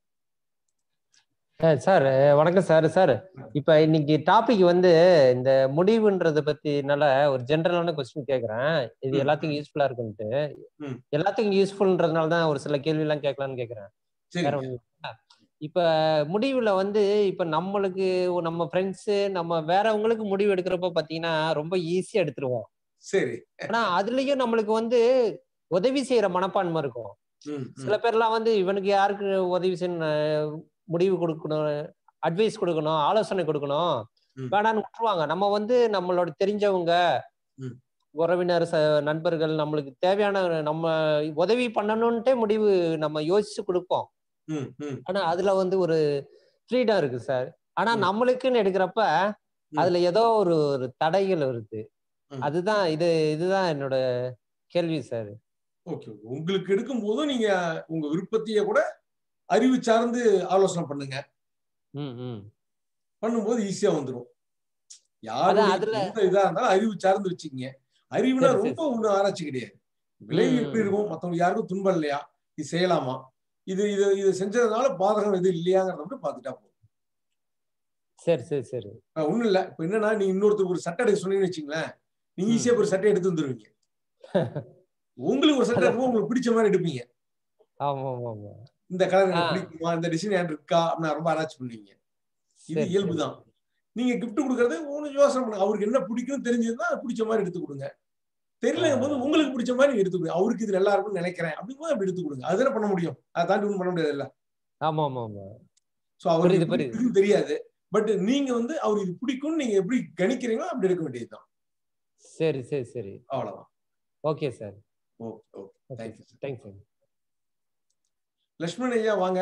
சார் வணக்கம் சார் சார் இப்ப இன்னைக்கு டாபிக் வந்து இந்த முடிவுன்றத பத்தினால ஒரு ஜென்ரலான கொஸ்டின் கேக்குறேன் இது எல்லாத்துக்கும் யூஸ்ஃபுல்லா இருக்குன்ட்டு எல்லாத்துக்கும் யூஸ்ஃபுல்ன்றதுனால தான் ஒரு சில கேள்வி எல்லாம் கேட்கலாம்னு கேக்குறேன் வேற ஒண்ணு இப்ப முடிவுல வந்து இப்ப நம்மளுக்கு நம்ம ஃப்ரெண்ட்ஸ் நம்ம வேறவங்களுக்கு முடிவு எடுக்கிறப்ப பாத்தீங்கன்னா ரொம்ப ஈஸியா எடுத்துருவோம் சரி ஆனா அதுலயும் நம்மளுக்கு வந்து உதவி செய்யற மனப்பான்மை இருக்கும் சில பேர்லாம் வந்து இவனுக்கு யாருக்கு உதவி செய்ய முடிவு கொடுக்கணும் அட்வைஸ் கொடுக்கணும் ஆலோசனை கொடுக்கணும் வேணான்னு விட்டுருவாங்க நம்ம வந்து நம்மளோட தெரிஞ்சவங்க உறவினர் நண்பர்கள் நம்மளுக்கு தேவையான நம்ம உதவி பண்ணணும்ட்டே முடிவு நம்ம யோசிச்சு கொடுப்போம் ஆனா அதுல வந்து ஒரு ஃப்ரீடம் இருக்கு சார் ஆனா நம்மளுக்குன்னு எடுக்கிறப்ப அதுல ஏதோ ஒரு ஒரு தடைகள் வருது அதுதான் இது இதுதான் என்னோட கேள்வி சார் ஓகே உங்களுக்கு எடுக்கும் போதும் நீங்க உங்க விருப்பத்தையே கூட அறிவு சார்ந்து ஆலோசனை பண்ணுங்க பண்ணும்போது ஈஸியா வந்துடும் யாரும் இதா இருந்தாலும் அறிவு சார்ந்து வச்சுக்கீங்க அறிவுனா ரொம்ப ஒண்ணு ஆராய்ச்சி கிடையாது விளைவு எப்படி இருக்கும் மத்தவங்க யாருக்கும் துன்பம் இல்லையா இது செய்யலாமா இது இது இது செஞ்சதுனால பாதகம் எதுவும் இல்லையாங்கிறத மட்டும் பாத்துட்டா போதும் சரி சரி சரி ஒண்ணும் இல்ல இப்ப என்னன்னா நீங்க இன்னொருத்தர் ஒரு சட்டை எடுக்க சொன்னீங்கன்னு வச்சுங்களேன் நீங்க ஈஸியா ஒரு சட்டை எடுத்து வந்துருவீங்க உங்களுக்கு ஒரு சட்டை இருக்கும் உங்களுக்கு பிடிச்ச மாதிரி எடுப்பீங்க ஆமா ஆமா இந்த கலர் எனக்கு பிடிக்குமா இந்த டிசைன் எனக்கு இருக்கா அப்படின்னு ரொம்ப ஆராய்ச்சி பண்ணுவீங்க இது இயல்புதான் நீங்க கிஃப்ட் கொடுக்கறது உங்களுக்கு யோசனை பண்ணுங்க அவருக்கு என்ன பிடிக்கும் தெரிஞ்சதுன்னா பிடிச்ச மாதிரி எடுத்து கொடுங்க தெரியல போது உங்களுக்கு பிடிச்ச மாதிரி நீங்க எடுத்து கொடுங்க அவருக்கு இது நல்லா இருக்கும்னு நினைக்கிறேன் அப்படிங்கும்போது அப்படி எடுத்து கொடுங்க அதுதானே பண்ண முடியும் அதை தாண்டி ஒன்றும் பண்ண முடியாது இல்ல ஆமா ஆமா ஆமா சோ அவருக்கு தெரியாது பட் நீங்க வந்து அவர் இது பிடிக்கும்னு நீங்க எப்படி கணிக்கிறீங்களோ அப்படி எடுக்க வேண்டியதுதான் சரி சரி சரி அவ்வளவுதான் okay sir okay okay thank you thanks sir Lakshmanan ஐயா வாங்க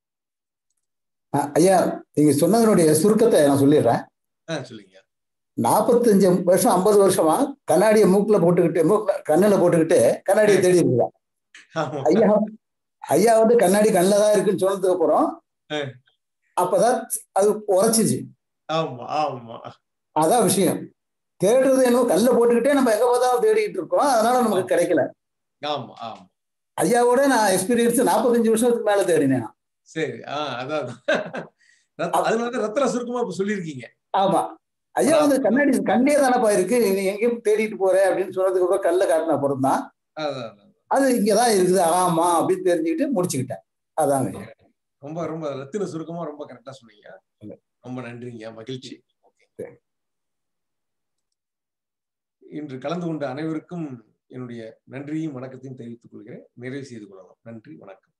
ஐயா நீங்க சொன்னதனுடைய சுருக்கத்தை நான் சொல்லிடுறேன் சொல்லுங்க நாற்பத்தஞ்சு வருஷம் ஐம்பது வருஷமா கண்ணாடியை மூக்குல போட்டுக்கிட்டு மூக்குல கண்ணுல போட்டுக்கிட்டு கண்ணாடியை தேடி இருக்கலாம் ஐயா ஐயா வந்து கண்ணாடி கண்ணில் தான் இருக்குன்னு சொன்னதுக்கு அப்புறம் அப்பதான் அது உரைச்சிச்சு ஆமா ஆமா அதான் விஷயம் தேடுறது என்னவோ கல்ல போட்டுக்கிட்டே நம்ம எங்க பார்த்தாலும் தேடிட்டு இருக்கோம் அதனால நமக்கு கிடைக்கல ஆமா ஆமா ஐயாவோட நான் எக்ஸ்பீரியன்ஸ் நாற்பத்தஞ்சு வருஷத்துக்கு மேல தேடினேன் சரி ஆஹ் அதான் அதனால ரத்தன சுருக்கமா இப்ப சொல்லியிருக்கீங்க ஆமா ஐயா வந்து கண்ணாடி கண்ணே தானப்பா இருக்கு நீ எங்கேயும் தேடிட்டு போற அப்படின்னு சொன்னதுக்கு அப்புறம் கல்ல காட்டின அப்புறம் தான் அது இங்கதான் இருக்குது ஆமா அப்படின்னு தெரிஞ்சுக்கிட்டு முடிச்சுக்கிட்டேன் அதாங்க ரொம்ப ரொம்ப ரத்தின சுருக்கமா ரொம்ப கரெக்டா சொன்னீங்க ரொம்ப நன்றிங்க மகிழ்ச்சி இன்று கலந்து கொண்ட அனைவருக்கும் என்னுடைய நன்றியும் வணக்கத்தையும் தெரிவித்துக் கொள்கிறேன் நிறைவு செய்து கொள்ளலாம் நன்றி வணக்கம்